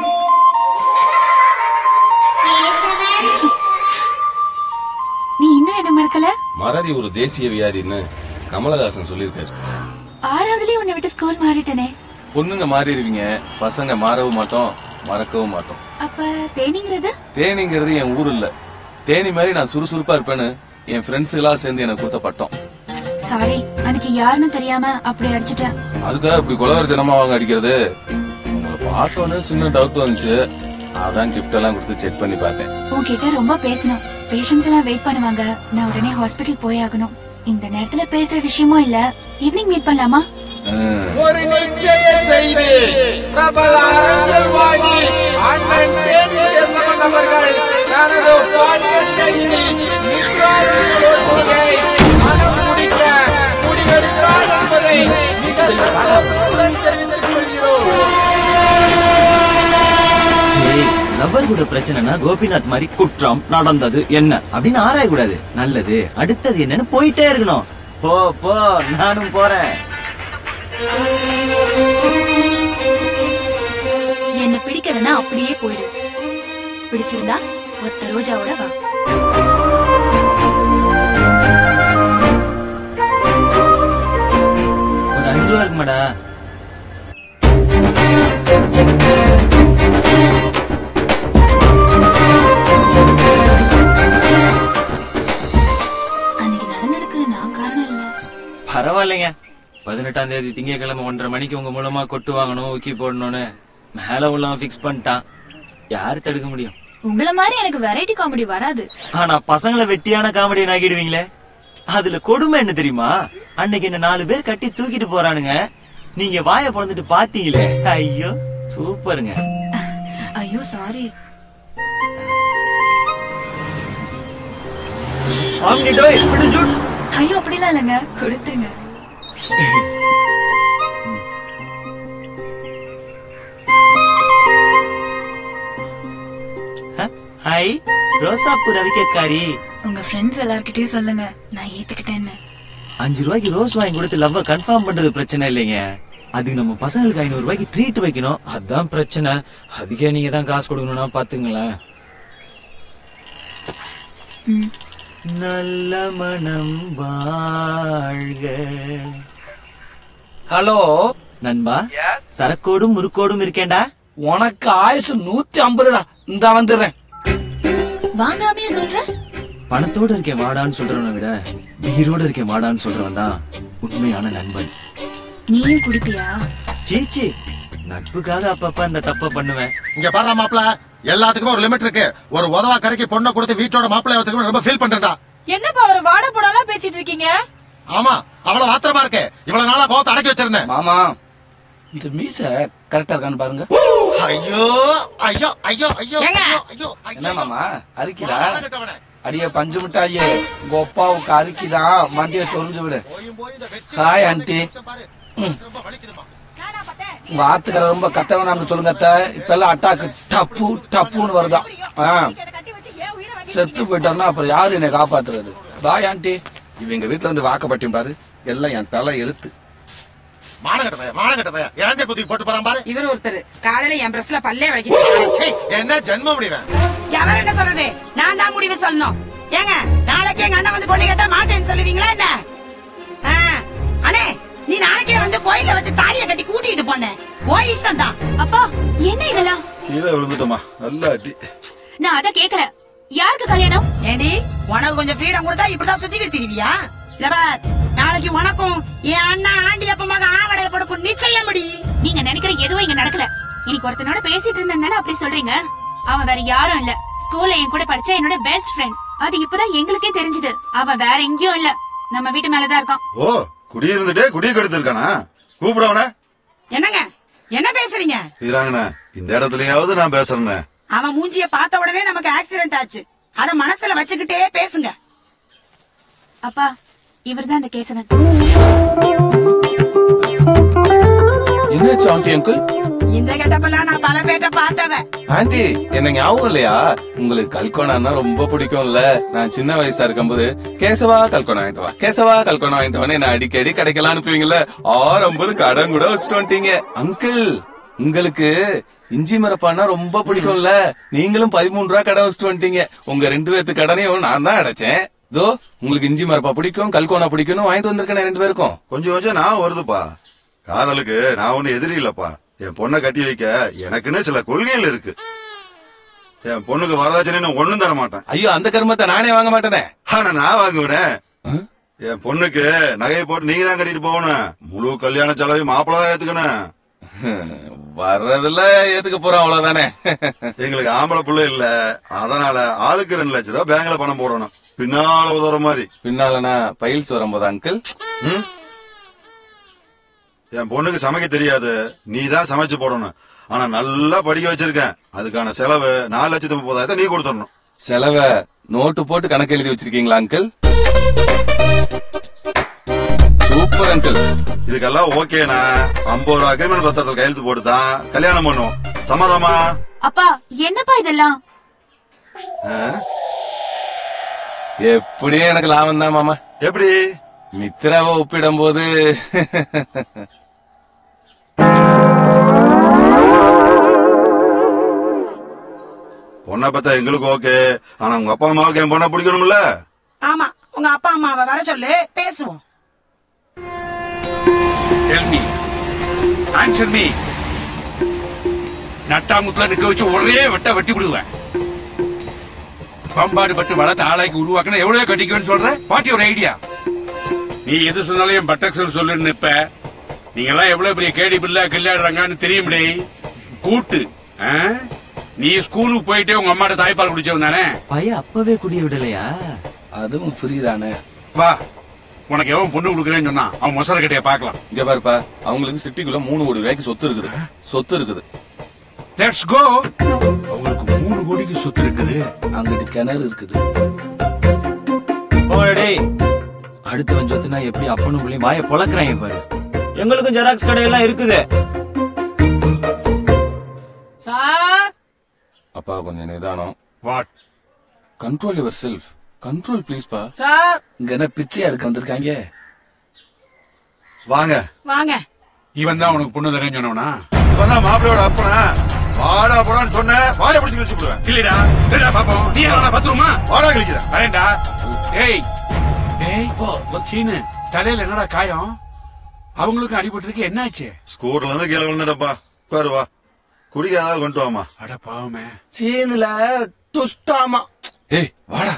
Keshavan நீ இன்னும் என்ன மறக்கல மறதி ஒரு தேசிய வியாதின்னு கமலஹாசன் சொல்லியிருக்காரு ஆறாவதுலயே உன்னை விட்டு ஸ்கூல் மாறிட்டனே பொண்ணுங்க மாறிடுவீங்க பசங்க மாறவும் மாட்டோம் மறக்கவும் மாட்டோம் அப்ப தேனிங்கிறது தேனிங்கிறது என் ஊர் இல்ல தேனி மாதிரி நான் சுறுசுறுப்பா இருப்பேன்னு என் ஃப்ரெண்ட்ஸ் எல்லாம் சேர்ந்து எனக்கு கொடுத்த பட்டம் சாரி அன்னைக்கு யாருன்னு தெரியாம அப்படி அடிச்சிட்டேன் அதுக்காக இப்படி குலவரி தினமா வாங்க அடிக்கிறது உங்களை பார்த்தோன்னே சின்ன டவுட் வந்துச்சு அதான் கிஃப்ட் எல்லாம் கொடுத்து செக் பண்ணி பார்த்தேன் உன்கிட்ட ரொம்ப பேசணும் பேஷண்ட்ஸ் எல்லாம் வெயிட் பண்ணுவாங்க நான் உடனே ஹாஸ்பிட்டல் போய் ஆகணும் இந்த நேரத்துல பேசுற விஷயமும் இல்ல ஈவினிங் மீட் பண்ணலாமா ஒரு நிச்சய செய்தி பிரபல அரசியல்வாதி அண்ணன் தேனி தேசமன் அவர்கள் தனது பாலிய சிநேகிதி நித்ராவின் யோசனையை மனம் முடிக்க முடிவெடுத்தார் என்பதை மிக சந்தோஷத்துடன் தெரிவித்துக் கொள்கிறோம் லவ்வர் கூட பிரச்சனைனா கோபிநாத் மாதிரி குற்றம் நடந்தது என்ன அப்படின்னு ஆராய கூடாது நல்லது அடுத்தது என்னன்னு போயிட்டே இருக்கணும் போ போ நானும் போறேன் என்ன பிடிக்கலன்னா அப்படியே போயிடு பிடிச்சிருந்தா ஒத்த ரோஜாவோட வா ஒரு அஞ்சு ரூபா இருக்குமாடா அன்னைக்கு நடந்ததுக்கு நான் காரணம் இல்ல பரவாயில்லைங்க பதினெட்டாம் தேதி திங்கட்கிழமை ஒன்றரை மணிக்கு உங்க மூலமா கொட்டு வாங்கணும் ஊக்கி போடணும்னு மேல உள்ளவன் பிக்ஸ் பண்ணிட்டான் யாரு தடுக்க முடியும் உங்கள மாதிரி எனக்கு வெரைட்டி காமெடி வராது ஆனா பசங்களை வெட்டியான காமெடியன் ஆக்கிடுவீங்களே அதுல கொடுமை என்ன தெரியுமா அன்னைக்கு என்ன நாலு பேர் கட்டி தூக்கிட்டு போறானுங்க நீங்க வாயை பொழந்துட்டு பாத்தீங்களே ஐயோ சூப்பருங்க ஐயோ சாரி ஐயோ அப்படிலாம் இல்லைங்க கொடுத்துருங்க ஹாய் ரோசாப்பூ ரவிக்கக்காரி உங்க ஃப்ரெண்ட்ஸ் எல்லார்கிட்டயும் சொல்லுங்க நான் ஏத்துக்கிட்டேன்னு அஞ்சு ரூபாய்க்கு ரோஸ் வாங்கி கொடுத்து லவ்வ கன்ஃபார்ம் பண்றது பிரச்சனை இல்லைங்க அதுக்கு நம்ம பசங்களுக்கு ஐநூறு ரூபாய்க்கு ட்ரீட் வைக்கணும் அதான் பிரச்சனை அதுக்கே நீங்க தான் காசு கொடுக்கணும்னா பாத்துங்களேன் நல்ல மனம் வாழ்க ஹலோ நண்பா சரக்கோடும் முறுக்கோடும் இருக்கேன்டா உனக்கு ஆயுசு நூத்தி ஐம்பதுடா இந்த வந்துடுறேன் வாங்காமையே சொல்ற பணத்தோட இருக்கேன் வாடான்னு சொல்றவனை விட உயிரோட இருக்கேன் வாடான்னு சொல்றவன் தான் உண்மையான நண்பன் நீயும் குடிப்பியா சீச்சி நட்புக்காக அப்பப்ப அந்த தப்ப பண்ணுவேன் இங்க பாரு மாப்பிள எல்லாத்துக்குமே ஒரு லிமிட் இருக்கு ஒரு உதவா கரைக்கு பொண்ணை கொடுத்து வீட்டோட மாப்பிள்ளை வச்சிருக்கணும் ரொம்ப ஃபீல் பண்றேன்டா என்னப்பா அவர் வாட போடாலாம் பேசிட்டு இருக்கீங்க ஆமா அவ்வளவு ஆத்திரமா இருக்கு இவ்வளவு நாளா கோவத்தை அடக்கி வச்சிருந்தேன் மாமா இந்த மீச கரெக்டா இருக்கான்னு பாருங்க ஐயோ ஐயோ ஐயோ ஐயோ ஏங்க? ஐயோ என்ன மாமா அரிக்கிறா அடியே பஞ்சு மிட்டாயே உங்க அப்பாவுக்கு அரிக்குதான் மண்டிய சொரிஞ்சு விடு ஹாய் ஆண்டி ம். உங்க ஆத்துக்கிற ரொம்ப கத்த வேணாம்னு சொல்லுங்க அத்தை இப்ப எல்லாம் அட்டாக்கு டப்பு டப்புன்னு வருதாம் ஆ. செத்து போயிட்டாருன்னா அப்புறம் யாரு என்னை காப்பாத்துறது பாய் ஆண்டி இவங்க வீட்டுல இருந்து வாக்கப்பட்டியும் பாரு எல்லாம் என் தலை எழுத்து மானகட்ட பையன் மானகட்ட பையன் இறஞ்ச குத்தி போட்டு போறான் பாரு இவர் ஒருத்தர் காலையில என் பிரஸ்ல பல்லே வளைக்கிட்டு சீ, என்ன ஜென்ம முடிவேன் எவர் என்ன சொல்றது நான் தான் முடிவு சொல்லணும் ஏங்க நாளைக்கு எங்க அண்ணன் வந்து பொண்ணு கேட்டா மாட்டேன்னு சொல்லுவீங்களா என்ன ஆ, அண்ணே நீ நாளைக்கே வந்து கோயில வச்சு தாலிய கட்டி கூட்டிட்டு போன ஓ இஷ்டம் தான் அப்பா என்ன இதெல்லாம் கீழே விழுந்துட்டோமா நல்ல அடி நான் அத கேக்கல யாருக்கு கல்யாணம் ஏண்டி உனக்கு கொஞ்சம் ஃப்ரீடம் கொடுத்தா இப்படிதான் சுத்திக்கிட்டு திரிவியா இல்ல பார், நாளைக்கு உனக்கும் என் அண்ணா ஆண்டி அப்பமாக ஆவடைய கொடுக்கும் நிச்சயம் முடி நீங்க நினைக்கிற எதுவும் இங்க நடக்கல இன்னைக்கு ஒருத்தனோட பேசிட்டு இருந்தேன் அப்படி சொல்றீங்க அவன் வேற யாரும் இல்ல ஸ்கூல்ல என் கூட படிச்ச என்னோட பெஸ்ட் ஃப்ரெண்ட் அது இப்பதான் எங்களுக்கே தெரிஞ்சது அவன் வேற எங்கேயும் இல்ல நம்ம வீட்டு மேலதான் இருக்கான் ஓ குடியிருந்துட்டே குடிய கெடுத்திருக்கானா கூப்பிடவன என்னங்க என்ன பேசுறீங்க வீராங்கண்ணா இந்த இடத்துலயாவது நான் பேசுறேன் அவன் மூஞ்சிய பார்த்த உடனே நமக்கு ஆக்சிடென்ட் ஆச்சு அத மனசுல வச்சுக்கிட்டே பேசுங்க அப்பா இவர்தான் அந்த கேசவன் என்னாச்சு ஆண்டி அங்கிள் இந்த கெட்டப்பெல்லாம் நான் பல பேட்ட பார்த்தவன் ஆண்டி என்ன ஞாபகம் இல்லையா உங்களுக்கு கல்கோனான்னா ரொம்ப பிடிக்கும்ல நான் சின்ன வயசா இருக்கும்போது கேசவா கல்கோனா வாங்கிட்டு வா கேசவா கல்கோனா வாங்கிட்டு வான்னு என்ன அடிக்கடி கடைக்கெல்லாம் அனுப்புவீங்கல்ல ஆரம்பது கடன் கூட வச்சுட்டு வந்துட்டீங்க அங்கிள் உங்களுக்கு இஞ்சி மரப்பான்னா ரொம்ப பிடிக்கும்ல நீங்களும் பதிமூணு ரூபா கடன் வச்சுட்டு வந்துட்டீங்க உங்க ரெண்டு பேர்த்து கடனையும் நான் தான் அடைச்சேன் இதோ உங்களுக்கு இஞ்சி மரப்பா பிடிக்கும் கல்கோனா பிடிக்கும் வாங்கிட்டு வந்திருக்கேன் ரெண்டு பேருக்கும் கொஞ்சம் கொஞ்சம் நான் வருதுப்பா காதலுக்கு நான் ஒண்ணு எதிரி இல்லப்பா என் பொண்ணை கட்டி வைக்க எனக்குன்னு சில கொள்கைகள் இருக்கு என் பொண்ணுக்கு வரதட்சணை ஒண்ணும் தர மாட்டேன் ஐயோ அந்த கருமத்தை நானே வாங்க மாட்டேனே ஆனா நான் வாங்குவேனே என் பொண்ணுக்கு நகையை போட்டு நீங்க தான் கட்டிட்டு போகணும் முழு கல்யாண செலவை மாப்பிள்ள தான் ஏத்துக்கணும் வர்றதுல ஏத்துக்க போறோம் அவ்வளவுதானே எங்களுக்கு ஆம்பளை புள்ள இல்ல அதனால ஆளுக்கு ரெண்டு லட்சம் ரூபாய் பேங்க்ல பணம் போடணும் பின்னால உதவுற மாதிரி பின்னாலனா பைல்ஸ் வரும்போது அங்கிள் ம்? என் பொண்ணுக்கு சமைக்க தெரியாது நீ தான் சமைச்சு போடணும் ஆனா நல்லா படிக்க வச்சிருக்கேன் அதுக்கான செலவு நாலு லட்சத்து முப்பதாயிரத்தை நீ கொடுத்துடணும் செலவை நோட்டு போட்டு கணக்கு எழுதி வச்சிருக்கீங்களா அங்கிள் சூப்பர் அங்கிள் இதுக்கெல்லாம் ஓகேனா ஐம்பது ரூபா அக்ரிமெண்ட் பத்திரத்தில் கையெழுத்து போட்டு தான் கல்யாணம் பண்ணும் சம்மதமா அப்பா என்னப்பா இதெல்லாம் எப்படியும் எனக்கு லாபம் தான் மாமா எப்படி மித்ராவை ஒப்பிடும் போது பொண்ணை பார்த்தா எங்களுக்கு ஓகே ஆனா உங்க அப்பா அம்மாவுக்கு என் பொண்ணை பிடிக்கணும்ல ஆமா உங்க அப்பா அம்மாவை வர சொல்லு பேசுவோம் டெல் மீ ஆன்சர் மீ நட்டாமுத்துல நிக்க வச்சு ஒரே வெட்ட வெட்டி விடுவேன் பம்பாடு பட்டு வளர்த்த ஆளாக்கி உருவாக்கினா எவ்வளவு கட்டிக்குவேன்னு சொல்ற வாட் ஒரு ஐடியா நீ எது சொன்னாலும் என் பட்டக்சல் சொல்லுன்னு இப்ப நீங்க எல்லாம் எவ்வளவு பெரிய கேடி பிள்ளை கில்லாடுறாங்கன்னு தெரியும்டே கூட்டு ஆ? நீ ஸ்கூலுக்கு போயிட்டே உங்க அம்மாட்ட தாய்ப்பால் குடிச்சவன் தானே பையன் அப்பவே குடிய விடலையா அதுவும் ஃப்ரீ தானே வா உனக்கு எவன் பொண்ணு கொடுக்குறேன்னு சொன்னா அவன் மொசர கட்டைய பாக்கலாம் இங்க பாருப்பா அவங்களுக்கு சிட்டிக்குள்ள மூணு கோடி ரூபாய்க்கு சொத்து இருக்குது சொத்து இருக்குது லெட்ஸ் கோ அவங்களுக்கு மூணு கோடிக்கு சொத்து இருக்குது அங்கிட்டு கிணறு இருக்குது டேய் அடுத்து வஞ்சத்துனா எப்படி அப்பனும் பிள்ளையும் வாய பொளக்குறாங்க பாரு எங்களுக்கும் ஜெராக்ஸ் கடையெல்லாம் இருக்குது சார் அப்பா கொஞ்சம் நிதானம் what control yourself control please பா சார் இங்க என்ன பிச்சையா இருக்க வந்திருக்காங்க வாங்க வாங்க இவன் தான் உனக்கு பொண்ணு தரேன்னு சொன்னவனா இப்பதான் மாப்பிள்ளையோட அப்பனா வாடா போடான்னு சொன்ன வாயை பிடிச்சு கிழிச்சு விடுவேன் இல்லடா இல்லடா பாப்போம் நீ என்ன பத்துருமா வாடா கிழிக்கிறேன் வரேன்டா ஏய் ஏய் சீனு தலையில என்னடா காயம் அவங்களுக்கும் அடிபட்டிருக்கு என்னாச்சு ஸ்கூட்டர்ல இருந்து கீழே விழுந்துட்டப்பா உட்காரு வா குடிக்க ஏதாவது கொண்டு வாமா அட பாவமே சீனுல துஷ்டாமா ஏய் வாடா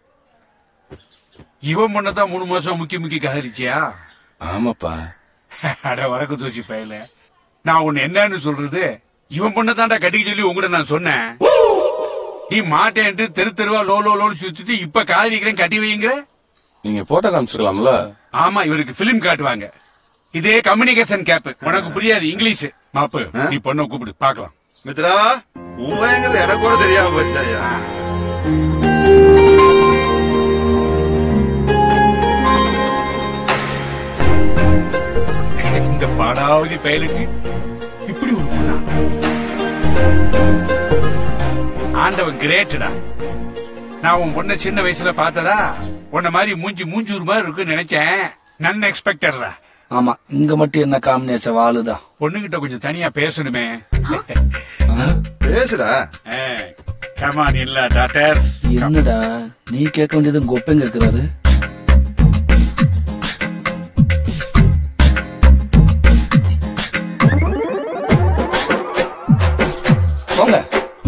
இவன் பொண்ணதான் மூணு மாசம் முக்கி முக்கி கதறிச்சியா ஆமாப்பா அட வரக்கு தூசி பயல நான் உன்னை என்னன்னு சொல்றது இவன் பொண்ணை தாண்டா கட்டிக்க சொல்லி உங்ககிட்ட நான் சொன்னேன் நீ மாட்டேன்ட்டு தெரு தெருவா லோ லோ லோன்னு சுத்திட்டு இப்ப காதலிக்கிறேன் கட்டி வைங்கிற நீங்க போட்டோ காமிச்சிருக்கலாம்ல ஆமா இவருக்கு பிலிம் காட்டுவாங்க இதே கம்யூனிகேஷன் கேப் உனக்கு புரியாது இங்கிலீஷ் மாப்பு நீ பொண்ணை கூப்பிடு பாக்கலாம் மித்ரா உண்மைங்கிறது எனக்கு கூட தெரியாம போச்சு ஐயா இந்த பாடாவதி பயலுக்கு இப்படி ஒரு பொண்ணா ஆண்டவன் கிரேட்டடா நான் உன் பொண்ணை சின்ன வயசுல பார்த்ததா உன்ன மாதிரி மூஞ்சி மூஞ்சூர் மாதிரி இருக்குன்னு நினைச்சேன் நன் எக்ஸ்பெக்டடா ஆமா இங்க மட்டும் என்ன காம்பினேஷன் வாளுதான் பொண்ணுகிட்ட கொஞ்சம் தனியா பேசணுமே பேசுடா கமான் இல்ல டாக்டர் என்னடா நீ கேட்க வேண்டியது உங்க ஒப்பங்க இருக்கிறாரு போங்க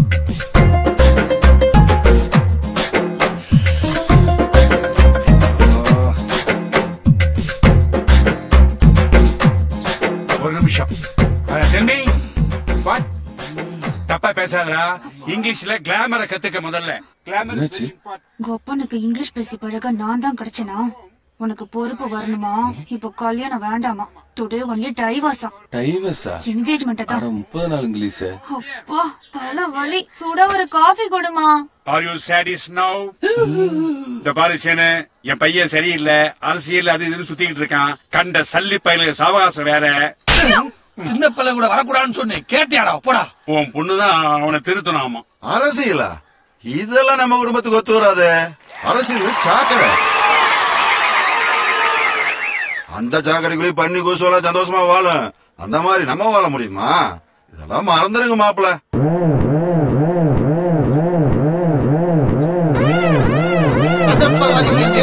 ஒரு நிமிஷம் டெல்மி வாட் தப்பா பேசாதடா இங்கிலீஷ்ல கிளாமரை கத்துக்க முதல்ல கிளாமர் என்னாச்சு உங்க அப்பனுக்கு இங்கிலீஷ் பேசி பழக நான் தான் கிடைச்சனா உனக்கு பொறுப்பு வரணுமா இப்ப கல்யாணம் வேண்டாமா டுடே ஒன்லி டைவர்ஸா டைவர்ஸா என்கேஜ்மெண்ட் அட முப்பது நாள் இங்கிலீஷ் அப்பா தலை வலி சுட ஒரு காஃபி கொடுமா ஆர் யூ சாடிஸ் நவ் இந்த பாரு சேனு என் பையன் சரியில்லை அரசியல் அது இதுன்னு சுத்திக்கிட்டு இருக்கான் கண்ட சல்லி பயில சாவகாசம் வேற சின்ன பிள்ளை கூட வரக்கூடாதுன்னு சொன்னேன் கேட்டியாடா போடா உன் பொண்ணுதான் அவனை திருத்தணும் ஆமா அரசியலா இதெல்லாம் நம்ம குடும்பத்துக்கு ஒத்து வராது அரசியல் சாக்கடை அந்த சாக்கடைக்குள்ளேயும் பண்ணி கூசுவலா சந்தோஷமா வாழும் அந்த மாதிரி நம்ம வாழ முடியுமா இதெல்லாம் மறந்துருங்க மாப்பிள்ள சந்தர்ப்பவாதிகளின்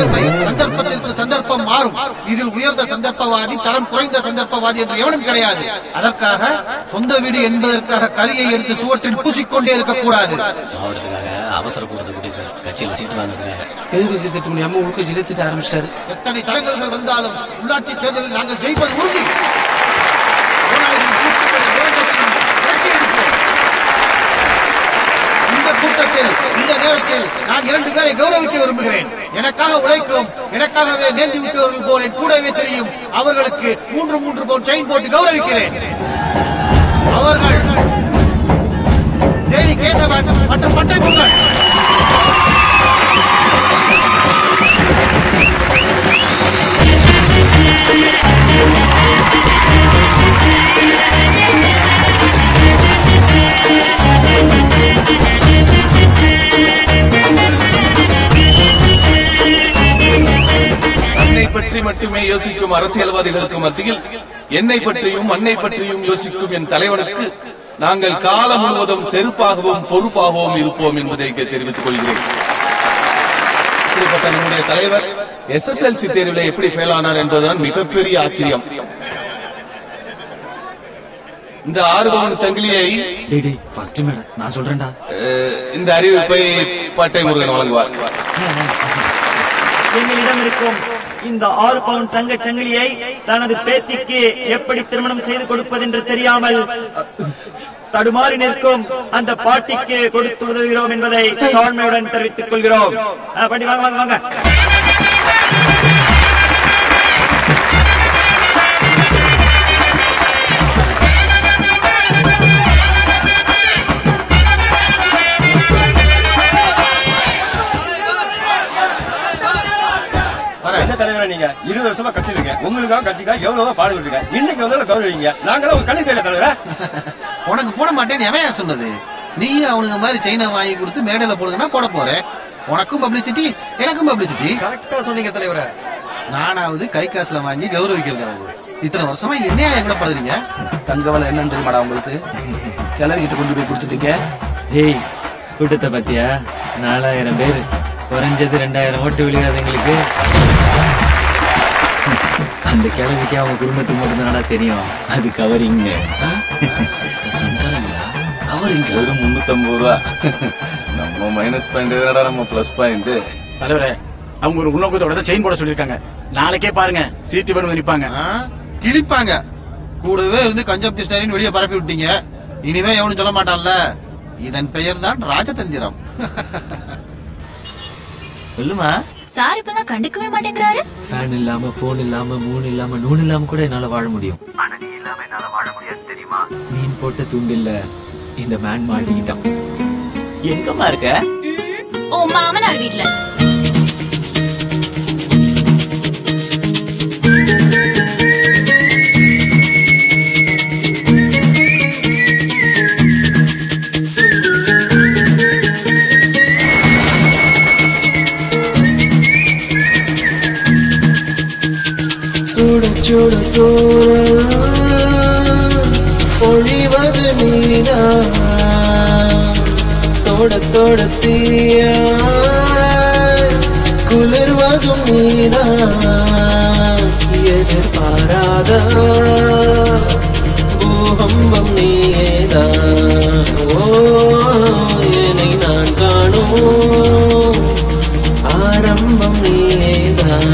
இதில் உயர்ந்த சந்தர்ப்பவாதி தரம் குறைந்த சந்தர்ப்பவாதி என்று எவனும் கிடையாது அதற்காக சொந்த வீடு என்பதற்காக கரியை எடுத்து சுவற்றில் பூசிக்கொண்டே இருக்கக்கூடாது மாவட்டத்துக்காக அவசர கூட்டத்தை கூட்டியிருக்காரு கட்சியில சீட்டு வாங்குறதுக்காக எதிர்கட்சி திட்ட முடியாம உள்கட்சியில திட்ட ஆரம்பிச்சிட்டாரு எத்தனை தலைவர்கள் வந்தாலும் உள்ளாட்சி தேர்தலில் நாங்கள் ஜெயிப்பது உறுதி ஓநாயகன் கூட்டங்களை வேகத்தில் விரட்டி அடிப்போம். இந்த கூட்டத்தில் இந்த நேரத்தில் நான் இரண்டு பேரை கௌரவிக்க விரும்புகிறேன் எனக்காக உழைக்கும் எனக்காகவே நேர்ந்து விட்டவர்கள் போல் என் கூடவே தெரியும் அவர்களுக்கு மூன்று மூன்று பவுன் செயின் போட்டு கௌரவிக்கிறேன் அவர்கள் தேனி கேசவன் மற்றும் பட்டை முருகன் தன்னை பற்றி மட்டுமே யோசிக்கும் அரசியல்வாதிகளுக்கு மத்தியில் என்னை பற்றியும் மண்ணை பற்றியும் யோசிக்கும் என் தலைவனுக்கு நாங்கள் காலம் முழுவதும் செருப்பாகவும் பொறுப்பாகவும் இருப்போம் என்பதை இங்கே தெரிவித்துக் கொள்கிறேன் இப்படிப்பட்ட நம்முடைய தலைவர் எஸ்எஸ்எல்சி தேர்வில் எப்படி ஃபெயில் ஆனார் என்பதுதான் மிகப்பெரிய ஆச்சரியம் இந்த ஆறு பவன் சங்கிலியை டேய் டேய் ஃபர்ஸ்ட் மேடம் நான் சொல்றேன்டா அஹ், இந்த அறிவிப்பை பட்டை முருகன் வழங்குவார் எங்களிடம் இருக்கும் இந்த ஆறு பவுன் தங்க சங்கிலியை தனது பேத்திக்கு எப்படி திருமணம் செய்து கொடுப்பதென்று தெரியாமல் தடுமாறி நிற்கும் அந்த பாட்டிக்கு கொடுத்து உதவுகிறோம் என்பதை தாழ்மையுடன் தெரிவித்துக் கொள்கிறோம் அஹ், பாட்டி வாங்க வாங்க வாங்க என்ன தலைவரா நீங்க இருபது வருஷமா கட்சி இருக்கேன் உங்களுக்காக கட்சிக்காக எவ்வளவோ பாடுபட்டு இன்னைக்கு வந்தாலும் கௌரவிங்க நாங்களும் ஒரு கணக்கு தலைவரா உனக்கு போட மாட்டேன்னு எவன் ஏன் சொன்னது நீ அவனுங்க மாதிரி செயினை வாங்கி கொடுத்து மேடையில போடுங்கன்னா போட போற உனக்கும் பப்ளிசிட்டி எனக்கும் பப்ளிசிட்டி கரெக்டா சொன்னீங்க தலைவர நானாவது கை காசுல வாங்கி கௌரவிக்கிறதாவது இத்தனை வருஷமா என்னையா என் கூட பழகுறீங்க தங்க விலை என்னன்னு தெரியுமாடா உங்களுக்கு கிளவிக்கிட்ட கொண்டு போய் கொடுத்துட்டீங்க ஏய் கூட்டத்தை பத்தியா நாலாயிரம் பேர் குறைஞ்சது ரெண்டாயிரம் ஓட்டு விழுகாது எங்களுக்கு அந்த கிழவிக்கு அவங்க குடும்பத்துக்கு மட்டும்தானடா தெரியும் அது கவரிங் ஒரு முன்னூத்தம்பது ரூபா நம்ம மைனஸ் பாயிண்ட் நம்ம பிளஸ் பாயிண்ட் தலைவரே அவங்க ஒரு உணவுத்தோட தான் செயின் போட சொல்லிருக்காங்க நாளைக்கே பாருங்க சீட்டு வேணும் நிப்பாங்க கிழிப்பாங்க கூடவே இருந்து கஞ்சப்டி ஸ்டைலின் வெளியே பரப்பி விட்டீங்க இனிமே எவனும் சொல்ல மாட்டான்ல இதன் பெயர் தான் ராஜதந்திரம் சொல்லுமா சார் இப்பெல்லாம் கண்டுக்கவே மாட்டேங்கிறாரு ஃபேன் இல்லாம போன் இல்லாம மூணு இல்லாம நூன் இல்லாம கூட என்னால வாழ முடியும் மீன் போட்ட தூண்டில்ல இந்த மேன் மாட்டிக்கிட்டான் எங்கம்மா இருக்க ஓ மாமனார் வீட்ல சுட சுட தோற பொழிவது நீதா தொட தொட தீய குளிர்வதும் நீதா எதிர்பாராத பூகம்பம் நீயேதா ஓ என்னை நான் காணும் ஆரம்பம் நீயேதான்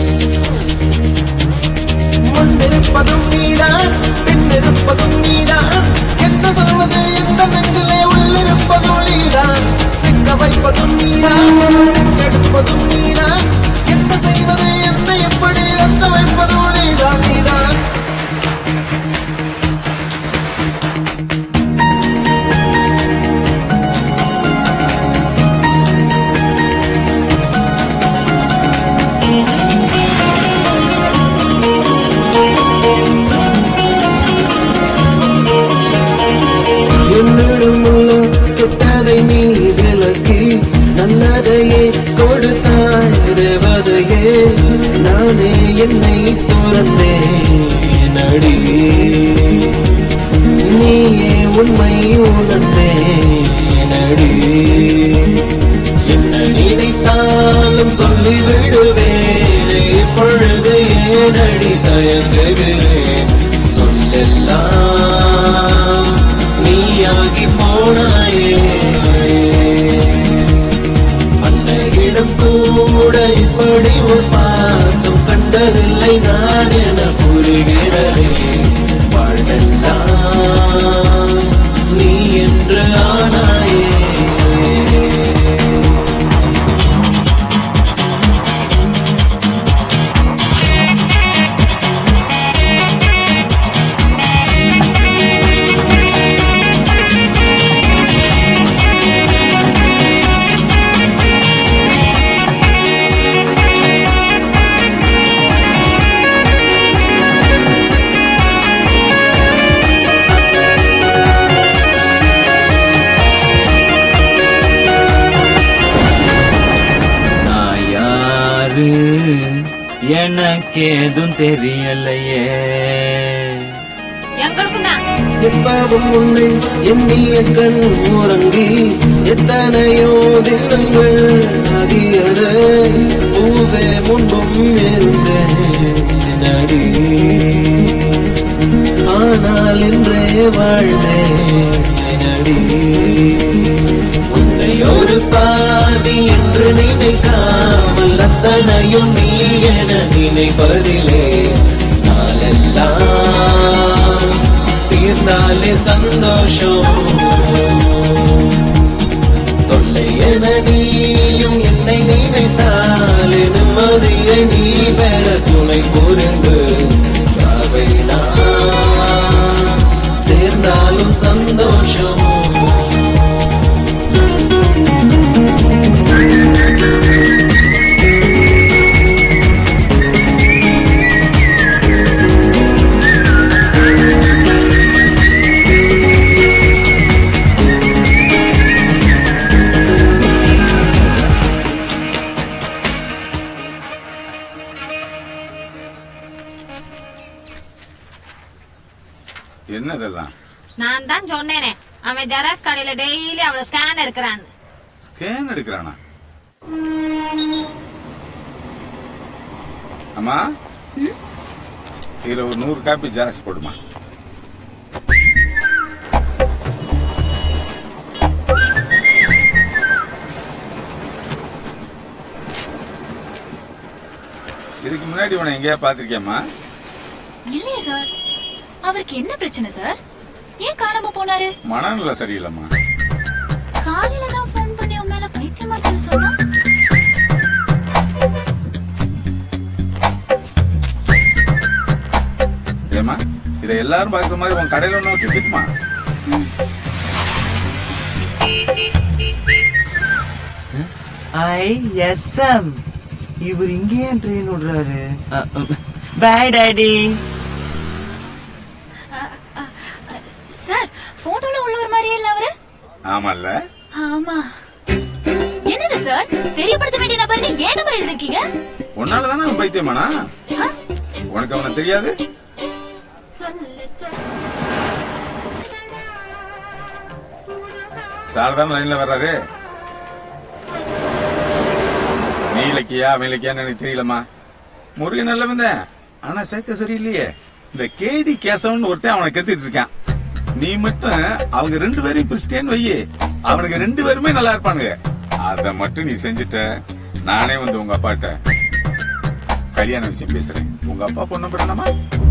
முன்னிருப்பதும் நீதான் பின்னிருப்பதும் நீதான் என்ன சொல்வது இந்த நெஞ்சிலே உள்ளிருப்பதும் நீதான் சிக்க வைப்பதும் நீதான் சிக்கெடுப்பதும் நீதான் என்ன செய்வது என்ன எப்படி எந்த வைப்பதும் நீதான் நீதான் என்னிடம் உள்ள கெட்டதை நீ விலக்கி நல்லதையே கொடுத்தாய் தேவதையே நானே என்னை துறந்தேன் அடி நீயே உண்மை உணர்ந்தேன் அடி என்ன நினைத்தாலும் சொல்லிவிடுவேன் இப்பொழுது ஏனடி தயங்குகிறேன் சொல்லெல்லாம் நீயாகி போனாயே அன்னையிடம் கூட இப்படி ஒரு பாசம் கண்டதில்லை நான் என புரிகிறதே வாழ்வெல்லாம் நீ என்று ஆனாயே நான் யாரு எனக்கு எதுவும் தெரியலையே எங்களுக்கும் தான் எப்பவும் உன்னை எண்ணிய கண் உறங்கி எத்தனையோ தினங்கள் ஆகியது பூவே முன்பும் இருந்தேன் அடி ஆனால் இன்றே வாழ்ந்தேன் அடி உன்னை ஒரு பாதி என்று நினைக்காமல் அத்தனையும் நீ என நினைப்பதிலே நாளெல்லாம் தீர்ந்தாலே சந்தோஷம் தொல்லை என நீயும் என்னை நினைத்தாலே நிம்மதியை நீ பெற துணை புரிந்து சாவை நான் சேர்ந்தாலும் சந்தோஷம் என்னதெல்லாம் நான் தான் சொன்னேனே அவன் ஜெராக்ஸ் கடையில டெய்லி அவளை ஸ்கேன் எடுக்கிறான்னு ஸ்கேன் எடுக்கிறானா அம்மா இதுல ஒரு நூறு காப்பி ஜெராக்ஸ் போடுமா இதுக்கு முன்னாடி உன எங்கேயா பாத்திருக்கியம்மா இல்லையே சார் அவருக்கு என்ன பிரச்சனை சார் ஏன் காணாம போனாரு மனநிலை சரியில்லைம்மா காலையில தான் ஃபோன் பண்ணி உன் மேல பைத்தியமா இருக்குன்னு சொன்னா ஏமா இதை எல்லாரும் பார்க்குற மாதிரி உன் கடையில ஒன்று விட்டுட்டுமா ஐ எஸ் எம் இவர் இங்கேயே ட்ரெயின் விடுறாரு பாய் டாடி சார் போட்டோல உள்ளவர் மாதிரியே இல்ல அவரு ஆமால்ல ஆமா என்னது சார் தெரியப்படுத்த வேண்டிய நபர்னு ஏன் நம்பர் எழுதிருக்கீங்க உன்னால தானே அவன் பைத்தியமானா உனக்கு அவனை தெரியாது சார் தானே லைன்ல வர்றாரு நீ இலக்கியா அவன் இலக்கியான்னு எனக்கு தெரியலம்மா முருகன் நல்லவன் தான் ஆனா சேர்க்க சரியில்லையே இந்த கேடி கேசவன் ஒருத்தன் அவனை கெடுத்துட்டு இருக்கான் நீ மட்டும் அவங்க ரெண்டு பேரையும் பிரிச்சிட்டேன்னு வையே அவனுக்கு ரெண்டு பேருமே நல்லா இருப்பானுங்க அத மட்டும் நீ செஞ்சுட்ட நானே வந்து உங்க அப்பாட்ட கல்யாண விஷயம் பேசுறேன் உங்க அப்பா பொண்ணு பண்ணலாமா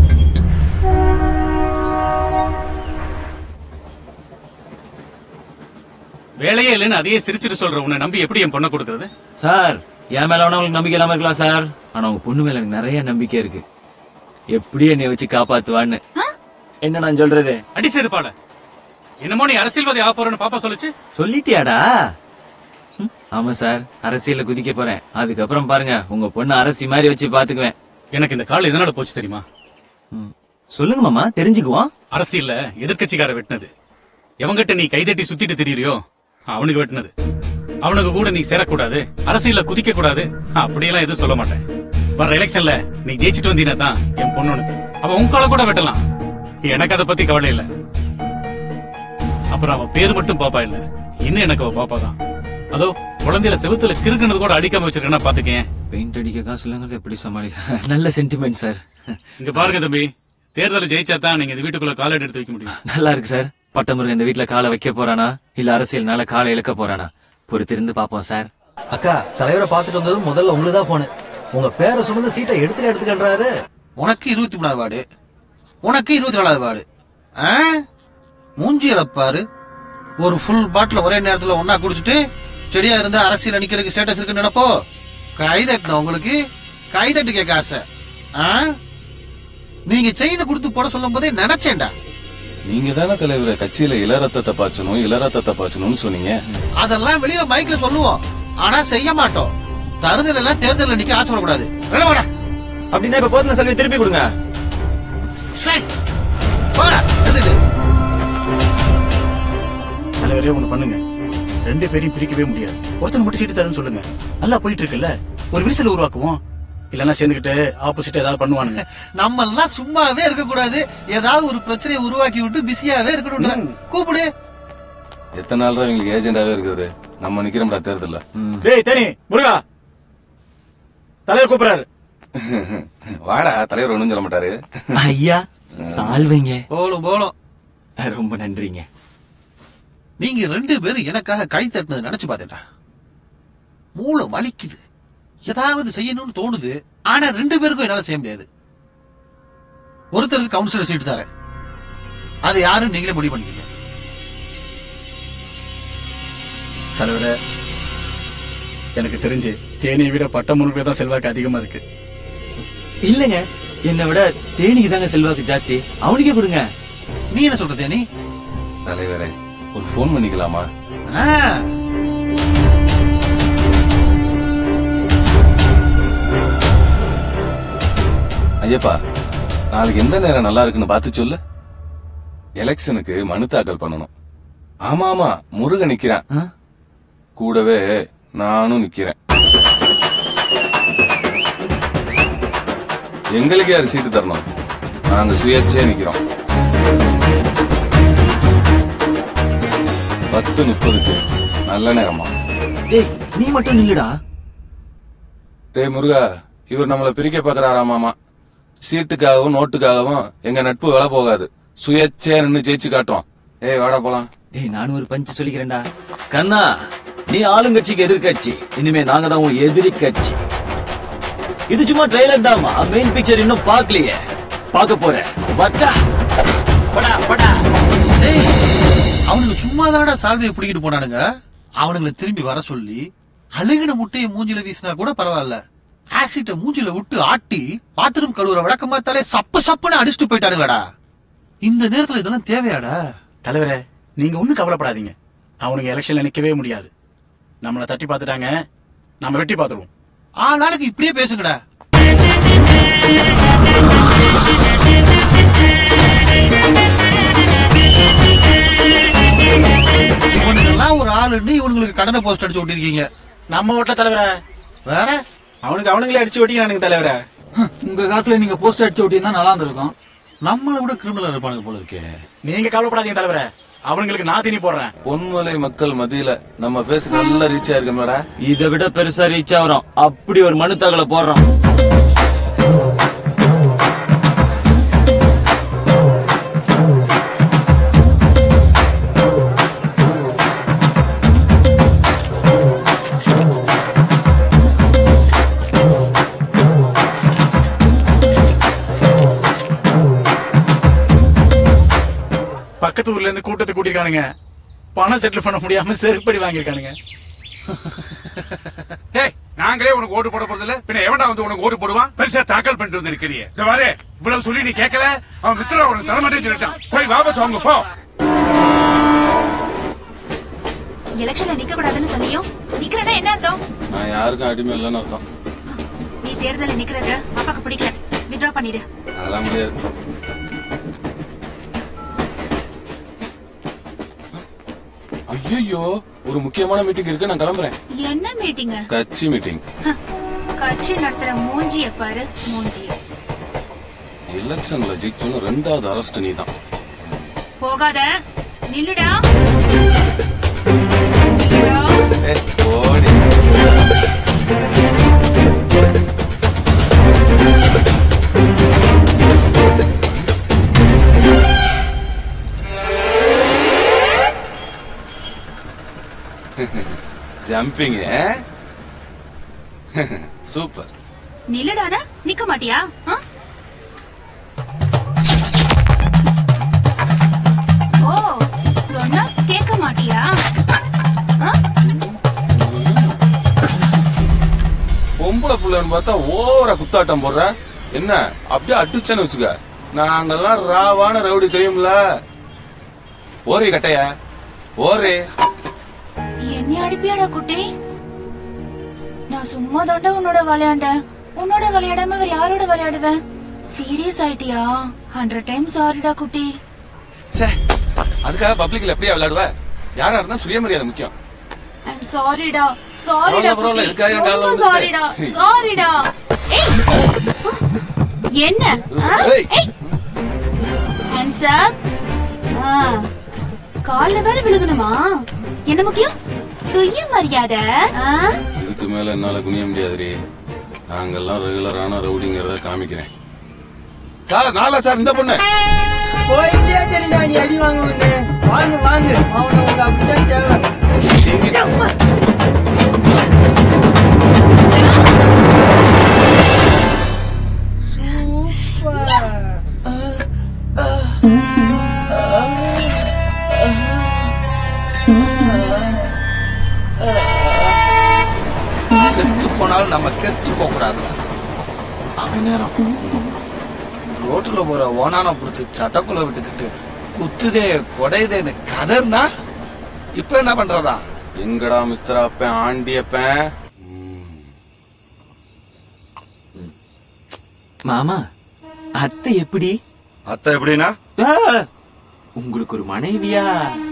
வேலையே இல்லைன்னு அதையே சிரிச்சிட்டு சொல்ற உன்னை நம்பி எப்படி என் பொண்ணை கொடுக்கறது சார் என் மேல வேணா உங்களுக்கு நம்பிக்கை இல்லாம இருக்கலாம் சார் ஆனா உங்க பொண்ணு மேல எனக்கு நிறைய நம்பிக்கை இருக்கு எப்படி என்னை வச்சு காப்பாத்துவான்னு என்ன நான் சொல்றது அடி செருப்பால என்னமோ நீ அரசியல்வாதி ஆக போறேன்னு பாப்பா சொல்லுச்சு சொல்லிட்டியாடா ம், ஆமா சார் அரசியல்ல குதிக்க போறேன் அதுக்கப்புறம் பாருங்க உங்க பொண்ணு அரசி மாதிரி வச்சு பாத்துக்குவேன் எனக்கு இந்த கால் எதனால போச்சு தெரியுமா சொல்லுங்க மாமா தெரிஞ்சுக்குவோம் அரசியல்ல எதிர்க்கட்சிக்கார வெட்டினது எவங்கிட்ட நீ கைதட்டி சுத்திட்டு தெரியறியோ அவனுக்கு வெட்டினது அவனுக்கு கூட நீ சேரக்கூடாது அரசியல்ல குதிக்க கூடாது அப்படியெல்லாம் எதுவும் சொல்ல மாட்டேன் வர எலெக்ஷன்ல நீ ஜெயிச்சிட்டு வந்தீனா தான் என் பொண்ணுனுக்கு அவ உன் கால கூட வெட்டலாம் எனக்கு அதை பத்தி கவலை இல்ல அப்புறம் அவன் பேரு மட்டும் பாப்பா இல்ல இன்னும் எனக்கு அவ பாப்பா தான் அதோ குழந்தையில செவுத்துல கிறுக்குனது கூட அடிக்காம வச்சிருக்கேன்னா பாத்துக்கேன் பெயிண்ட் அடிக்க காசு இல்லைங்கிறது எப்படி சமாளிக்க நல்ல சென்டிமெண்ட் சார் இங்க பாருங்க தம்பி தேர்தலை ஜெயிச்சா தான் நீங்க இந்த வீட்டுக்குள்ள காலடி எடுத்து வைக்க முடியும் நல்லா இருக்கு சார் பட்டமுருகன் இந்த வீட்ல காலை வைக்க போறானா இல்ல அரசியல்னால காலை இழக்க போறானா பொறுத்திருந்து பாப்போம் சார் அக்கா தலைவரை பார்த்துட்டு வந்ததும் முதல்ல உங்களுக்கு தான் போனு உங்க பேரை சுமந்து சீட்டை எடுத்துக்க எடுத்துக்கன்றாரு உனக்கு இருபத்தி மூணாவது வார்டு உனக்கு இருபத்தி நாலாவது வார்டு ஆ? மூஞ்சியில பாரு ஒரு ஃபுல் பாட்டில் ஒரே நேரத்துல ஒன்னா குடிச்சிட்டு செடியா இருந்தா அரசியல் நிக்கிறதுக்கு ஸ்டேட்டஸ் இருக்குன்னு நினைப்போ கைதட்டின உங்களுக்கு கைதட்டு கேட்க ஆசை ஆ? நீங்க செயினை கொடுத்து போட சொல்லும் போதே நினைச்சேன்டா நீங்க தானே தலைவரை கட்சியில இளரத்தத்தை பாய்ச்சணும் இளரத்தத்தை பாய்ச்சணும்னு சொன்னீங்க அதெல்லாம் வெளியே மைக்ல சொல்லுவோம் ஆனா செய்ய மாட்டோம் தருதல் எல்லாம் தேர்தல் நிக்க ஆசைப்படக்கூடாது வெளில வாடா. அப்படின்னா இப்ப போதுன செல்வி திருப்பி கொடுங்க சே, வாடா, எழுதிடு. தலைவரே ஒண்ணு பண்ணுங்க ரெண்டு பேரையும் பிரிக்கவே முடியாது ஒருத்தன் மட்டும் சீட்டு தரேன்னு சொல்லுங்க நல்லா போயிட்டு இருக்குல்ல ஒரு விரிசல் உருவாக்குவோம் இல்லன்னா சேர்ந்துக்கிட்டு ஆப்போசிட் ஏதாவது பண்ணுவானுங்க நம்ம எல்லாம் சும்மாவே இருக்க கூடாது ஏதாவது ஒரு பிரச்சனையை உருவாக்கி விட்டு பிஸியாவே இருக்கணும் கூப்பிடு எத்தனை நாள் இவங்களுக்கு ஏஜென்டாவே இருக்குது நம்ம நிக்கிறோம்டா தேர்தல்ல டேய் தேனி முருகா தலைவர் கூப்பிடுறாரு வாடா தலைவர் ஒண்ணும் சொல்ல மாட்டாரு ஐயா சால்வைங்க போலும் போலும் ரொம்ப நன்றிங்க நீங்க ரெண்டு பேரும் எனக்காக கை தட்டினது நினைச்சு பாத்தேன்டா மூளை வலிக்குது ஏதாவது செய்யணும்னு தோணுது ஆனா ரெண்டு பேருக்கும் என்னால செய்ய முடியாது ஒருத்தருக்கு கவுன்சிலர் சீட் தரேன் அது யாரும் நீங்களே முடிவு பண்ணிக்கங்க தலைவரே எனக்கு தெரிஞ்சு தேனியை விட பட்டமுருகே தான் செல்வாக்கு அதிகமா இருக்கு இல்லங்க என்னை விட தேனிக்கு தாங்க செல்வாக்கு ஜாஸ்தி அவனுக்கே கொடுங்க நீ என்ன சொல்ற தேனி தலைவரே ஒரு ஃபோன் பண்ணிக்கலாமா ஆ, ஐயப்பா நாளைக்கு எந்த நேரம் நல்லா இருக்குன்னு பார்த்து சொல்லு எலெக்ஷனுக்கு மனு தாக்கல் பண்ணணும் ஆமா ஆமா முருகன் நிக்கிறான் கூடவே நானும் நிக்கிறேன் எங்களுக்கு யார் சீட்டு தரணும் நாங்க சுயேட்சையா நிக்கிறோம் பத்து முப்பதுக்கு நல்ல நேரமா டேய் நீ மட்டும் நில்லுடா டேய் முருகா இவர் நம்மள பிரிக்க பாக்குறாராமாமா சீட்டுக்காகவும் நோட்டுக்காகவும் எங்க நட்பு விலை போகாது சுயேட்சையா நின்னு ஜெயிச்சு காட்டுவோம் ஏய் வாடா போலாம் டேய் நானும் ஒரு பஞ்சு சொல்லிக்கிறேன்டா கண்ணா நீ ஆளுங்கட்சிக்கு எதிர்கட்சி இனிமே நாங்க தான் உன் எதிரி கட்சி இது சும்மா ட்ரெய்லர் தாமா மெயின் பிக்சர் இன்னும் பார்க்கலையே பார்க்க போறேன் வச்சா படா படா டேய், அவனுங்க சும்மா தானடா சால்வையை பிடிக்கிட்டு போனானுங்க அவனுங்களை திரும்பி வர சொல்லி அழுகின முட்டையை மூஞ்சில வீசினா கூட பரவாயில்ல ஆசிட்ட மூஞ்சில விட்டு ஆட்டி பாத்ரூம் கழுவுற வழக்கமா தலை சப்பு சப்புன்னு அடிச்சுட்டு போயிட்டானுங்கடா இந்த நேரத்துல இதெல்லாம் தேவையாடா தலைவரே நீங்க ஒண்ணும் கவலைப்படாதீங்க அவனுங்க எலெக்ஷன்ல நிக்கவே முடியாது நம்மள தட்டி பார்த்துட்டாங்க நம்ம வெட்டி பார்த்துருவோம் ஆளாளுக்கு இப்படியே பேசுங்கடா இவனுங்கெல்லாம் ஒரு ஆளுன்னு இவனுங்களுக்கு கடனை போஸ்ட் அடிச்சு விட்டிருக்கீங்க நம்ம ஓட்ட தலைவரே வேற அவனுக்கு அவனுங்களே அடிச்சு ஒட்டிக்கிறானுங்க தலைவரே உங்க காசுல நீங்க போஸ்ட் அடிச்சு ஓட்டியிருந்தா நல்லா இருந்திருக்கும் நம்மளை விட கிரிமினல் இருப்பானுங்க போல இருக்கே நீங்க கவலைப்படாதீங்க தலைவரே அவனுங்களுக்கு நான் தீனி போடுறேன் பொன்மலை மக்கள் மத்தியில நம்ம பேச நல்ல ரீச் ஆயிருக்கோம்லடா இதை விட பெருசா ரீச் ஆகுறோம் அப்படி ஒரு மனு தகவலை போடுறோம் பக்கத்து ஊர்ல இருந்து கூட்டத்தை கூட்டிருக்கானுங்க பணம் செட்டில் பண்ண முடியாம செருப்படி வாங்கியிருக்கானுங்க ஏய் நாங்களே உனக்கு ஓட்டு போட போறது இல்ல பின்ன எவன்டா வந்து உனக்கு ஓட்டு போடுவான் பெருசா தாக்கல் பண்ணிட்டு வந்து இருக்கிறிய இந்த மாதிரி இவ்வளவு சொல்லி நீ கேட்கல அவன் மித்திர உனக்கு தரமாட்டேன்னு சொல்லிட்டான் போய் வாபஸ் வாங்க போ எலெக்ஷன்ல நிக்க கூடாதுன்னு சொன்னியோ நிக்கிறேன்னா என்ன அர்த்தம் நான் யாருக்கும் அடிமை இல்லைன்னு அர்த்தம் நீ தேர்தல்ல நிக்கிறது அப்பாக்கு பிடிக்கல வித்ட்ரா பண்ணிடு அதெல்லாம் முடியாது ஐயோ ஒரு முக்கியமான மீட்டிங் இருக்கு நான் கிளம்புறேன் என்ன மீட்டிங் கட்சி மீட்டிங் கட்சி நடத்துற மூஞ்சிய பாரு மூஞ்சிய எலெக்ஷன்ல ஜெயிச்சோன்னு ரெண்டாவது அரஸ்ட் நீ தான் போகாத நில்லுடா ஓடி ஜம்பிங் சூப்பர் நில்லுடானா நிக்க மாட்டியா ஆ? ஓ சொன்னா கேட்க மாட்டியா ஆ? பொம்பளை புள்ளன்னு பார்த்தா ஓவரா குத்தாட்டம் போடுற என்ன அப்படியே அடிச்சேன்னு வச்சுக்க நாங்கெல்லாம் ராவான ரவுடி தெரியும்ல ஓரே கட்டைய ஓரே என்னை அடிப்பியாடா குட்டி நான் சும்மா தாண்டா உன்னோட விளையாண்டேன் உன்னோட விளையாடாம வேற யாரோட விளையாடுவேன் சீரியஸ் ஆயிட்டியா ஹண்ட்ரட் டைம் சாரிடா குட்டி ச்சே அதுக்காக பப்ளிக்ல எப்படியா விளையாடுவ யாரா இருந்தா சுயமரியாதை முக்கியம் ஐம் சாரிடா சாரிடா பரவாயில்ல, பரவாயில்ல. இதுக்காக என் கால்ல ரொம்ப விழுந்துட்டு. சாரிடா சாரிடா ஏய் என்ன ஹேண்ட்ஸ் அப் கால்ல வேற விழுகணுமா என்ன முக்கியம் சுய மரியாதை ஆ? இதுக்கு மேல என்னால குனிய முடியாதுரி நாங்கெல்லாம் ரெகுலரான ரவுடிங்கிறத காமிக்கிறேன் சார் நாளா சார் இந்த பொண்ணு போயிட்டே தெரியுண்டா நீ அடி வாங்க விட்டு வாங்க வாங்க அவனை உங்க அப்படிதான் தேவை அம்மா. செத்து போனாலும் நம்ம கெத்து போக கூடாது அவன் நேரம் ரோட்ல போற ஓனான புடிச்சு சட்டக்குள்ள விட்டுக்கிட்டு குத்துதே கொடையுதேன்னு கதர்னா இப்ப என்ன பண்றதா எங்கடா மித்திராப்பேன் ஆண்டியப்பேன் மாமா அத்தை எப்படி அத்தை எப்படின்னா ஆ, உங்களுக்கு ஒரு மனைவியா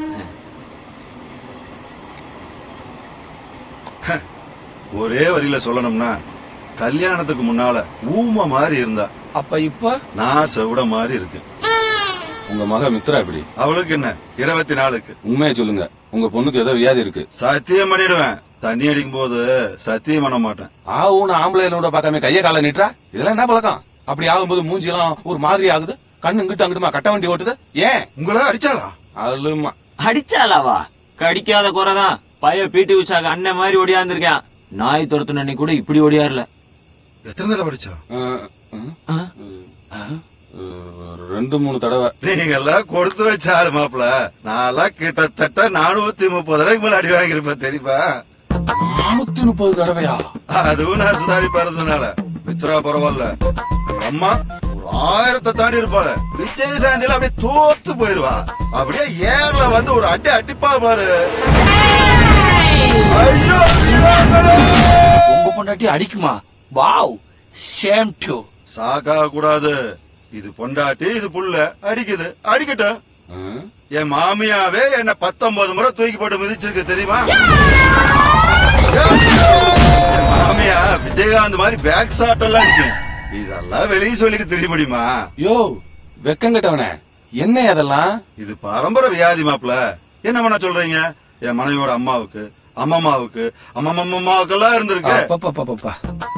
ஒரே வரியில சொல்லணும்னா கல்யாணத்துக்கு முன்னால ஊம மாதிரி இருந்தா அப்ப இப்ப நான் செவிட மாதிரி இருக்கேன் உங்க மக மித்ரா எப்படி அவளுக்கு என்ன இருபத்தி நாலுக்கு உண்மையை சொல்லுங்க உங்க பொண்ணுக்கு ஏதோ வியாதி இருக்கு சத்தியம் பண்ணிடுவேன் தண்ணி அடிக்கும் போது சத்தியம் பண்ண மாட்டேன் ஆ ஊன ஆம்பளைனோட பார்க்காம கைய கால நீட்டா இதெல்லாம் என்ன பழக்கம் அப்படி ஆகும்போது மூஞ்சி எல்லாம் ஒரு மாதிரி ஆகுது கண்ணு இங்கிட்டு அங்கிட்டுமா கட்ட வண்டி ஓட்டுது ஏன் உங்களை அடிச்சாளா அழுமா அடிச்சாலாவா கடிக்காத குறைதான் பைய பீட்டி உஷாக்கு அண்ணன் மாதிரி ஓடியாந்துருக்கான் நாய் துரத்துன அன்னைக்கு கூட இப்படி ஓடியாருல எத்தனை தடவை படிச்சா ரெண்டு மூணு தடவை நீங்க எல்லாம் கொடுத்து வச்சாரு மாப்பிள நான்லாம் கிட்டத்தட்ட நானூத்தி முப்பது தடவைக்கு மேல அடி வாங்கியிருப்பேன் தெரியுமா நானூத்தி முப்பது தடவையா அதுவும் நான் சுதாரிப்பா இருந்தனால மித்ரா பரவாயில்ல எங்க அம்மா ஒரு ஆயிரத்தை தாண்டி இருப்பாள விஜய் சாந்தியில அப்படியே தோத்து போயிருவா அப்படியே ஏர்ல வந்து ஒரு அடி அடிப்பா பாரு ஐயோ உங்க பொண்டாட்டி அடிக்குமா வாவ் சேம் டு சாக்காக கூடாது இது பொண்டாட்டி இது புள்ள அடிக்குது அடிக்கட்டும் என் மாமியாவே என்ன பத்தொன்பது முறை தூக்கி போட்டு மிதிச்சிருக்கு தெரியுமா என் மாமியா விஜயகாந்த் மாதிரி பேக் ஷாட் எல்லாம் அடிச்சு இதெல்லாம் வெளியே சொல்லிட்டு தெரிய முடியுமா யோ வெக்கங்கட்டவனே என்ன அதெல்லாம் இது பரம்பரை வியாதி மாப்ள என்ன பண்ண சொல்றீங்க என் மனைவியோட அம்மாவுக்கு அம்மம்மாவுக்கு அம்மம்மம்மாவுக்கு எல்லாம் இருந்திருக்கு அப்பப்பப்பப்பா.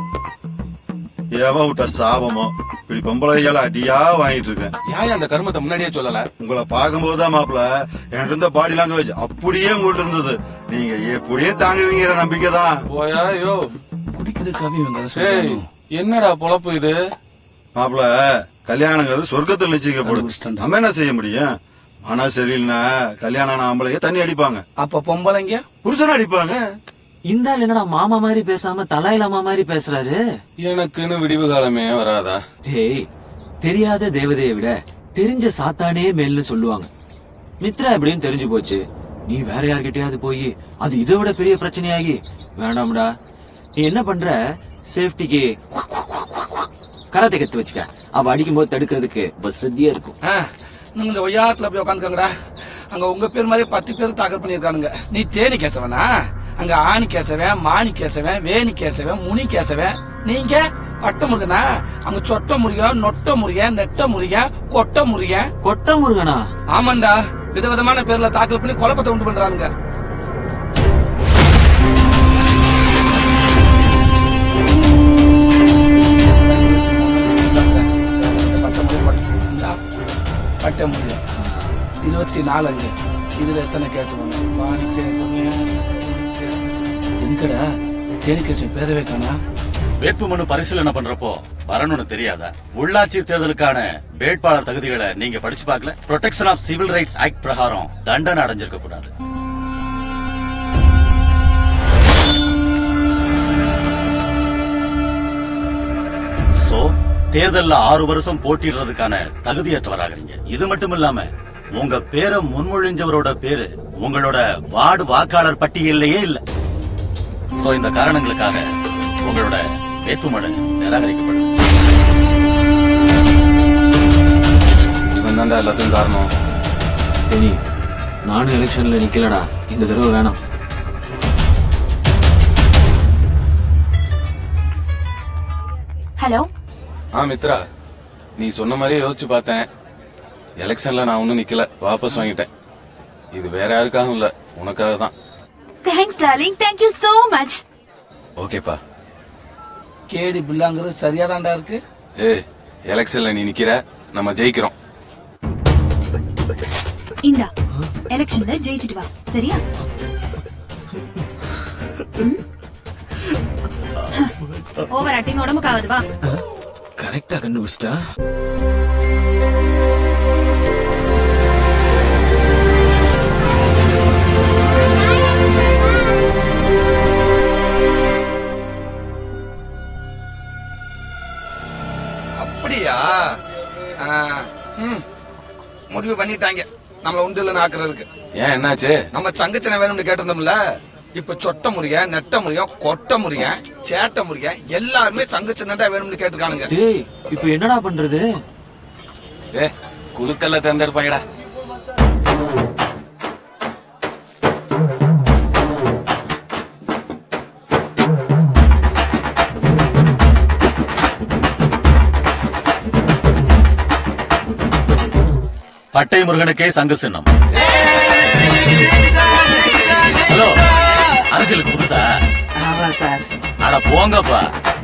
ஏவன் விட்ட சாபமோ இப்படி பொம்பளைகளை அடியா வாங்கிட்டு இருக்கேன் ஏன் அந்த கருமத்தை முன்னாடியே சொல்லல உங்களை பார்க்கும்போது தான் மாப்பிள என்கிட்ட இருந்த பாடி லாங்குவேஜ் அப்படியே உங்கள்ட்ட இருந்தது நீங்க எப்படியே தாங்குவீங்கிற நம்பிக்கை தான் போயா யோ குடிக்கிறதுக்காக இவங்க அதை ஏய் சொல்றாங்க. என்னடா பொழப்பு இது மாப்பிள கல்யாணங்கிறது சொர்க்கத்தில் நிச்சயிக்கப்படுது நம்ம என்ன செய்ய முடியும் மன சரியில்லைன்னா கல்யாணம் ஆன ஆம்பளைய தண்ணி அடிப்பாங்க அப்ப பொம்பளைங்க புருஷன் அடிப்பாங்க இந்த ஆள் என்னடா மாமா மாதிரி பேசாம தலாயிலாமா மாதிரி பேசுறாரு எனக்குன்னு விடிவு காலமே வராதா டேய் தெரியாத தேவதையை விட தெரிஞ்ச சாத்தானே மேல்னு சொல்லுவாங்க மித்ரா எப்படின்னு தெரிஞ்சு போச்சு நீ வேற யார்கிட்டயாவது போய் அது இதை விட பெரிய பிரச்சனையாகி வேண்டாம்டா நீ என்ன பண்ற சேஃப்டிக்கு கராத்தே கத்து வச்சுக்க அவ அடிக்கும்போது தடுக்கிறதுக்கு வசதியா இருக்கும் ஆ, நீங்க இந்த ஒய்யாத்துல போய் உட்காந்துக்கங்கடா அங்க உங்க பேர் மாதிரி பத்து பேர் தாக்கல் பண்ணிருக்கானுங்க நீ தேனி கேசவனா அங்க ஆணி கேசவன் மாணி கேசவன் வேணி கேசவன் முனி கேசவன் நீங்க பட்ட முருகனா அங்க சொட்ட முருகன் நொட்ட முருகன் நெட்ட முருகன் கொட்ட முருகன் கொட்ட முருகனா ஆமாண்டா விதவிதமான பேர்ல தாக்கல் பண்ணி குழப்பத்தை உண்டு பண்றானுங்க பட்ட முடியும் இருபத்தி நாலு அஞ்சு இதுல எத்தனை கேஸ் பண்ணும் வாணி கேஸ் எங்கடா தேனிக்கட்சி பேரவே காணா வேட்புமனு பரிசீலனை பண்றப்போ வரணும்னு தெரியாதா உள்ளாட்சி தேர்தலுக்கான வேட்பாளர் தகுதிகளை நீங்க படிச்சு பார்க்கல protection of civil rights act பிரகாரம் தண்டனை அடைஞ்சிருக்க கூடாது சோ தேர்தல்ல ஆறு வருஷம் போட்டியிடுறதுக்கான தகுதியற்றவராகிறீங்க இது மட்டும் இல்லாம உங்க பேரை முன்மொழிஞ்சவரோட பேரு உங்களோட வார்டு வாக்காளர் பட்டியல்லையே இல்ல சோ இந்த காரணங்களுக்காக உங்களோட வேட்புமனு நிராகரிக்கப்படுது இவன் தான்டா எல்லாத்துக்கும் காரணம் தேனி நானும் எலெக்ஷன்ல நிக்கலடா இந்த தடவை வேணாம் ஹலோ ஆ மித்ரா நீ சொன்ன மாதிரியே யோசிச்சு பார்த்தேன் எலெக்ஷன்ல நான் ஒண்ணும் நிக்கல வாபஸ் வாங்கிட்டேன் இது வேற யாருக்காகவும் இல்ல உனக்காக தான் thanks darling thank you so much ஓகேப்பா கேடி பில்லாங்கிறது சரியாதான்டா இருக்கு ஏய் எலெக்ஷன்ல நீ நிக்கிற நம்ம ஜெயிக்கிறோம் இந்தா எலெக்ஷன்ல ஜெயிச்சிட்டு வா சரியா ஓவர் ஆக்டிங் உடம்புக்காவது வா கரெக்டா கண்டுபிடிச்சிட்டா அப்படியா ஆ, ம். முடிவு பண்ணிட்டாங்க நம்மள உண்டு இல்லைன்னு ஆக்குறதுக்கு ஏன் என்னாச்சு நம்ம சங்கச்சனை வேணும்னு கேட்டிருந்தோம்ல இப்ப சொட்ட முறிய நெட்ட முறியம் கொட்ட முறியன் சேட்ட முறியன் எல்லாருமே சங்கச்சனை தான் வேணும்னு கேட்டிருக்கானுங்க டேய் இப்போ என்னடா பண்றது ஏ குழுக்கல்ல தேர்ந்தெடுப்பாங்கடா பட்டை முருகனுக்கே சங்கு சின்னம் ஹலோ அரசியலுக்கு புதுசா ஆமா சார் அட போங்கப்பா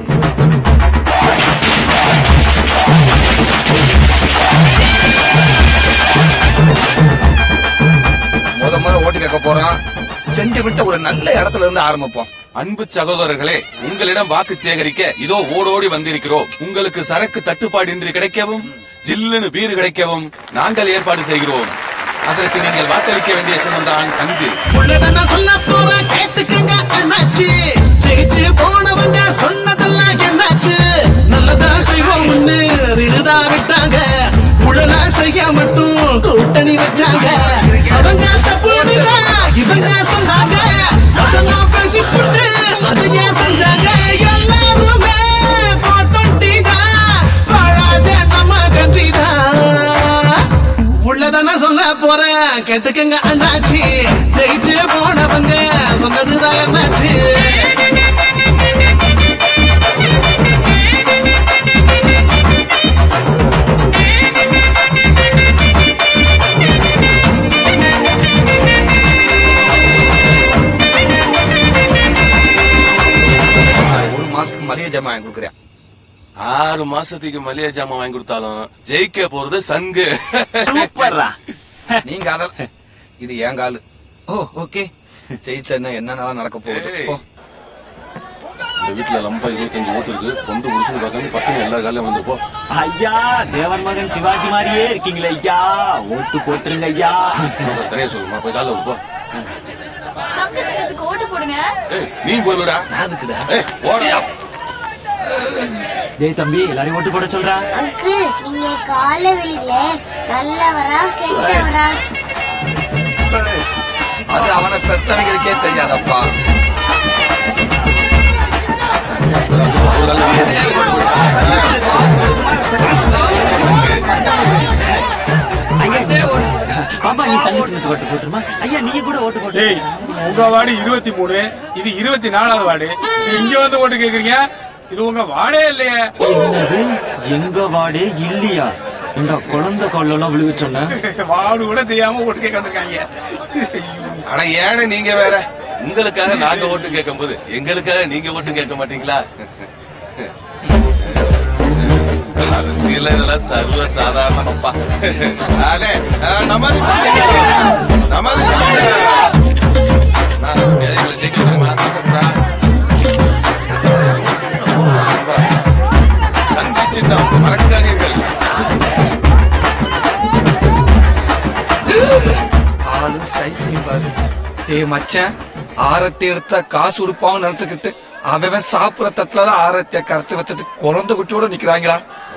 முத முத ஓட்டு கேட்க போறோம் சென்டிமெண்ட் ஒரு நல்ல இடத்துல இருந்து ஆரம்பிப்போம் அன்பு சகோதரர்களே உங்களிடம் வாக்கு சேகரிக்க இதோ ஓடோடி வந்திருக்கிறோம் உங்களுக்கு சரக்கு தட்டுப்பாடின்றி கிடைக்கவும் ஜில்லுன்னு பீர் கிடைக்கவும் நாங்கள் ஏற்பாடு செய்கிறோம் அதற்கு நீங்கள் வாக்களிக்க வேண்டிய சின்னம்தான் சங்கு உள்ளத நான் சொல்ல போறேன் கேட்டுக்கங்க என்னாச்சு ஜெயிச்சு போனவங்க சொன்னதெல்லாம் என்னாச்சு நல்லதா செய்வோம்னு இருதா விட்டாங்க உழலா செய்ய மட்டும் கூட்டணி வச்சாங்க அவங்க தப்புடுங்க இவங்க சொன்னாங்க வசனம் பேசி போட்டு அதையே செஞ்சாங்க எல்லாருமே போட்டோட்டி தான் பழாஜ நம்ம கன்றி தான் உள்ளத நான் சொல்ல போறேன் கேட்டுக்கங்க அண்ணாச்சி ஜெயிச்சு போனவங்க சொன்னதுதான் என்னாச்சு ஒரு மாசத்துக்கு மளிகை ஜாமான் வாங்கி கொடுக்குறேன் ஆறு மாசத்துக்கு மளிகை ஜாமான் வாங்கி கொடுத்தாலும் ஜெயிக்க போறது சங்கு சூப்பர்ரா நீங்க அதெல்லாம் இது என் காலு ஓ ஓகே ஜெயிச்சா என்னென்னலாம் நடக்க போகுது ஏய். போ. இந்த வீட்டுல லம்பா இருபத்தஞ்சு ஓட்டு இருக்கு கொண்டு முடிச்சுன்னு பார்க்காம பக்கத்துல எல்லா காலையும் வந்துருப்போம் ஐயா தேவர் மகன் சிவாஜி மாதிரியே இருக்கீங்களே ஐயா ஓட்டு போட்டுருங்க ஐயா தனியா சொல்லுமா போய் காலைல போ சங்கு சின்னத்துக்கு ஓட்டு போடுங்க ஏய் நீ போயிடுடா அதுக்குடா ஏய் ஓடியா டேய் தம்பி எல்லாரையும் ஓட்டு போட சொல்றா அங்கு நீங்க கால வெளியில நல்லவரா கெட்டவரா அது அவனை பெத்தனைகளுக்கே தெரியாதப்பா பாப்பா நீ சங்கு சின்னத்துக்கு ஓட்டு போட்டுருமா ஐயா நீங்க கூட ஓட்டு போட்டு டேய் உங்க வார்டு இருபத்தி மூணு இது இருபத்தி நாலாவது வார்டு இங்க வந்து ஓட்டு கேக்குறீங்க இது உங்க வார்டே இல்லையே என்னது எங்க வாடே இல்லையா இந்த குழந்தை கால்ல எல்லாம் விழுவிட்டோன்னா வார்டு கூட தெரியாம ஓட்டு கேட்க வந்திருக்காங்க ஆனா ஏன்னு நீங்க வேற உங்களுக்காக நாங்க ஓட்டு கேட்கும் போது எங்களுக்காக நீங்க ஓட்டு கேட்க மாட்டீங்களா அரசியல் இதெல்லாம் சர்வ சாதாரணப்பா அலே, அஹ், நமது நமது நான் எங்களை ஜெயிக்க வைக்கிறேன். ஆசைப்படுறா. கூட்டம் மறக்காதீர்கள் ஆளு சைஸையும் பாரு டேய் மச்சான் ஆரத்தி எடுத்தா காசு உடுப்பான்னு நினைச்சுக்கிட்டு அவன் சாப்பிடுற தட்டுல தான் ஆரத்திய கரைச்சு வச்சுட்டு குழந்தை குட்டியோட நிக்கிறாங்களா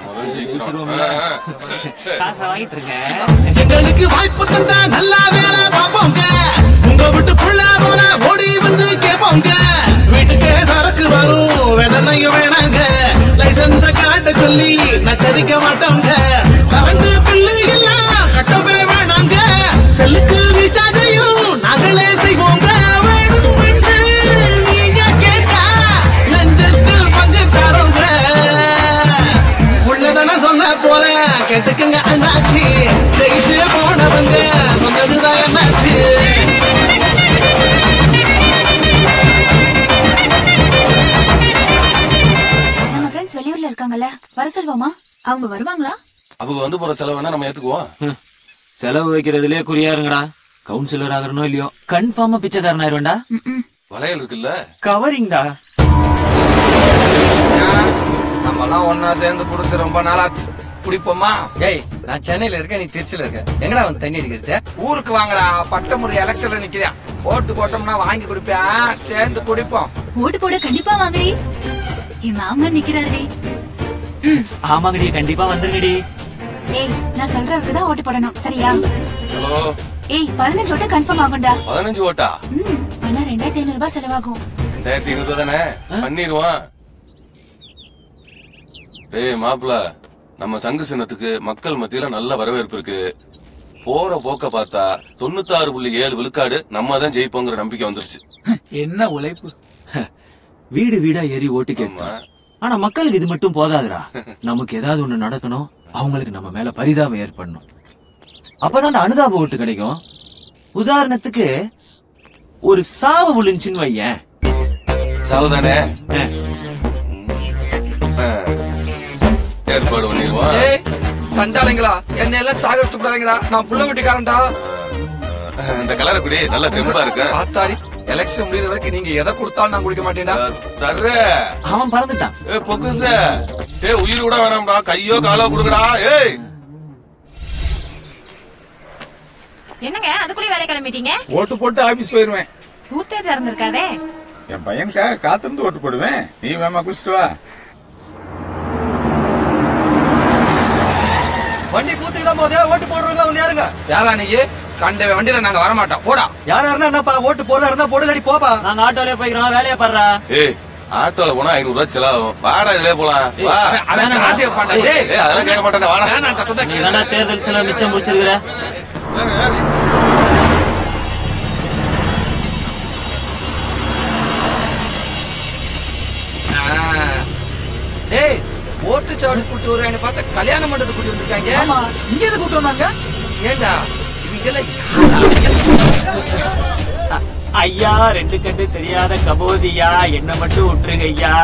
காசை வாங்கிட்டு இருங்க எங்களுக்கு வாய்ப்பு தந்தா நல்லா வேலை பார்ப்போங்க உங்க வீட்டுக்குள்ள போனா ஓடி வந்து கேட்போங்க வீட்டுக்கே சரக்கு வரும் வேதனையும் வேணாங்க லைசன்ஸ காட்ட சொல்லி நச்சரிக்க மாட்டோங்க கரண்ட் பில்லு எல்லாம் கட்டவே வேணாங்க செல்லுக்கு ரீசார்ஜையும் நாங்களே செய்வோங்க வேணும் என்று நீங்க கேட்டா நெஞ்சத்தில் பங்கு தரோங்க உள்ளதன சொன்ன போல கேட்டுக்குங்க அண்ணாச்சி ஜெயிச்சு போனவங்க சொன்னதுதான் என்னாச்சு நம்ம ஃப்ரெண்ட்ஸ் வெளியூர்ல இருக்காங்கல்ல வர சொல்வோமா அவங்க வருவாங்களா அவங்க வந்து போற செலவுனா நம்ம ஏத்துக்குவோம் செலவு வைக்கிறதுலயே குறியா இருங்கடா கவுன்சிலர் ஆகறனோ இல்லையோ கன்ஃபார்மா பிச்சைக்காரன் ஆயிருவேன்டா வளையல் இருக்குல்ல கவரிங்டா நம்மலாம் ஒன்னா சேர்ந்து குடிச்சு ரொம்ப நாளாச்சு குடிப்போமா ஏய் நான் சென்னையில இருக்கேன் நீ திருச்சியில இருக்க எங்கடா வந்து தண்ணி அடிக்கிறது ஊருக்கு வாங்கடா பட்டமுறை எலெக்ஷன்ல நிக்கிறேன் ஓட்டு போட்டோம்னா வாங்கி குடிப்பேன் சேர்ந்து குடிப்போம் ஓட்டு போட கண்டிப்பா வாங்கடி என் மாமன் நிக்கிறாருடி ஆமாங்கடி கண்டிப்பா வந்துருங்கடி ஏய் நான் சொல்றவருக்கு தான் ஓட்டு போடணும் சரியா ஹலோ ஏய் பதினஞ்சு ஓட்டு கன்ஃபார்ம் ஆகும்டா பதினஞ்சு ஓட்டா ம் ஆனா ரெண்டாயிரத்தி ஐநூறு ரூபாய் செலவாகும் ரெண்டாயிரத்தி ஐநூறு தானே பண்ணிடுவான் ஏய் மாப்பிள நம்ம சங்கு சின்னத்துக்கு மக்கள் மத்தியில நல்ல வரவேற்பு இருக்கு போற போக்க பார்த்தா தொண்ணூத்தாறு புள்ளி ஏழு விழுக்காடு நம்ம தான் ஜெயிப்போங்கிற நம்பிக்கை வந்துருச்சு என்ன உழைப்பு வீடு வீடா ஏறி ஓட்டு கேட்கணும் ஆனா மக்களுக்கு இது மட்டும் போதாதுடா நமக்கு ஏதாவது ஒண்ணு நடக்கணும் அவங்களுக்கு நம்ம மேல பரிதாபம் ஏற்படணும் அப்பதான் அந்த அனுதாப ஓட்டு கிடைக்கும் உதாரணத்துக்கு ஒரு சாவு விழுந்துச்சுன்னு வையேன் சாவுதானே ஏற்பாடு பண்ணிடுவான் ஏய் சண்டாளைங்களா என்ன எல்லாம் சாகடிச்சு கூடாதீங்களா நான் புள்ள குட்டிக்காரன்டா இந்த கலரை குடி நல்லா தெம்பா இருக்கு ஆத்தாடி எலெக்ஷன் முடியிற வரைக்கும் நீங்க எதை கொடுத்தாலும் நான் குடிக்க மாட்டேன்டா தர்ற அவன் பறந்துட்டான் ஏ பொக்குச ஏ உயிர் கூட வேணாம்டா கையோ காலோ கொடுங்கடா ஏய் என்னங்க அதுக்குள்ளே வேலை கிளம்பிட்டீங்க ஓட்டு போட்டு ஆபீஸ் போயிருவேன் பூத்தே திறந்திருக்காதே என் பையனுக்காக காத்திருந்து ஓட்டு போடுவேன் நீ வேமா குடிச்சிட்டு வா வண்டி பூத்துக்கு தான் போதே ஓட்டு போடுறவங்க வந்து யாருங்க யாரா நீ கண்ட வண்டியில நாங்க வர மாட்டோம் போடா யாரா இருந்தா என்னப்பா ஓட்டு போறதா இருந்தா போடுங்கடி போப்பா நாங்க ஆட்டோலயே போய்க்கிறோம் வேலையை பாடுறா ஏய் ஆட்டோல போனா ஐநூறு ரூபாய் செலவாகும் வாடா இதுலயே போலாம் வா அவன் அவன் காசு வைப்பான்டா. ஏய், ஏய் அதெல்லாம் கேட்க மாட்டேன் வாடா வேணாம்டா, சொன்னா நீ தானே தேர்தல் செலவு மிச்சம் முடிச்சிருக்கிற ஏறு, ஏறு. ஆ. டேய் ஓட்டு சாவடி கூட்டு வருவாங்க பார்த்தா கல்யாண மண்டபத்துக்கு கூட்டி வந்திருக்காங்க ஆமா இங்க எது கூட்டு வந்தாங்க ஏண்டா இவங்க எல்லாம் ஐயா ரெண்டு கண்டு தெரியாத கபோதியா என்ன மட்டும் விட்டுருங்க ஐயா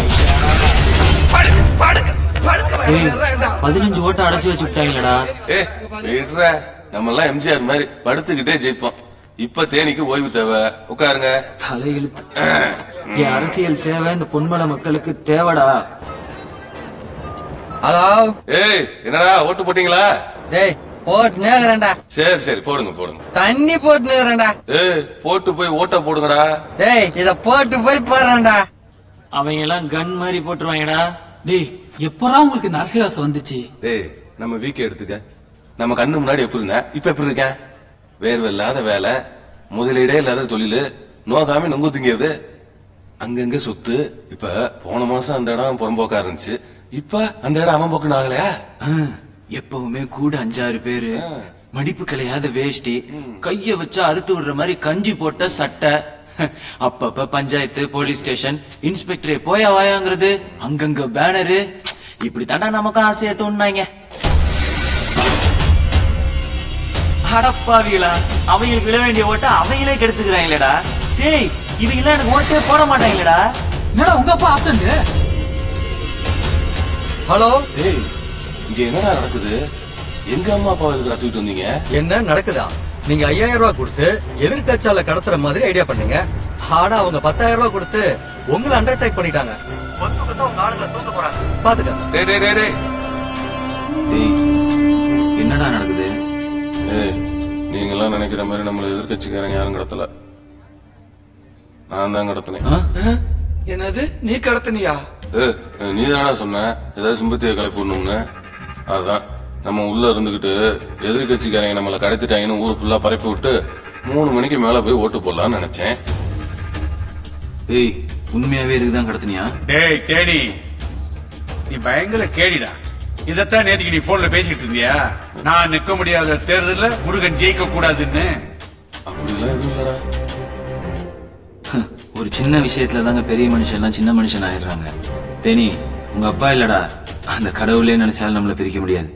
ஏய், பதினஞ்சு ஓட்டை அடைச்சு வச்சு விட்டாங்களடா ஏ விடுற நம்ம எல்லாம் எம்ஜிஆர் மாதிரி படுத்துக்கிட்டே ஜெயிப்போம் இப்ப தேனிக்கு ஓய்வு தேவை உட்காருங்க தலையெழுத்து என் அரசியல் சேவை இந்த பொன்மலை மக்களுக்கு தேவைடா ஹலோ ஏய் என்னடா ஓட்டு போட்டீங்களா டேய் போட்டு நேரண்டா சரி சரி போடுங்க போடுங்க தண்ணி போட்டு நேரண்டா ஏய் போட்டு போய் ஓட்ட போடுங்கடா டேய் இத போட்டு போய் போடுறேன்டா அவங்க எல்லாம் கன் மாதிரி போட்டுருவாங்கடா டேய் எப்பரா உங்களுக்கு இந்த அரசியல் ஆசை வந்துச்சு டேய் நம்ம வீக்கை எடுத்துக்க நம்ம கண்ணு முன்னாடி எப்படி இருந்த இப்ப எப்படி இருக்கேன் வேர்வை இல்லாத வேலை முதலீடே இல்லாத தொழிலு நோகாம நொங்கு திங்கிறது அங்கங்க சொத்து இப்ப போன மாசம் அந்த இடம் புறம்போக்கா இருந்துச்சு இப்ப அந்த இடம் அவன் போக்குன்னு ஆகலையா எப்பவுமே கூட அஞ்சாறு பேரு மடிப்பு கலையாத வேஷ்டி கைய வச்சு அறுத்து விடுற மாதிரி கஞ்சி போட்ட சட்டை அப்பப்ப பஞ்சாயத்து போலீஸ் ஸ்டேஷன் இன்ஸ்பெக்டரே போயா வாயாங்கிறது அங்கங்க பேனரு இப்படி தாண்டா நமக்கும் ஆசையை தோணுனாங்க அடப்பாவிகளா அவங்களுக்கு விழ வேண்டிய ஓட்ட அவங்களே கெடுத்துக்கிறாங்களேடா டேய் இவங்க எல்லாம் எனக்கு ஓட்டே போட மாட்டாங்களேடா என்னடா உங்க அப்பா ஆப்சண்ட் ஹலோ ஏய் இங்க என்னடா நடக்குது எங்க அம்மா அப்பா எதுக்குடா தூக்கிட்டு வந்தீங்க என்ன நடக்குதா நீங்க ஐயாயிரம் ரூபாய் கொடுத்து எதிர்கட்சால கடத்துற மாதிரி ஐடியா பண்ணீங்க ஆனா அவங்க பத்தாயிரம் ரூபாய் கொடுத்து உங்களை அண்டர் அட்டாக் பண்ணிட்டாங்க பாத்துக்க டேய் டேய் டேய் டேய் டேய் என்னடா நடக்குது ஏய் நீங்க எல்லாம் நினைக்கிற மாதிரி நம்மள எதிர்க்கட்சிக்காரங்க யாரும் கடத்தல நான் தான் கடத்தினேன் என்னது நீ கடத்தினியா ஏய், நீ தானடா சொன்ன ஏதாவது சிம்பத்தியை கிளப்பி விடணும்னு அதான் நம்ம உள்ள இருந்துகிட்டு எதிர்கட்சிக்காரங்க நம்மள கடத்திட்டாங்கன்னு ஊர் ஃபுல்லா பரப்பி விட்டு மூணு மணிக்கு மேல போய் ஓட்டு போடலாம்னு நினைச்சேன் ஏய் உண்மையாவே இதுக்கு தான் கடத்தினியா டேய் தேடி நீ பயங்கர கேடிடா இதத்தான் நேத்துக்கு நீ போன்ல பேசிட்டு இருந்தியா நான் நிக்க முடியாத தேர்தல்ல முருகன் ஜெயிக்க கூடாதுன்னு அப்படிலாம் எதுவும் இல்லடா ஒரு சின்ன விஷயத்துல தாங்க பெரிய மனுஷன் எல்லாம் சின்ன மனுஷன் ஆயிடுறாங்க தேனி உங்க அப்பா இல்லடா அந்த கடவுளே நினைச்சாலும் நம்மள பிரிக்க முடியாது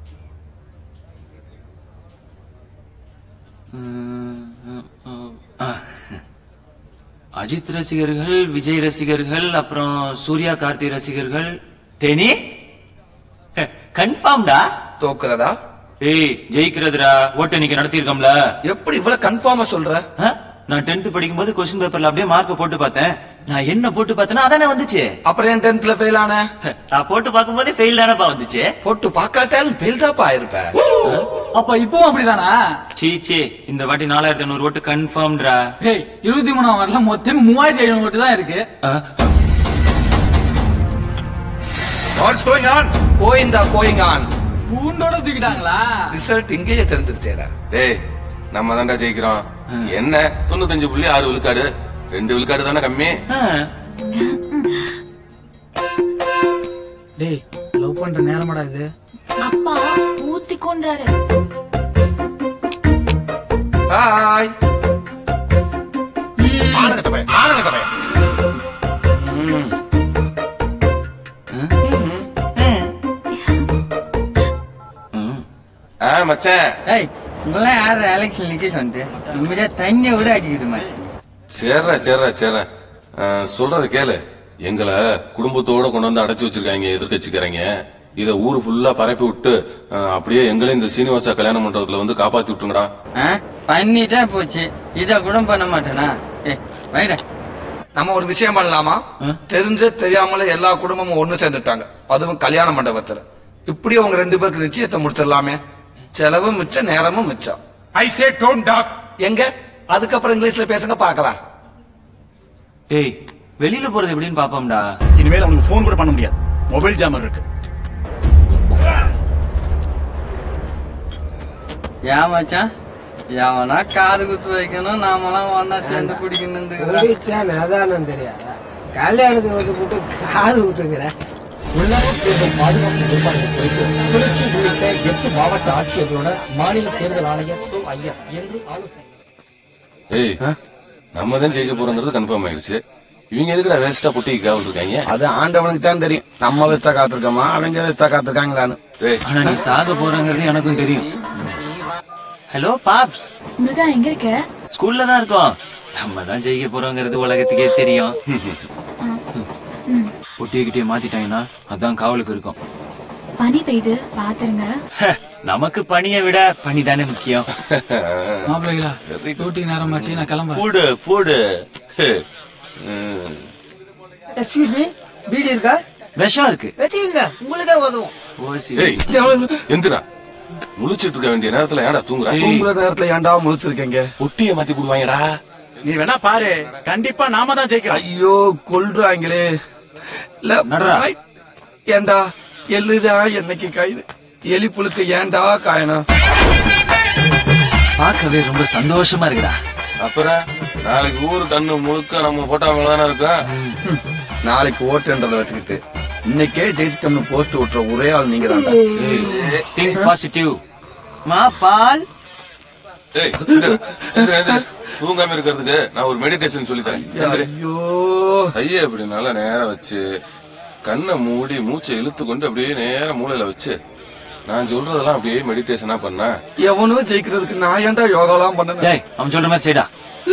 ஆ. அஜித் ரசிகர்கள் விஜய் ரசிகர்கள் அப்புறம் சூர்யா கார்த்தி ரசிகர்கள் தேனி கன்ஃபார்ம்டா தோக்குறதா ஏய் ஜெயிக்கிறதுடா ஓட்டு இன்னைக்கு நடத்திருக்கோம்ல எப்படி இவ்வளவு கன்ஃபார்மா சொல்ற ஆ? நான் டென்த் படிக்கும்போது கொஸ்டின் பேப்பர்ல அப்படியே மார்க் போட்டு பார்த்தேன் நான் என்ன போட்டு பார்த்தேனா அதானே வந்துச்சு அப்புறம் என் டென்த்ல ஃபெயில் ஆன நான் போட்டு பார்க்கும்போதே ஃபெயில் தானப்பா வந்துச்சு போட்டு பார்க்காட்டாலும் ஃபெயில் தாப்பா ஆயிருப்ப அப்ப இப்பவும் அப்படிதானா சீச்சே இந்த வாட்டி நாலாயிரத்தி ஐநூறு ஓட்டு கன்ஃபார்ம்டா டேய் இருபத்தி மூணாம் வார்டுல மொத்தம் மூவாயிரத்தி ஐநூறு ஓட்டு தான் இருக்கு வாட்ஸ் கோயிங் ஆன் கோயிந்தா கோயிங் ஆன் பூண்டோட தூக்கிட்டாங்களா ரிசல்ட் இங்கேயே தெரிஞ்சிருச்சேடா டேய் நம்ம தான்டா ஜெயிக்கிறோம் என்ன தொண்ணூத்தஞ்சு புள்ளி ஆறு விழுக்காடு ரெண்டு விழுக்காடு தானே கம்மி டேய் லவ் பண்ற நேரமாடா இது அப்பா ஊத்தி கொன்றாரு ஹாய் ஆனகட்டவன் ஆனகட்டவன் ஆ மச்சான் ஏய் உங்களாம் யார் எலெக்ஷன் நிக்க சொன்னது நிம்மதியா தண்ணியை விட அடிக்கிட்டு மாதிரி சேர்றா சேர்றா சேர்றா ஆ, சொல்றத கேளு எங்களை குடும்பத்தோட கொண்டு வந்து அடைச்சு வச்சிருக்காங்க எதிர்கட்சிக்காரங்க இத ஊரு ஃபுல்லா பரப்பி விட்டு ஆ, அப்படியே எங்களையும் இந்த சீனிவாசா கல்யாண மண்டபத்துல வந்து காப்பாத்தி விட்டுங்கடா பண்ணிட்டா போச்சு இத கூட பண்ண மாட்டேனா ஏ வைடா நம்ம ஒரு விஷயம் பண்ணலாமா தெரிஞ்ச தெரியாமல எல்லா குடும்பமும் ஒண்ணு சேர்ந்துட்டாங்க அதுவும் கல்யாண மண்டபத்துல இப்படியே உங்க ரெண்டு பேருக்கு நிச்சயத்தை முடிச்சிடலாமே செலவு மிச்சம் நேரமும் மிச்சம் ஐ சே டோன்ட் டாக் எங்க அதுக்கப்புறம் இங்கிலீஷ்ல பேசுங்க பார்க்கலாம் ஏய் வெளியில போறது எப்படின்னு பாப்போம்டா இனிமேல் அவனுக்கு போன் கூட பண்ண முடியாது மொபைல் ஜாமர் இருக்கு ஏன் மச்சான் எவனா காது குத்து வைக்கணும் நாமெல்லாம் ஒன்னா சேர்ந்து குடிக்கணும் குடிச்சான் அதானம் தெரியாதா கல்யாணத்துக்கு வந்து போட்டு காது ஊத்துங்கிற உள்ளாட்சி தேர்தல் பாதுகாப்பு ஏற்பாடுகள் குறித்து திருச்சி உள்ளிட்ட எட்டு மாவட்ட ஆட்சியர்களுடன் மாநில தேர்தல் ஆணையர் சோ ஐயர் என்று ஆலோசனை ஏய் நம்ம தான் ஜெயிக்க போறோங்கிறது கன்ஃபார்ம் ஆயிருச்சு இவங்க எதுக்குடா வேஸ்டா பொட்டி காவல் இருக்காங்க அது ஆண்டவனுக்கு தான் தெரியும் நம்ம வேஸ்டா காத்திருக்கோமா அவங்க வேஸ்டா காத்திருக்காங்களான்னு ஆனா நீ சாக போறங்கிறது எனக்கும் தெரியும் ஹலோ பாப்ஸ் முருகா எங்க இருக்க ஸ்கூல்ல தான் இருக்கோம் நம்ம தான் ஜெயிக்க போறோங்கிறது உலகத்துக்கே தெரியும் பொட்டிக்கிட்டே மாத்திட்டாங்கன்னா அதான் காவலுக்கு இருக்கும் பனி பெய்து பாத்துருங்க நமக்கு பணியை விட பணி தானே முக்கியம் மாப்பிள்ளைகளா டியூட்டி நேரமாச்சு நான் கிளம்புறேன் போடு போடு எக்ஸ்கியூஸ் மீ பீடி இருக்கா விஷம் இருக்கு வச்சுக்கோங்க உங்களுக்கே உதவும் ஏய் எந்திரா முழிச்சிட்டு இருக்க வேண்டிய நேரத்துல ஏன்டா தூங்குற தூங்குற நேரத்துல ஏன்டா முழிச்சிருக்கீங்க பொட்டிய மாத்தி போடுவாங்கடா நீ வேணா பாரு கண்டிப்பா நாம தான் ஜெயிக்கிறோம் ஐயோ கொல்றாங்களே இல்ல, நடுறா. ஐ, ஏன்டா எள்ளுதா என்னைக்கு காயுது எலி புழுக்கு ஏன்டா காயணும் பார்க்கவே ரொம்ப சந்தோஷமா இருக்குடா அப்புறம் நாளைக்கு ஊரு கண்ணு முழுக்க நம்ம போட்டாமல தானே இருக்கும் நாளைக்கு ஓட்டுன்றத வச்சுக்கிட்டு இன்னைக்கே ஜெயிச்சிட்டோம்னு போஸ்ட் ஓட்டுற ஒரே ஆள் நீங்க தான் திங்க் பாசிட்டிவ் மா பால் ஏய் எந்திரு, எந்திரு, எந்திரு. தூங்காம இருக்கிறதுக்கு நான் ஒரு மெடிடேஷன் சொல்லி தரேன் எந்திரு. ஐயோ கையை இப்படி நல்லா நேரா வச்சு கண்ணை மூடி மூச்சை இழுத்து கொண்டு அப்படியே நேரா மூளையில வச்சு நான் சொல்றதெல்லாம் அப்படியே மெடிடேஷனா பண்ண எவனும் ஜெயிக்கிறதுக்கு நான் ஏன்டா யோகாலாம் பண்ண டேய் அவன் சொல்ற மாதிரி செய்டா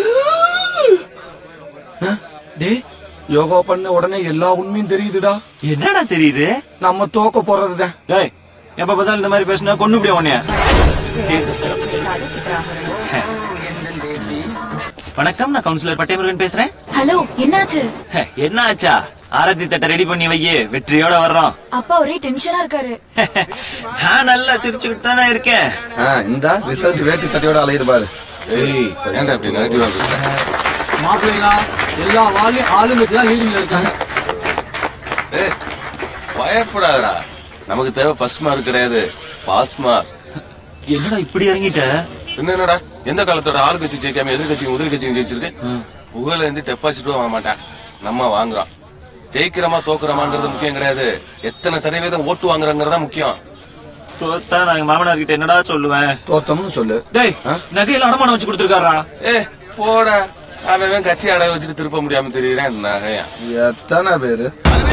டேய் யோகா பண்ண உடனே எல்லா உண்மையும் தெரியுதுடா என்னடா தெரியுது நம்ம தோக்க போறதுதான் டேய் எப்ப பார்த்தாலும் இந்த மாதிரி பேசினா கொண்டு முடியும் உன்னைய வணக்கம் நான் கவுன்சிலர் பட்டேமுருகன் பேசுறேன் ஹலோ என்னாச்சு ஹே, என்ன ஆச்சா ஆரத்தி தட்டை ரெடி பண்ணி வையே வெற்றியோட வர்றோம் அப்பா ஒரே டென்ஷனா இருக்காரு நான் நல்லா சிரிச்சுக்கிட்டு தானே இருக்கேன் இந்த ரிசல்ட் வேட்டி சட்டையோட அலையுது பாரு ஏய் ஏன்டா இப்படி நெகட்டிவா பேசுற மாப்பிள்ளைலாம் எல்லா வாலையும் ஆளுங்கட்சி தான் லீடிங்ல இருக்காங்க ஏய் பயப்படாதடா நமக்கு தேவை ஃபர்ஸ்ட் மார்க் கிடையாது பாஸ் மார்க் என்னடா இப்படி இறங்கிட்ட பின்ன என்னடா எந்த காலத்தோட ஆளுங்கட்சி ஜெயிக்காம எதிர்கட்சி உதிர்கட்சி ஜெயிச்சிருக்கு புகழ இருந்து டெபாசிட்டும் வாங்க மாட்டான் நம்ம வாங்குறோம் ஜெயிக்கிறோமா தோக்குறோமாங்கிறது முக்கியம் கிடையாது எத்தனை சதவீதம் ஓட்டு வாங்குறோங்கிறதா முக்கியம் தோத்தா நான் எங்க மாமனார் கிட்ட என்னடா சொல்லுவேன் தோத்தம்னு சொல்லு டேய் நகையில அடமானம் வச்சு கொடுத்துருக்காரா ஏ போடா அவன் கட்சி அடை வச்சுட்டு திருப்ப முடியாம தெரியுறேன் நகையா எத்தனை பேரு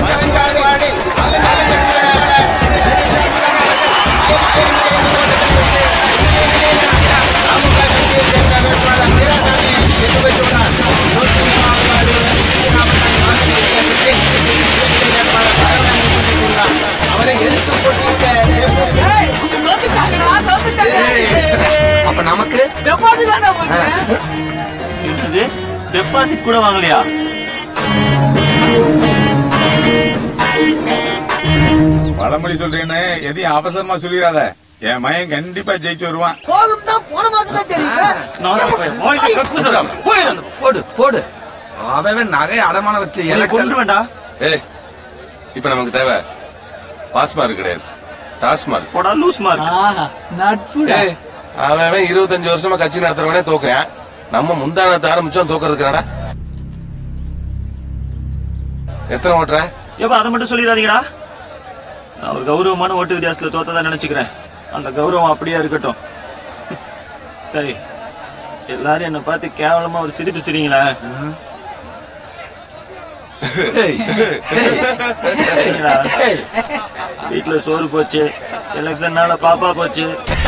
அவரை எதிர்த்து போட்டியிட்ட அப்ப நமக்கு டெபாசிட் என்னது டெபாசிட் கூட வாங்கலையா பழமொழி சொல்றேன்னு எதையும் அவசரமா சொல்லிடாத என் மயன் கண்டிப்பா ஜெயிச்சு வருவான் போதும் தான் போன மாசமே போடு போடு அவன் நகை அடமான வச்சு எலெக்ஷன் ஏய் இப்ப நமக்கு தேவை பாஸ் மார்க் கிடையாது டாஸ் மார்க் போடா லூஸ் மார்க் நட்பு ஏய் அவன் அவன் இருபத்தஞ்சு வருஷமா கட்சி நடத்துறவனே தோக்குறேன் நம்ம முந்தானத்தை ஆரம்பிச்சோம் தோக்குறதுக்குறடா எத்தனை ஓட்டுற ஏப்பா அதை மட்டும் சொல்லிடாதீங்கடா நான் ஒரு கௌரவமான ஓட்டு வித்தியாசத்துல தோத்ததா நினைச்சுக்கிறேன் அந்த கௌரவம் அப்படியே இருக்கட்டும் டேய் எல்லாரும் என்ன பார்த்து கேவலமா ஒரு சிரிப்பு சிரிங்களா வீட்டுல சோறு போச்சு எலெக்ஷன்னால பாப்பா போச்சு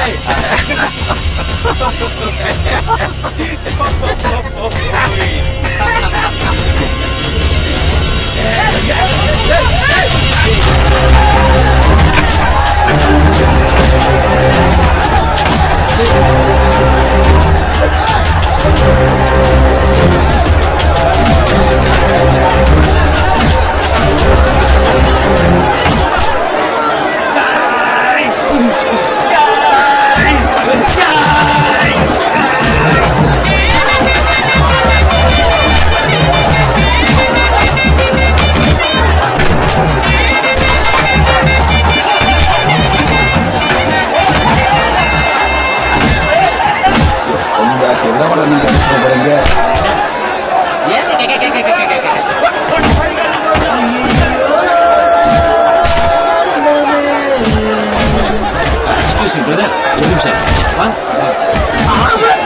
என்ன பண்ண நீங்க அடிச்சுட்டு போறீங்க எக்ஸ்கியூஸ் மீ பிரதர் ஒரு நிமிஷம் வாங்க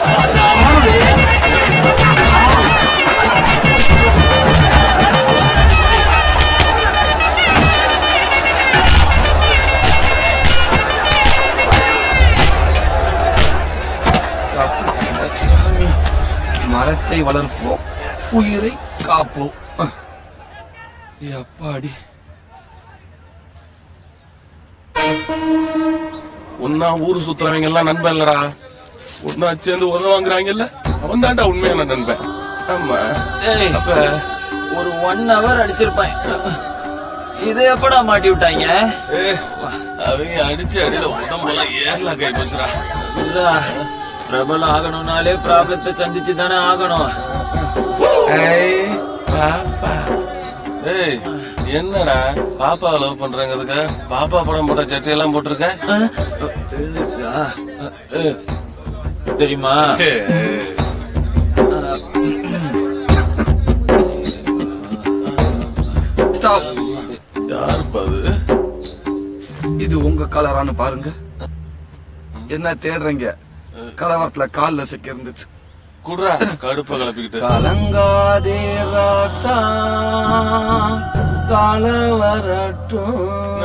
தப்பிச்சிட சாமி மரத்தை வளர்ப்போம் உயிரை காப்போம் அப்பாடி ஒன்னா ஊரு சுத்துறவங்க எல்லாம் நண்பன் இல்லடா ஒன்னா சேர்ந்து உதவாங்கிறாங்கல்ல அவன் தான்டா உண்மையான நண்பன் ஆமா ஏய், அப்ப ஒரு ஒன் ஹவர் அடிச்சிருப்பேன் இது எப்படா மாட்டி விட்டாங்க ஏய், அவங்க அடிச்ச அடியில உடம்பெல்லாம் ஏர்ல கை போச்சுடா விட்றா. பிரபலம் ஆகணும்னாலே ப்ராப்ளத்தை சந்திச்சு தானே ஆகணும் ஏய், பாப்பா. ஏய் என்னடா பாப்பா லவ் பண்றங்கிறதுக்கு பாப்பா படம் போட்ட சட்டையெல்லாம் போட்டிருக்க தெரியுமா ஸ்டாப் யார் அது இது உங்க கலரான்னு பாருங்க என்ன தேடுறீங்க கலவரத்துல கால்ல சிக்கி இருந்துச்சு குடுறா கடுப்ப கிளப்பிக்கிட்டு கலங்காதே ராசா கால வரட்டும்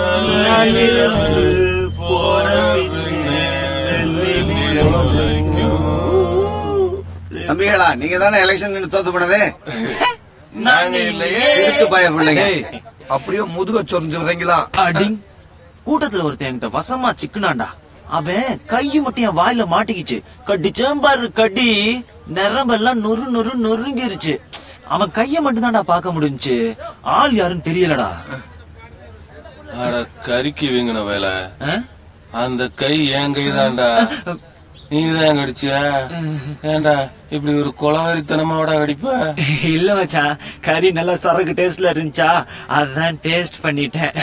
தம்பிகளா நீங்க தானே எலெக்ஷன் நின்று தோத்து போனது நாங்க இல்லையே இழுத்து பாய பிள்ளைங்க ஏய், அப்படியே முதுக சொரிஞ்சுறீங்களா அடிங் கூட்டத்துல ஒருத்தன் என்கிட்ட வசமா சிக்குனாண்டா அவன் கையை மட்டும் என் வாயில மாட்டிக்கிச்சு கடிச்சேன் பாரு கடி நரம்பெல்லாம் நொறு நொறு நொறுங்கிருச்சு அவன் கைய மட்டும் தான்டா பார்க்க முடிஞ்சுச்சு ஆள் யாருன்னு தெரியலடா அட கறிக்கு வீங்கின வேலை அந்த கை என் கைதான்டா நீதான் கடிச்சியா ஏன்டா இப்படி ஒரு கொலவரித்தனமாவோட கடிப்ப இல்ல மச்சான் கறி நல்லா சரக்கு டேஸ்ட்ல இருந்துச்சா அதான் டேஸ்ட் பண்ணிட்டேன்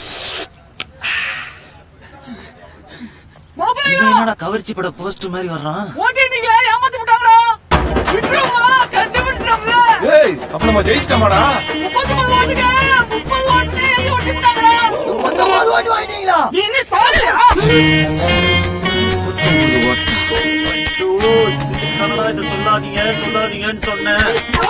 இது என்னடா கவர்ச்சி பட போஸ்ட் மாதிரி வர்றான் ஓட்டிட்டீங்களா ஏமாத்தி விட்டாங்களா விட்டுருமா கண்டுபிடிச்சிட்டாங்க ஏய் அப்ப நம்ம ஜெயிச்சிட்டோமாடா முப்பத்தி ஒன்பது ஓட்டுங்க முப்பது ஓட்டு எழுதி ஓட்டி விட்டாங்களா பத்தொன்பது ஓட்டு வாங்கிட்டீங்களா நீ இன்னும் சாகலையா என்னடா இதை சொல்லாதீங்க சொல்லாதீங்கன்னு சொன்னேன்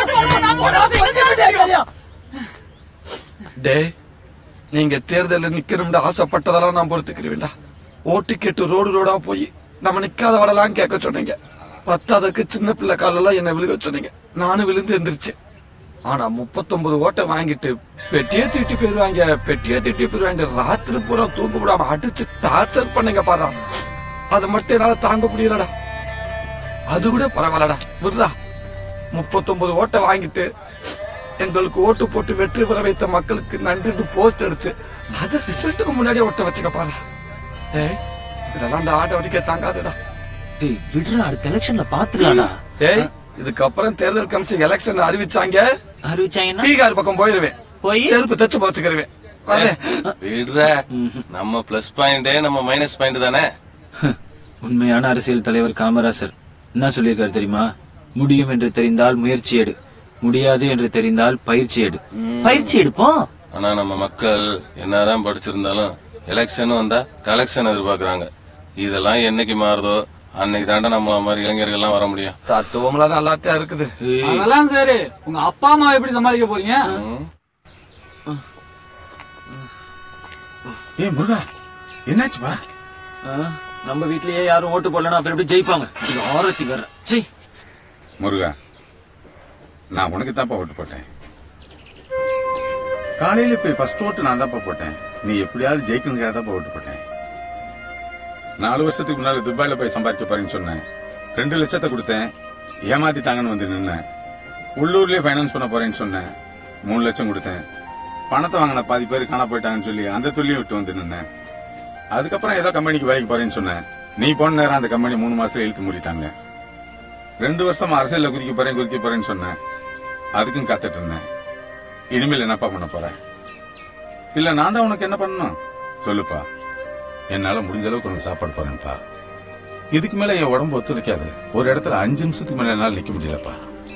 டேய் நீங்க தேர்தலில் நிக்கணும்னு ஆசைப்பட்டதெல்லாம் நான் பொறுத்துக்கிறேன்டா ஓட்டு கேட்டு ரோடு ரோடா போய் நம்ம நிக்காத வடலாம் கேட்க சொன்னீங்க பத்தாததுக்கு சின்ன பிள்ளை காலெல்லாம் என்ன விழுக சொன்னீங்க நானும் விழுந்து எந்திரிச்சேன் ஆனா முப்பத்தொன்பது ஓட்டை வாங்கிட்டு பெட்டியே தீட்டி போயிருவாங்க பெட்டியே தீட்டி போயிருவாங்க ராத்திரி பூரா தூங்க விடாம அடிச்சு டார்ச்சர் பண்ணீங்க பாரா அதை மட்டும் என்னால தாங்க முடியலடா அது கூட பரவாயில்லடா விடுறா முப்பத்தொன்பது ஓட்டை வாங்கிட்டு எங்களுக்கு ஓட்டு போட்டு வெற்றி பெற வைத்த மக்களுக்கு நன்றிட்டு போஸ்ட் அடிச்சு அத ரிசல்ட்டுக்கு முன்னாடியே ஓட்ட வச்சுக்க பாரு ஏய் இதெல்லாம் இந்த ஆட்டை வடிக்க தாங்காதுடா டேய் விடுறா அடுத்த எலெக்ஷன்ல பாத்துக்கலாம்டா ஏய் இதுக்கப்புறம் தேர்தல் கமிஷன் எலெக்ஷன் அறிவிச்சாங்க அறிவிச்சாங்கன்னா பீகார் பக்கம் போயிருவேன் போய் செருப்பு தச்சு போச்சுக்கிருவேன் விடுற நம்ம பிளஸ் பாயிண்டே நம்ம மைனஸ் பாயிண்ட் தானே உண்மையான அரசியல் தலைவர் காமராசர் என்ன சொல்லியிருக்காரு தெரியுமா முடியும் என்று தெரிந்தால் முயற்சி எடு முடியாது என்று தெரிந்தால் பயிற்சி எடு பயிற்சி எடுப்போம் ஆனா நம்ம மக்கள் என்னதான் படிச்சிருந்தாலும் எலெக்ஷன் வந்தா கலெக்ஷன் எதிர்பார்க்கறாங்க இதெல்லாம் என்னைக்கு மாறுதோ அன்னைக்கு தாண்டா நம்ம மாதிரி இளைஞர்கள்லாம் வர முடியும் தத்துவம்லாம் நல்லாத்தான் இருக்குது அதெல்லாம் சரி உங்க அப்பா அம்மா எப்படி சமாளிக்க போறீங்க ஏய் முருகா என்னாச்சுப்பா நம்ம வீட்லயே யாரும் ஓட்டு போடலன்னா அப்புறம் எப்படி ஜெயிப்பாங்க இது ஆரத்தி வேற சீ முருகா நான் உனக்கு தான்ப்பா ஓட்டு போட்டேன் காலையில போய் ஃபர்ஸ்ட் ஓட்டு நான் தான்ப்பா போட்டேன் நீ எப்படியாவது ஜெயிக்கணுங்கிறத தான்ப்பா ஓட்டு போட்டேன் நாலு வருஷத்துக்கு முன்னால துபாயில போய் சம்பாதிக்க போறேன்னு சொன்னேன் ரெண்டு லட்சத்தை கொடுத்தேன் ஏமாத்திட்டாங்கன்னு வந்து நின்னேன் உள்ளூர்லயே ஃபைனான்ஸ் பண்ண போறேன்னு சொன்னேன் மூணு லட்சம் கொடுத்தேன் பணத்தை வாங்கின பாதி பேர் காண போயிட்டாங்கன்னு சொல்லி அந்த துள்ளியும் விட்டு வந்து நின்னேன் அதுக்கப்புறம் ஏதோ கம்பெனிக்கு வேலைக்கு போறேன்னு சொன்னேன் நீ போன நேரம் அந்த கம்பெனி மூணு மாசத்துல இழுத்து மூடிட்டாங்க ரெண்டு வருஷம் அரசியல்ல குதிக்க போறேன் குதிக்க போறேன்னு சொன்னேன் அதுக்கும் காத்துட்டு இருந்தேன் இனிமேல் என்னப்பா பண்ண போறேன் இல்ல நான் தான் உனக்கு என்ன பண்ணணும் சொல்லுப்பா என்னால முடிஞ்ச அளவுக்கு உனக்கு சாப்பாடு போறேன்ப்பா இதுக்கு மேல என் உடம்பு ஒத்துழைக்காது ஒரு இடத்துல அஞ்சு நிமிஷத்துக்கு மேல என்னால நிக்க முடியலப்பா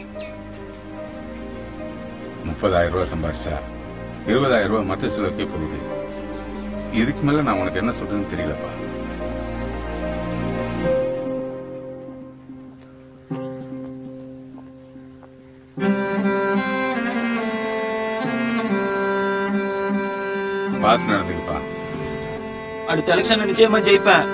முப்பதாயிரம் ரூபாய் சம்பாரிச்சா இருபதாயிரம் ரூபாய் மத்த செலவுக்கே போகுது இதுக்கு மேல நான் உனக்கு என்ன சொல்றேன்னு தெரியலப்பா பார்த்து நடந்துக்கப்பா அடுத்த எலெக்ஷன் நிச்சயமா ஜெயிப்பேன்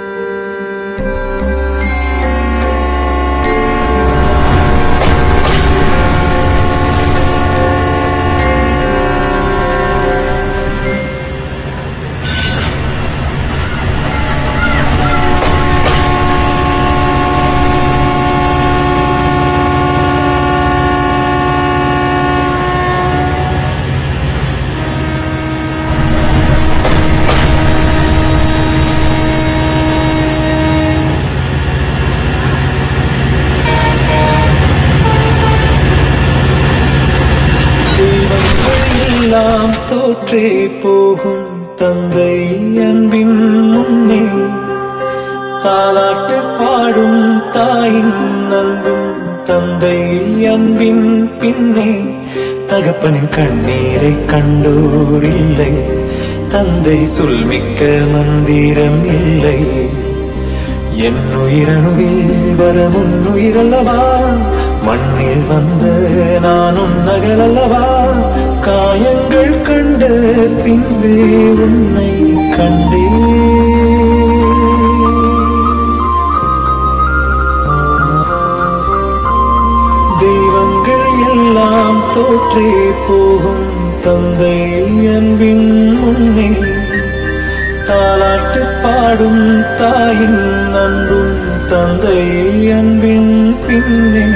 எல்லாம் தோற்றே போகும் தந்தை அன்பின் முன்னே தாலாட்டு பாடும் தாயின் அன்பும் தந்தை அன்பின் பின்னே தகப்பனின் கண்ணீரை கண்டோர் இல்லை தந்தை சொல்மிக்க மந்திரம் இல்லை என் உயிரணுவில் வர முன்னுயிரல்லவா மண்ணில் வந்த நான் உன்னகல் அல்லவா காயங்கள் கண்ட பின்பே உன்னை கண்டே தெய்வங்கள் எல்லாம் தோற்றே போகும் தந்தை அன்பின் முன்னே தாலாட்டு பாடும் தாயின் அன்பும் தந்தை அன்பின் பின்னே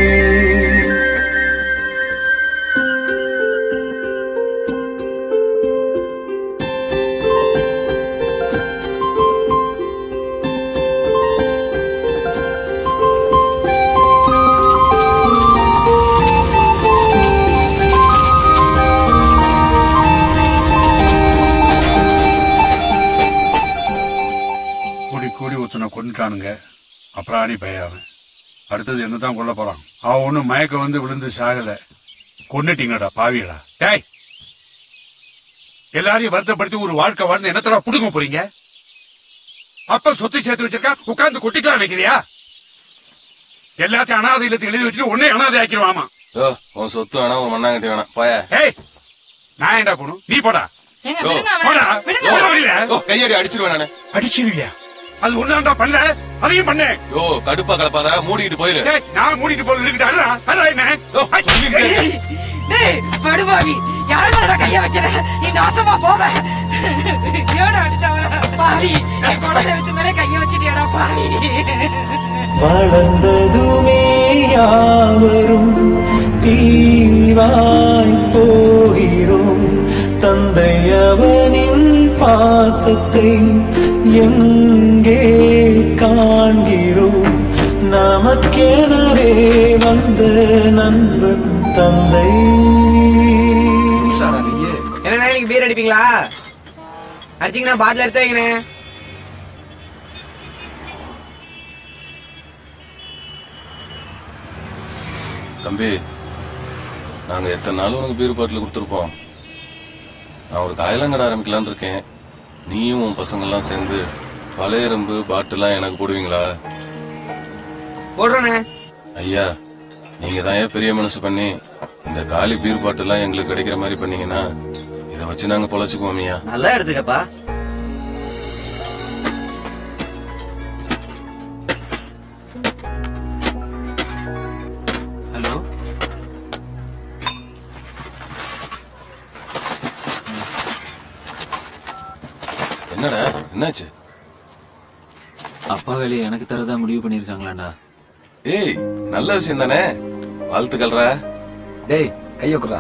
கூடி கூடி ஒருத்தனை கொண்டுட்டானுங்க அப்புறாணி பையன் அடுத்தது என்னதான் கொல்ல போறான் அவன் ஒண்ணும் மயக்க வந்து விழுந்து சாகல கொன்னுட்டீங்கடா பாவிகளா டேய் எல்லாரையும் வருத்தப்படுத்தி ஒரு வாழ்க்கை வாழ்ந்து என்னத்தடா புடுங்க போறீங்க அப்ப சொத்து சேர்த்து வச்சிருக்கா உட்கார்ந்து கொட்டிக்கலாம் நினைக்கிறியா எல்லாத்தையும் அனாதை இல்லத்துக்கு எழுதி வச்சுட்டு உன்னே அனாதை ஆக்கிடுவாமா யோ உன் சொத்து வேணாம் ஒரு மண்ணாங்கட்டி வேணாம் போய ஏய் நான் ஏன்டா போகணும் நீ போடா ஏங்க, யோ, விடுங்க அவனை. போடா. விடுங்க போடா அவனை. வெளியில. யோ, கையடி அடிச்சிருவேன் நானு அடிச்சிருவியா அது ஒண்ணாண்டா பண்ணல அதையும் பண்ணு யோ கடுப்பா கலப்பாத மூடிட்டு போயிரு டேய், நான் மூடிட்டு போறது இருக்கட்டும் அடடா அடடா என்ன சொல்லிட்டேன். டேய் படுபாவி யாரும் கைய வைக்கிற நீ நாசமா போவ ஏடா அடிச்சவர பாவி என் குலதெய்வத்து மேல கைய வச்சிட்டியாடா பாவி வளர்ந்ததுமே யாவரும் தீவாய் போகிறோம் தந்தை அவனின் பாசத்தை எங்கே காண்கிறோம் நமக்கெனவே வந்த நண்பன் தந்தை என்னண்ணா இன்னைக்கு பீர் அடிப்பீங்களா அடிச்சீங்கன்னா பாட்டில் எடுத்து வைங்கண்ணே தம்பி நாங்க எத்தனை நாள் உனக்கு பீர் பாட்டில் கொடுத்துருப்போம் நான் ஒரு காயலாங்கடை ஆரம்பிக்கலாம்னு இருக்கேன் நீயும் உன் பசங்க எல்லாம் சேர்ந்து பழைய எறும்பு பாட்டுலாம் எனக்கு போடுவீங்களா போடுறேண்ணே ஐயா நீங்க தான் ஏன் பெரிய மனசு பண்ணி இந்த காலி பீர் பாட்டுலாம் எங்களுக்கு கிடைக்கிற மாதிரி பண்ணீங்கன்னா இதை வச்சு நாங்க பொழைச்சுக்குவோம் ஐயா நல்லா எடுத்துக்கப்பா ஹலோ என்னடா என்னாச்சு அப்பா வேலையை எனக்கு தரதா முடிவு பண்ணிருக்காங்களாண்டா ஏய் நல்ல விஷயம் தானே வாழ்த்துக்கள்ரா டேய் கையொக்குறா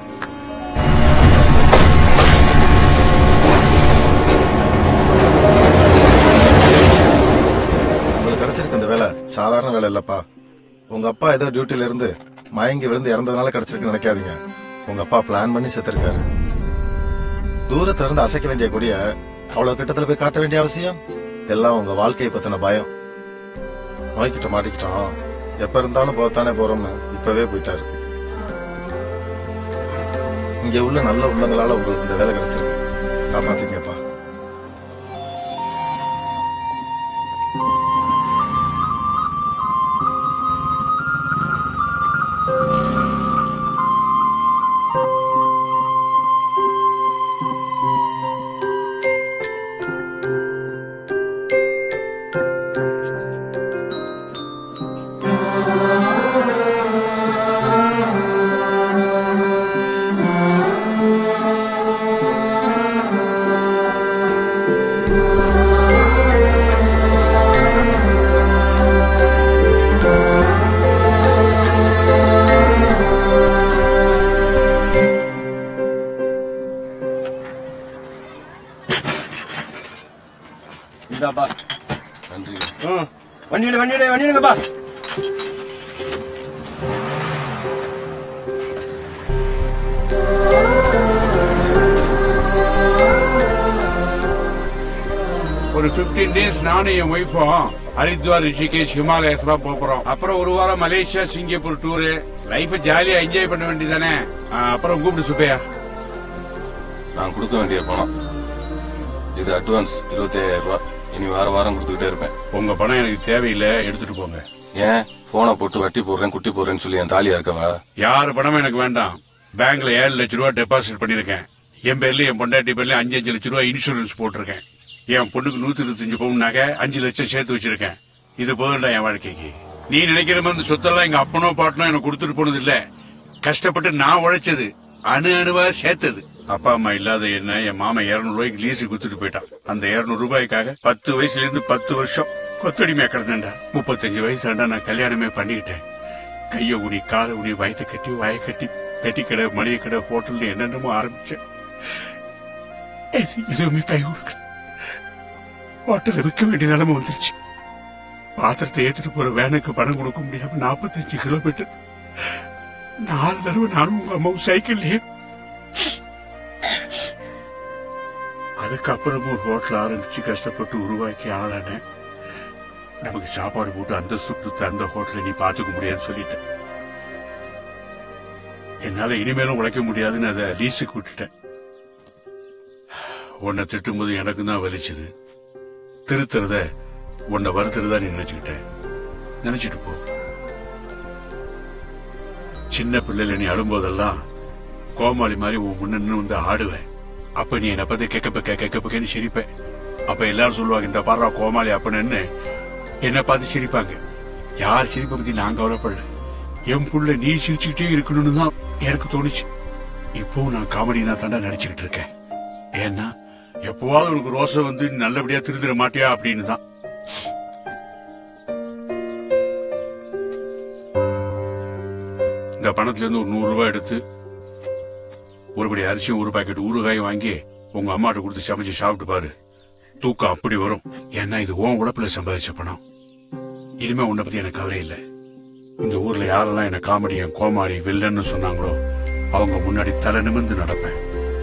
உங்களுக்கு கிடைச்சிருக்கு இந்த வேலை சாதாரண வேலை இல்லப்பா உங்க அப்பா ஏதோ டியூட்டில இருந்து மயங்கி விழுந்து இறந்ததுனால கிடைச்சிருக்கு நினைக்காதீங்க உங்க அப்பா பிளான் பண்ணி செத்துருக்காரு தூரத்துல இருந்து அசைக்க வேண்டிய கொடிய அவ்வளவு கிட்டத்துல போய் காட்ட வேண்டிய அவசியம் எல்லாம் உங்க வாழ்க்கையை பத்தின பயம் நோய்கிட்ட மாட்டிக்கிட்டோம் எப்ப இருந்தாலும் போத்தானே போறோம்னு இப்பவே போயிட்டாரு இங்க உள்ள நல்ல உள்ளங்களால உங்களுக்கு இந்த வேலை கிடைச்சிருக்கு காப்பாத்தீங்கப்பா இந்தாப்பா நன்றி ம் வண்டி விடு வண்டி விடு வண்டி விடுங்கப்பா ஒரு 15 டேஸ் நானும் என் ஒய்ஃபும் ஹரித்வார் ரிஷிகேஷ் ஹிமாலயஸ் எல்லாம் போப் போறோம் அப்புறம் ஒரு வாரம் மலேசியா சிங்கப்பூர் டூரு லைஃப் ஜாலியா என்ஜாய் பண்ண வேண்டியதானே அப்புறம் கூப்பிடு சுப்பையா நான் கொடுக்க வேண்டிய பணம் இது அட்வான்ஸ் இருபத்தி ஐயாயிரம் ரூபாய் இனி வார வாரம் கொடுத்துக்கிட்டே இருப்பேன் உங்க பணம் எனக்கு தேவையில்லை எடுத்துட்டு போங்க ஏன் போனை போட்டு வட்டி போடுறேன் குட்டி போடுறேன்னு சொல்லி என் தாலியா இருக்கவா யார் பணமும் எனக்கு வேண்டாம் பேங்க்ல ஏழு லட்ச ரூபா டெபாசிட் பண்ணிருக்கேன் என் பேர்லயும் என் பொண்டாட்டி பேர்லயும் அஞ்சு அஞ்சு லட்ச ரூபா இன்சூரன்ஸ் போட்டிருக்கேன் என் பொண்ணுக்கு நூத்தி இருபத்தஞ்சு பவுன் நகை அஞ்சு லட்சம் சேர்த்து வச்சிருக்கேன் இது போதும்டா என் வாழ்க்கைக்கு நீ நினைக்கிற மாதிரி இந்த சொத்தெல்லாம் எங்க அப்பனோ பாட்டனோ எனக்கு கொடுத்துட்டு போனது இல்ல கஷ்டப்பட்டு நான் உழைச்சது அணு அணுவா சேர்த்தது அப்பா அம்மா இல்லாத என்ன என் மாமா 200 ரூபாய்க்கு லீஸு குத்துட்டு போயிட்டான் அந்த 200 ரூபாய்க்காக பத்து வயசுல இருந்து பத்து வருஷம் கொத்தடிமையா கிடந்தேன்டா முப்பத்தஞ்சு வயசாண்டா நான் கல்யாணமே பண்ணிக்கிட்டேன் கைய உனி கால உனி வயத்தை கட்டி வாயை கட்டி பெட்டி கடை மளிகை கடை ஹோட்டல்னு என்னென்னமோ ஆரம்பிச்சேன் எது- எதுவுமே கை கொடுக்கல ஹோட்டல்ல விற்க வேண்டிய நிலைமை வந்துருச்சு பாத்திரத்தை ஏத்துட்டு போற வேனுக்கு பணம் கொடுக்க முடியாம 45 கிலோமீட்டர் நாலு தடவை நானும் உங்க அம்மாவும் சைக்கிள்லயே அதுக்கப்புறமும் ஒரு ஹோட்டல் ஆரம்பிச்சு கஷ்டப்பட்டு உருவாக்கி ஆளானேன் நமக்கு சாப்பாடு போட்டு அந்தஸ்து கொடுத்து அந்த ஹோட்டலை நீ பாத்துக்க முடியாதுன்னு சொல்லிட்டேன் என்னால இனிமேலும் உழைக்க முடியாதுன்னு அதை லீஸுக்கு விட்டுட்டேன் உன்னை திட்டும்போது எனக்கு தான் வலிச்சது திருத்துறத உன்னை வருத்துறதா நீ நினைச்சுக்கிட்ட நினைச்சிட்டு போ சின்ன பிள்ளைல நீ அழும்போதெல்லாம் கோமாளி மாதிரி உன் முன்ன நின்னு வந்து ஆடுவேன் அப்ப நீ என்னை பத்தி கேட்க கேட்க கேட்க கேட்கன்னு சிரிப்ப அப்ப எல்லாரும் சொல்லுவாங்க இந்த பாடுறா கோமாளி அப்படின்னு என்னை பார்த்து சிரிப்பாங்க யார் சிரிப்பை பத்தி நான் கவலைப்படல என் புள்ள நீ சிரிச்சுக்கிட்டே இருக்கணும்னு தான் எனக்கு தோணுச்சு இப்பவும் நான் காமெடினா தாண்டா நடிச்சுக்கிட்டு இருக்கேன் ஏன்னா எப்பவாவது உனக்கு ரோசை வந்து நல்லபடியா திருந்திட மாட்டியா அப்படின்னு தான் இந்த பணத்துல இருந்து ஒரு நூறு ரூபாய் எடுத்து ஒருபடி அரிசியும் ஒரு பாக்கெட் ஊறுகாயும் வாங்கி உங்க அம்மாட்ட கொடுத்து சமைச்சு சாப்பிட்டு பாரு தூக்கம் அப்படி வரும் ஏன்னா இது உன் உழைப்புல சம்பாதிச்ச பணம் இனிமே உன்னை பத்தி எனக்கு கவலை இல்லை இந்த ஊர்ல யாரெல்லாம் என்ன காமெடி என் கோமாளி வில்லன்னு சொன்னாங்களோ அவங்க முன்னாடி தலை நிமிர்ந்து நடப்பேன்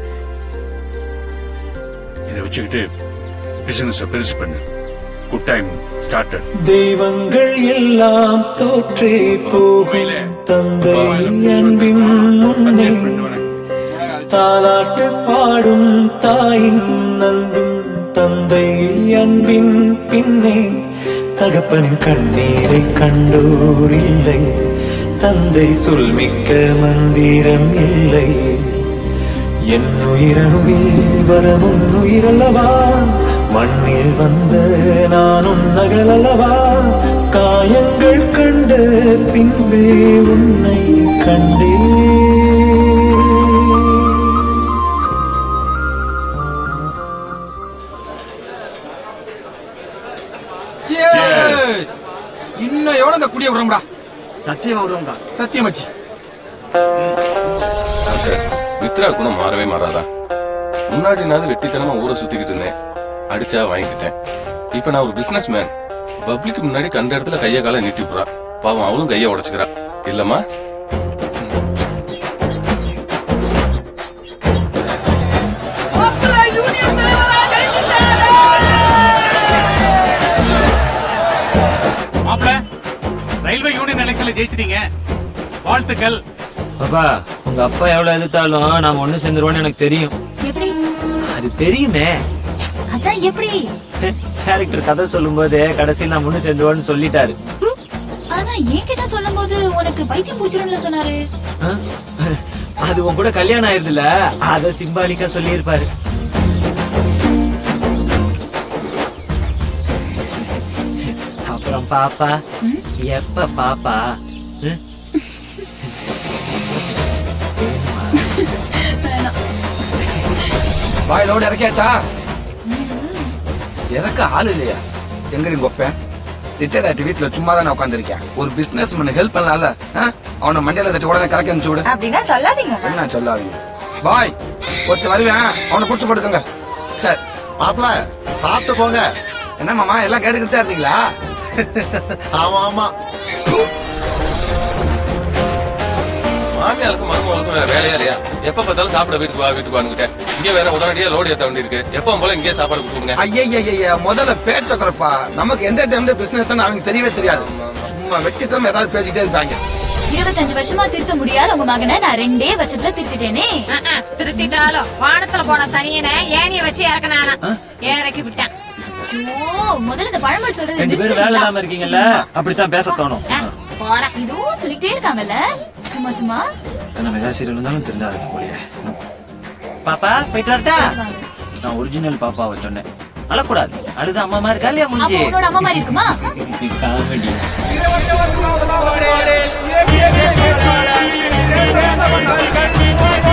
இதை வச்சுக்கிட்டு பிசினஸ் பெருசு பண்ணு குட் டைம் ஸ்டார்டட் தெய்வங்கள் எல்லாம் தோற்றே போகும் தந்தை அன்பின் முன்னே தாலாட்டு பாடும் தாயின் அன்பும் தந்தை அன்பின் பின்னே தகப்பனின் கண்ணீரை கண்டோர் இல்லை தந்தை சொல்மிக்க மந்திரம் இல்லை என் உயிரணுவில் வரவும் உயிரல்லவா மண்ணில் வந்த நானும் நகலல்லவா காயங்கள் கண்ட பின்பே உன்னை கண்டே இன்னும் எவ்வளவு இந்த குடிய விடுறோம்டா சத்தியமா விடுவோம்டா சத்தியமாச்சு மித்ரா குணம் மாறவே மாறாதா முன்னாடி நான் வெட்டித்தனமா ஊரை சுத்திக்கிட்டு இருந்தேன் அடிச்சா வாங்கிக்கிட்டேன் இப்ப நான் ஒரு பிசினஸ் மேன் பப்ளிக் முன்னாடி கண்ட இடத்துல கைய கால நீட்டி போறா பாவம் அவளும் கைய உடைச்சுக்கிறா இல்லம்மா மாப்பிள ரயில்வே யூனியன் எலெக்ஷன்ல ஜெயிச்சிட்டீங்க வாழ்த்துக்கள் பாப்பா உங்க அப்பா எவ்வளவு எதிர்த்தாலும் நாம ஒண்ணு சேர்ந்துருவோம்னு எனக்கு தெரியும் எப்படி அது தெரியுமே அதான் எப்படி கேரக்டர் கதை சொல்லும்போது கடைசியில் நான் ஒண்ணு சேர்ந்துருவோம்னு சொல்லிட்டாரு ஆனா என்கிட்ட சொல்லும்போது உனக்கு பைத்தியம் பிடிச்சிரும்ல சொன்னாரு ஆ? அது உன் கூட கல்யாணம் ஆயிருதுல அத சிம்பாலிக்கா சொல்லியிருப்பாரு அப்புறம் பாப்பா எப்ப பாப்பா ம்? வாயிலோட இறக்கியாச்சா இறக்க ஆள் இல்லையா எங்கடி கொப்பேன் ரிட்டையர் ஆயிட்டு வீட்டுல சும்மா தானே உட்காந்துருக்கேன் ஒரு பிசினஸ் மேன் ஹெல்ப் பண்ணலாம்ல ஆ? அவனை மண்டியில தட்டி உடனே கறக்க அனுப்பிச்சு விடு அப்படின்னா சொல்லாதீங்க என்ன சொல்லாதீங்க பாய் ஒருத்தர் வருவேன் அவனை குடிச்சு போட்டுக்கோங்க சரி மாப்பிள சாப்பிட்டு போங்க என்ன மாமா எல்லாம் கேட்டுக்கிட்டு தான் இருந்தீங்களா ஆமா ஆமா மாமியாருக்கும் மருமகளுக்கும் வேற வேலையா இல்லையா எப்ப பார்த்தாலும் சாப்பிட வீட்டுக்கு வா வீட்டுக்கு வான்னு இங்க வேற உடனடியா லோடு ஏத்த வேண்டி இருக்கு எப்பவும் போல இங்கே சாப்பாடு கொடுத்துருங்க ஐயா முதல்ல பேச்ச குறைப்பா நமக்கு எந்த டைம்ல பிசினஸ் அவங்களுக்கு தெரியவே தெரியாது சும்மா வெட்டித்தனம் ஏதாவது பேசிக்கிட்டே இருப்பாங்க இருபத்தஞ்சு வருஷமா திருத்த முடியாத உங்க மகனை நான் ரெண்டே வருஷத்துல திருத்திட்டேனே திருத்திட்டாலும் வானத்துல போன சனியனை ஏனிய வச்சு இறக்கனானா இறக்கி விட்டான் ஐயோ முதல்ல இந்த பழமொழி சொல்றது ரெண்டு பேரும் வேலை நிறுத்துறீங்களா? இல்லாம இருக்கீங்கல்ல அப்படித்தான் பேச தோணும் போடா இதுவும் சொல்லிட்டே இருக்காங்கல்ல சும்மா சும்மா நம்ம ஏதாவது சீரியல் இருந்தாலும் தெரிஞ்சாது போலியே பாப்பா போயிட்டு வரட்டா நான் ஒரிஜினல் பாப்பாவை சொன்னேன் அழக்கூடாது அழுது அம்மா மாதிரி இருக்கா இல்லையா அப்ப முடிஞ்சு உன்னோட அம்மா மாதிரி இருக்குமா காமெடி கட்டி